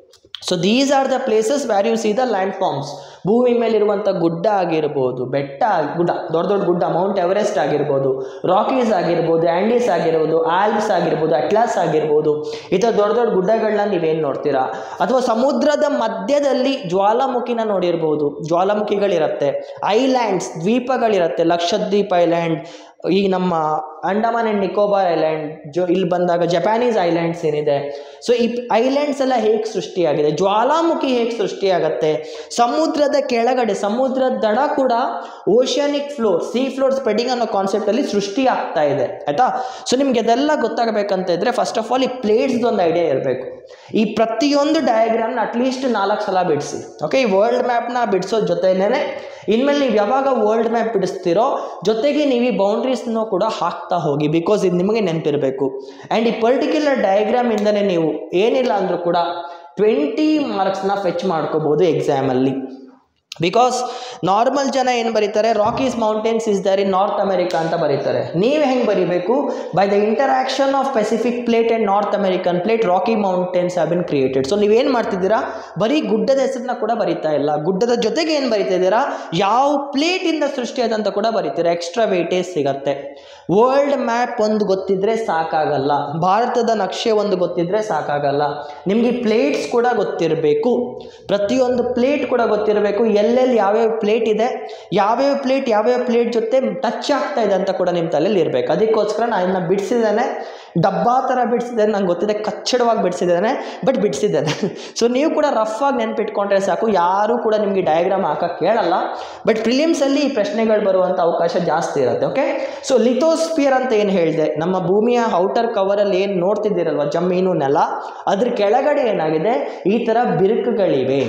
so these are the places where you see the land forms ಭೂಮಿ ಮೇಲಿರುವಂಥ ಗುಡ್ಡ ಆಗಿರ್ಬೋದು ಬೆಟ್ಟ ಗುಡ್ಡ ದೊಡ್ಡ ದೊಡ್ಡ ಗುಡ್ಡ ಮೌಂಟ್ ಎವರೆಸ್ಟ್ ಆಗಿರ್ಬೋದು ರಾಕೀಸ್ ಆಗಿರ್ಬೋದು ಆ್ಯಂಡೀಸ್ ಆಗಿರ್ಬೋದು ಆಲ್ಪ್ಸ್ ಆಗಿರ್ಬೋದು ಅಟ್ಲಾಸ್ ಆಗಿರ್ಬೋದು ಈ ಥರ ದೊಡ್ಡ ದೊಡ್ಡ ಗುಡ್ಡಗಳನ್ನ ನೀವೇನು ನೋಡ್ತೀರಾ ಅಥವಾ ಸಮುದ್ರದ ಮಧ್ಯದಲ್ಲಿ ಜ್ವಾಲಾಮುಖಿನ ನೋಡಿರ್ಬೋದು ಜ್ವಾಲಾಮುಖಿಗಳಿರುತ್ತೆ ಐಲ್ಯಾಂಡ್ಸ್ ದ್ವೀಪಗಳಿರುತ್ತೆ ಲಕ್ಷದ್ವೀಪ ಐಲ್ಯಾಂಡ್ ಈ ನಮ್ಮ ಅಂಡಮಾನ್ ಆ್ಯಂಡ್ ನಿಕೋಬಾರ್ ಐಲ್ಯಾಂಡ್ ಜೊ ಇಲ್ಲಿ ಬಂದಾಗ ಜಪಾನೀಸ್ ಐಲ್ಯಾಂಡ್ಸ್ ಏನಿದೆ ಸೊ ಈ ಐಲ್ಯಾಂಡ್ಸ್ ಎಲ್ಲ ಹೇಗೆ ಸೃಷ್ಟಿಯಾಗಿದೆ ಜ್ವಾಲಾಮುಖಿ ಹೇಗೆ ಸೃಷ್ಟಿಯಾಗತ್ತೆ ಸಮುದ್ರದ ಕೆಳಗಡೆ ಸಮುದ್ರದ ದಡ ಕೂಡ oceanic floor sea floor spreading ಅನ್ನೋ ಕಾನ್ಸೆಪ್ಟಲ್ಲಿ ಸೃಷ್ಟಿ ಆಗ್ತಾ ಇದೆ ಆಯಿತಾ ಸೊ ನಿಮ್ಗೆ ಇದೆಲ್ಲ ಗೊತ್ತಾಗಬೇಕಂತ ಇದ್ರೆ ಫಸ್ಟ್ ಆಫ್ ಆಲ್ ಈ ಪ್ಲೇಟ್ಸ್ದು ಒಂದು ಐಡಿಯಾ ಇರಬೇಕು ಈ ಪ್ರತಿಯೊಂದು ಡಯಾಗ್ರಾಮ್ನ ಅಟ್ಲೀಸ್ಟ್ ನಾಲ್ಕು ಸಲ ಬಿಡಿಸಿ ಓಕೆ ಈ ವರ್ಲ್ಡ್ ಮ್ಯಾಪ್ನ ಬಿಡಿಸೋ ಜೊತೆನೇ ಇನ್ಮೇಲೆ ನೀವು ಯಾವಾಗ ವರ್ಲ್ಡ್ ಮ್ಯಾಪ್ ಬಿಡಿಸ್ತೀರೋ ಜೊತೆಗೆ ನೀವು ಈ ಬೌಂಡ್ರೀಸ್ನೂ ಕೂಡ ಹಾಕ್ತಾ ಹೋಗಿ ಬಿಕಾಸ್ ಇದು ನಿಮಗೆ ನೆನಪಿರಬೇಕು ಆ್ಯಂಡ್ ಈ ಪರ್ಟಿಕ್ಯುಲರ್ ಡಯಾಗ್ರಾಮಿಂದನೇ ನೀವು ಏನಿಲ್ಲ ಅಂದರೂ ಕೂಡ ಟ್ವೆಂಟಿ ಮಾರ್ಕ್ಸ್ನ ಫೆಚ್ ಮಾಡ್ಕೋಬೋದು ಎಕ್ಸಾಮಲ್ಲಿ ಬಿಕಾಸ್ ನಾರ್ಮಲ್ ಜನ ಏನು ಬರೀತಾರೆ Rockies mountains is there in North America ಅಂತ ಬರೀತಾರೆ ನೀವು ಹೆಂಗೆ ಬರೀಬೇಕು by the interaction of Pacific plate and North American plate Rocky mountains have been created so ನೀವೇನು ಮಾಡ್ತಿದ್ದೀರಾ ಬರೀ ಗುಡ್ಡದ ಹೆಸರನ್ನ ಕೂಡ ಬರೀತಾ ಇಲ್ಲ ಗುಡ್ಡದ ಜೊತೆಗೆ ಏನು ಬರೀತಾ ಇದ್ದೀರಾ ಯಾವ ಪ್ಲೇಟಿಂದ ಸೃಷ್ಟಿಯಾದಂತ ಕೂಡ ಬರೀತೀರಾ ಎಕ್ಸ್ಟ್ರಾ ವೇಟೇಜ್ ಸಿಗತ್ತೆ ವರ್ಲ್ಡ್ ಮ್ಯಾಪ್ ಒಂದು ಗೊತ್ತಿದ್ರೆ ಸಾಕಾಗಲ್ಲ ಭಾರತದ ನಕ್ಷೆ ಒಂದು ಗೊತ್ತಿದ್ರೆ ಸಾಕಾಗಲ್ಲ ನಿಮಗೆ ಪ್ಲೇಟ್ಸ್ ಕೂಡ ಗೊತ್ತಿರಬೇಕು ಪ್ರತಿಯೊಂದು ಪ್ಲೇಟ್ ಕೂಡ ಗೊತ್ತಿರಬೇಕು ಎಲ್ಲೆಲ್ಲಿ ಯಾವ್ಯಾವ ಪ್ಲೇಟ್ ಇದೆ ಯಾವ್ಯಾವ ಪ್ಲೇಟ್ ಯಾವ್ಯಾವ ಪ್ಲೇಟ್ ಜೊತೆ ಟಚ್ ಆಗ್ತಾ ಇದೆ ಅಂತ ಕೂಡ ನಿಮ್ಮ ತಲೆಯಲ್ಲಿ ಇರಬೇಕು ಅದಕ್ಕೋಸ್ಕರ ನಾನು ಇದನ್ನ ಬಿಡಿಸಿದ್ದೇನೆ ಡಬ್ಬಾ ಥರ ಬಿಡಿಸಿದ್ದೇನೆ ನಂಗೆ ಗೊತ್ತಿದೆ ಕಚ್ಚಡವಾಗಿ ಬಿಡಿಸಿದ್ದೇನೆ ಬಟ್ ಬಿಡಿಸಿದ್ದೇನೆ ಸೊ ನೀವು ಕೂಡ ರಫ್ ಆಗಿ ನೆನ್ಪಿಟ್ಕೊಂಡ್ರೆ ಸಾಕು ಯಾರೂ ಕೂಡ ನಿಮಗೆ ಡಯಾಗ್ರಾಮ್ ಹಾಕಕ್ಕೆ ಕೇಳಲ್ಲ ಬಟ್ ಪ್ರಿಲಿಮ್ಸಲ್ಲಿ ಈ ಪ್ರಶ್ನೆಗಳು ಬರುವಂಥ ಅವಕಾಶ ಜಾಸ್ತಿ ಇರುತ್ತೆ ಓಕೆ ಸೊ ಲಿಥೋಸ್ಪಿಯರ್ ಅಂತ ಏನು ಹೇಳಿದೆ ನಮ್ಮ ಭೂಮಿಯ ಔಟರ್ ಕವರಲ್ಲಿ ಏನು ನೋಡ್ತಿದ್ದೀರಲ್ವ ಜಮೀನು ನೆಲ ಅದ್ರ ಕೆಳಗಡೆ ಏನಾಗಿದೆ ಈ ಥರ ಬಿರುಕುಗಳಿವೆ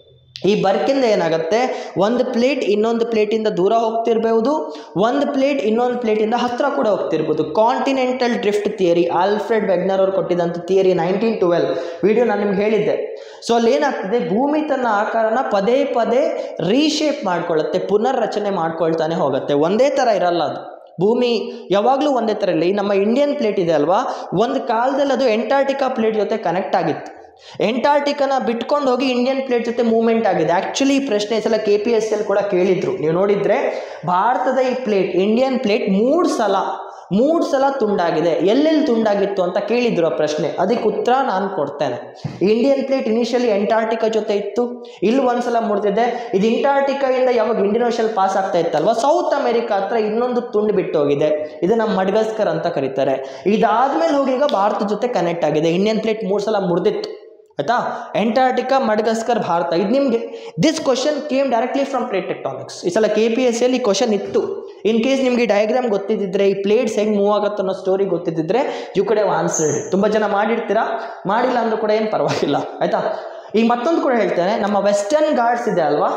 ಈ ಬರ್ಕಿಂದ ಏನಾಗುತ್ತೆ ಒಂದು ಪ್ಲೇಟ್ ಇನ್ನೊಂದು ಪ್ಲೇಟಿಂದ ದೂರ ಹೋಗ್ತಿರ್ಬೋದು ಒಂದು ಪ್ಲೇಟ್ ಇನ್ನೊಂದು ಪ್ಲೇಟಿಂದ ಹತ್ತಿರ ಕೂಡ ಹೋಗ್ತಿರ್ಬೋದು continental drift theory Alfred Wegener ಅವ್ರು ಕೊಟ್ಟಿದ್ದಂಥ ಥಿಯರಿ ನೈನ್ಟೀನ್ ಟ್ವೆಲ್ ವಿಡಿಯೋ ನಾನು ನಿಮ್ಗೆ ಹೇಳಿದ್ದೆ ಸೊ ಅಲ್ಲಿ ಏನಾಗ್ತದೆ ಭೂಮಿ ತನ್ನ ಆಕಾರನ ಪದೇ ಪದೇ ರೀಶೇಪ್ ಮಾಡ್ಕೊಳ್ಳುತ್ತೆ ಪುನರ್ರಚನೆ ಮಾಡ್ಕೊಳ್ತಾನೆ ಹೋಗುತ್ತೆ ಒಂದೇ ಥರ ಇರಲ್ಲ ಅದು ಭೂಮಿ ಯಾವಾಗಲೂ ಒಂದೇ ಥರ ಇಲ್ಲ ಈ ನಮ್ಮ ಇಂಡಿಯನ್ ಪ್ಲೇಟ್ ಇದೆ ಅಲ್ವಾ ಒಂದು ಕಾಲದಲ್ಲಿ ಅದು ಎಂಟಾರ್ಟಿಕಾ ಪ್ಲೇಟ್ ಜೊತೆ ಕನೆಕ್ಟ್ ಆಗಿತ್ತು ಎಂಟಾರ್ಟಿಕನ ಬಿಟ್ಕೊಂಡು ಹೋಗಿ ಇಂಡಿಯನ್ ಪ್ಲೇಟ್ ಜೊತೆ ಮೂವ್ಮೆಂಟ್ ಆಗಿದೆ ಆ್ಯಕ್ಚುಲಿ ಈ ಪ್ರಶ್ನೆ ಈ ಸಲ ಕೆ ಪಿ ಎಸ್ ಎಲ್ ಕೂಡ ಕೇಳಿದ್ರು ನೀವು ನೋಡಿದರೆ ಭಾರತದ ಈ ಪ್ಲೇಟ್ ಇಂಡಿಯನ್ ಪ್ಲೇಟ್ ಮೂರು ಸಲ ಮೂರು ಸಲ ತುಂಡಾಗಿದೆ ಎಲ್ಲೆಲ್ಲಿ ತುಂಡಾಗಿತ್ತು ಅಂತ ಕೇಳಿದ್ರು ಆ ಪ್ರಶ್ನೆ ಅದಕ್ಕೆ ಉತ್ತರ ನಾನು ಕೊಡ್ತೇನೆ ಇಂಡಿಯನ್ ಪ್ಲೇಟ್ ಇನಿಷಿಯಲಿ ಎಂಟಾರ್ಟಿಕಾ ಜೊತೆ ಇತ್ತು ಇಲ್ಲಿ ಒಂದ್ಸಲ ಮುಡ್ದಿದೆ ಇದು ಇಂಟಾರ್ಟಿಕಾಯಿಂದ ಯಾವಾಗ ಇಂಡಿಯನ್ ಓಷನ್ ಪಾಸ್ ಆಗ್ತಾ ಇತ್ತಲ್ವ ಸೌತ್ ಅಮೆರಿಕಾ ಹತ್ರ ಇನ್ನೊಂದು ತುಂಡು ಬಿಟ್ಟು ಹೋಗಿದೆ ಇದು ನಮ್ಮ ಮಡ್ಗಸ್ಕರ್ ಅಂತ ಕರೀತಾರೆ ಇದಾದ್ಮೇಲೆ ಹೋಗಿ ಈಗ ಭಾರತ ಜೊತೆ ಕನೆಕ್ಟ್ ಆಗಿದೆ ಇಂಡಿಯನ್ ಪ್ಲೇಟ್ ಮೂರು ಸಲ ಮುರಿದಿತ್ತು ಆಯ್ತಾ ಎಂಟಾರ್ಟಿಕಾ ಮಡ್ಗಸ್ಕರ್ ಭಾರತ ಇದು ನಿಮಗೆ this question came directly from plate tectonics ಈ ಸಲ ಕೆ ಪಿ ಎಸ್ ಈ ಕ್ವಶನ್ ಇತ್ತು ಇನ್ ಕೇಸ್ ನಿಮಗೆ ಡಯಾಗ್ರಾಮ್ ಗೊತ್ತಿದ್ದಿದ್ರೆ ಈ ಪ್ಲೇಟ್ಸ್ ಹೆಂಗೆ ಮೂವ್ ಆಗುತ್ತೆ ಅನ್ನೋ ಸ್ಟೋರಿ ಗೊತ್ತಿದ್ದಿದ್ರೆ ಯು ಕಡೆ ಆನ್ಸರ್ಡ್ ತುಂಬ ಜನ ಮಾಡಿರ್ತೀರಾ ಮಾಡಿಲ್ಲ ಅಂದ್ರೂ ಕೂಡ ಏನು ಪರವಾಗಿಲ್ಲ ಆಯ್ತಾ ಈಗ ಮತ್ತೊಂದು ಕೂಡ ಹೇಳ್ತೇನೆ ನಮ್ಮ ವೆಸ್ಟರ್ನ್ ಗಾರ್ಡ್ಸ್ ಇದೆ ಅಲ್ವಾ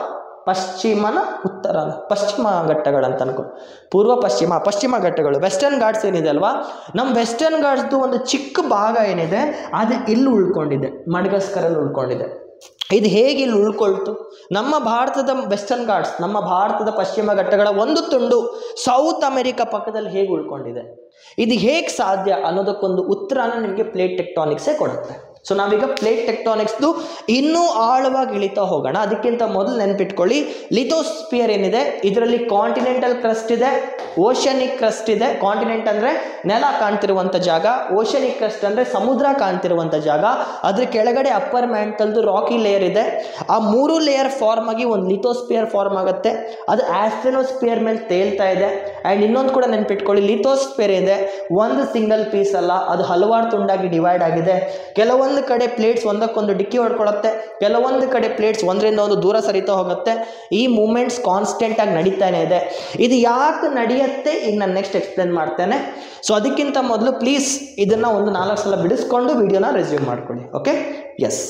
ಪಶ್ಚಿಮನ ಉತ್ತರನ ಪಶ್ಚಿಮ ಘಟ್ಟಗಳಂತ ಅನ್ಕೊ ಪೂರ್ವ ಪಶ್ಚಿಮ ಪಶ್ಚಿಮ ಘಟ್ಟಗಳು ವೆಸ್ಟರ್ನ್ ಘಾಟ್ಸ್ ಏನಿದೆ ಅಲ್ವಾ ನಮ್ಮ ವೆಸ್ಟರ್ನ್ ಘಾಟ್ಸ್ದು ಒಂದು ಚಿಕ್ಕ ಭಾಗ ಏನಿದೆ ಅದು ಇಲ್ಲಿ ಉಳ್ಕೊಂಡಿದೆ ಮಡ್ಗಸ್ಕರಲ್ಲಿ ಉಳ್ಕೊಂಡಿದೆ ಇದು ಹೇಗೆ ಇಲ್ಲಿ ಉಳ್ಕೊಳ್ತು ನಮ್ಮ ಭಾರತದ ವೆಸ್ಟರ್ನ್ ಘಾಟ್ಸ್ ನಮ್ಮ ಭಾರತದ ಪಶ್ಚಿಮ ಘಟ್ಟಗಳ ಒಂದು ತುಂಡು ಸೌತ್ ಅಮೆರಿಕ ಪಕ್ಕದಲ್ಲಿ ಹೇಗೆ ಉಳ್ಕೊಂಡಿದೆ ಇದು ಹೇಗೆ ಸಾಧ್ಯ ಅನ್ನೋದಕ್ಕೊಂದು ಉತ್ತರನ ನಿಮಗೆ ಪ್ಲೇಟ್ ಟೆಕ್ಟಾನಿಕ್ಸೇ ಕೊಡುತ್ತೆ ಸೊ ನಾವೀಗ ಪ್ಲೇಟ್ ಟೆಕ್ಟಾನಿಕ್ಸ್ದು ಇನ್ನೂ ಆಳವಾಗಿ ಇಳಿತಾ ಹೋಗೋಣ ಅದಕ್ಕಿಂತ ಮೊದಲು ನೆನ್ಪಿಟ್ಕೊಳ್ಳಿ ಲಿಥೋಸ್ಪಿಯರ್ ಏನಿದೆ ಇದರಲ್ಲಿ ಕಾಂಟಿನೆಂಟಲ್ ಕ್ರಸ್ಟ್ ಇದೆ ಓಷನಿಕ್ ಕ್ರಸ್ಟ್ ಇದೆ ಕಾಂಟಿನೆಂಟ್ ಅಂದರೆ ನೆಲ ಕಾಣ್ತಿರುವಂಥ ಜಾಗ ಓಷನಿಕ್ ಕ್ರಸ್ಟ್ ಅಂದರೆ ಸಮುದ್ರ ಕಾಣ್ತಿರುವಂಥ ಜಾಗ ಅದ್ರ ಕೆಳಗಡೆ ಅಪ್ಪರ್ ಮ್ಯಾಂಟಲ್ದು ರಾಕಿ ಲೇಯರ್ ಇದೆ ಆ ಮೂರು ಲೇಯರ್ ಫಾರ್ಮ್ ಆಗಿ ಒಂದು ಲಿಥೋಸ್ಪಿಯರ್ ಫಾರ್ಮ್ ಆಗುತ್ತೆ ಅದು ಆಸ್ಟ್ರನೋಸ್ಪಿಯರ್ ಮೇಲೆ ತೇಲ್ತಾ ಇದೆ ಆ್ಯಂಡ್ ಇನ್ನೊಂದು ಕೂಡ ನೆನ್ಪಿಟ್ಕೊಳ್ಳಿ ಲಿಥೋಸ್ಪಿಯರ್ ಇದೆ ಒಂದು ಸಿಂಗಲ್ ಪೀಸ್ ಅಲ್ಲ ಅದು ಹಲವಾರು ತುಂಡಾಗಿ ಡಿವೈಡ್ ಆಗಿದೆ ಕೆಲವೊಂದು ಕಡೆ ಪ್ಲೇಟ್ಸ್ ಒಂದಕ್ಕೊಂದು ಡಿಕ್ಕಿ ಹೊಡ್ಕೊಳುತ್ತೆ ಕೆಲವೊಂದು ಕಡೆ ಪ್ಲೇಟ್ಸ್ ಒಂದರಿಂದ ಒಂದು ದೂರ ಸರಿತಾ ಹೋಗುತ್ತೆ ಈ ಮೂಮೆಂಟ್ಸ್ ಕಾನ್ಸ್ಟೆಂಟ್ ಆಗಿ ನಡೀತಾನೆ ಇದೆ ಇದು ಯಾಕೆ ನಡೆಯುತ್ತೆ ಈಗ ನಾನು ನೆಕ್ಸ್ಟ್ ಎಕ್ಸ್ಪ್ಲೇನ್ ಮಾಡ್ತೇನೆ ಸೊ ಅದಕ್ಕಿಂತ ಮೊದಲು ಪ್ಲೀಸ್ ಇದನ್ನು ಒಂದು ನಾಲ್ಕು ಸಲ ಬಿಡಿಸ್ಕೊಂಡು ವಿಡಿಯೋನ ರೆಸ್ಯೂಮ್ ಮಾಡ್ಕೊಳ್ಳಿ ಓಕೆ ಎಸ್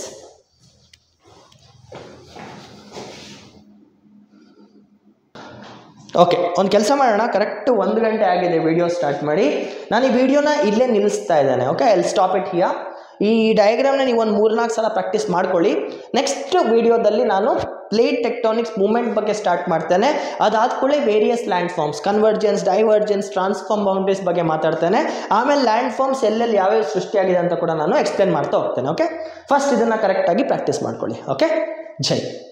ಓಕೆ ಒಂದು ಕೆಲಸ ಮಾಡೋಣ ಕರೆಕ್ಟ್ ಒಂದು ಗಂಟೆ ಆಗಿದೆ ವಿಡಿಯೋ ಸ್ಟಾರ್ಟ್ ಮಾಡಿ ನಾನು ಈ ವಿಡಿಯೋನ ಇಲ್ಲೇ ನಿಲ್ಲಿಸ್ತಾ ಇದ್ದೇನೆ okay I'll stop it here ಈ ಡಯಾಗ್ರಾಮ್ನ ನೀವು ಒಂದು ಮೂರ್ನಾಲ್ಕು ಸಲ ಪ್ರಾಕ್ಟೀಸ್ ಮಾಡ್ಕೊಳ್ಳಿ ನೆಕ್ಸ್ಟ್ ವಿಡಿಯೋದಲ್ಲಿ ನಾನು ಪ್ಲೇಟ್ ಟೆಕ್ಟಾನಿಕ್ಸ್ ಮೂಮೆಂಟ್ ಬಗ್ಗೆ ಸ್ಟಾರ್ಟ್ ಮಾಡ್ತೇನೆ ಅದಾದ ಕೂಡಲೇ various land forms convergence divergence transform boundaries ಬಗ್ಗೆ ಮಾತಾಡ್ತೇನೆ ಆಮೇಲೆ ಲ್ಯಾಂಡ್ ಫಾರ್ಮ್ಸ್ ಎಲ್ಲೆಲ್ಲಿ ಯಾವ್ಯಾವ ಸೃಷ್ಟಿಯಾಗಿದೆ ಅಂತ ಕೂಡ ನಾನು ಎಕ್ಸ್ಪ್ಲೇನ್ ಮಾಡ್ತಾ ಹೋಗ್ತೇನೆ ಓಕೆ ಫಸ್ಟ್ ಇದನ್ನು ಕರೆಕ್ಟಾಗಿ ಪ್ರಾಕ್ಟೀಸ್ ಮಾಡ್ಕೊಳ್ಳಿ ಓಕೆ ಜೈ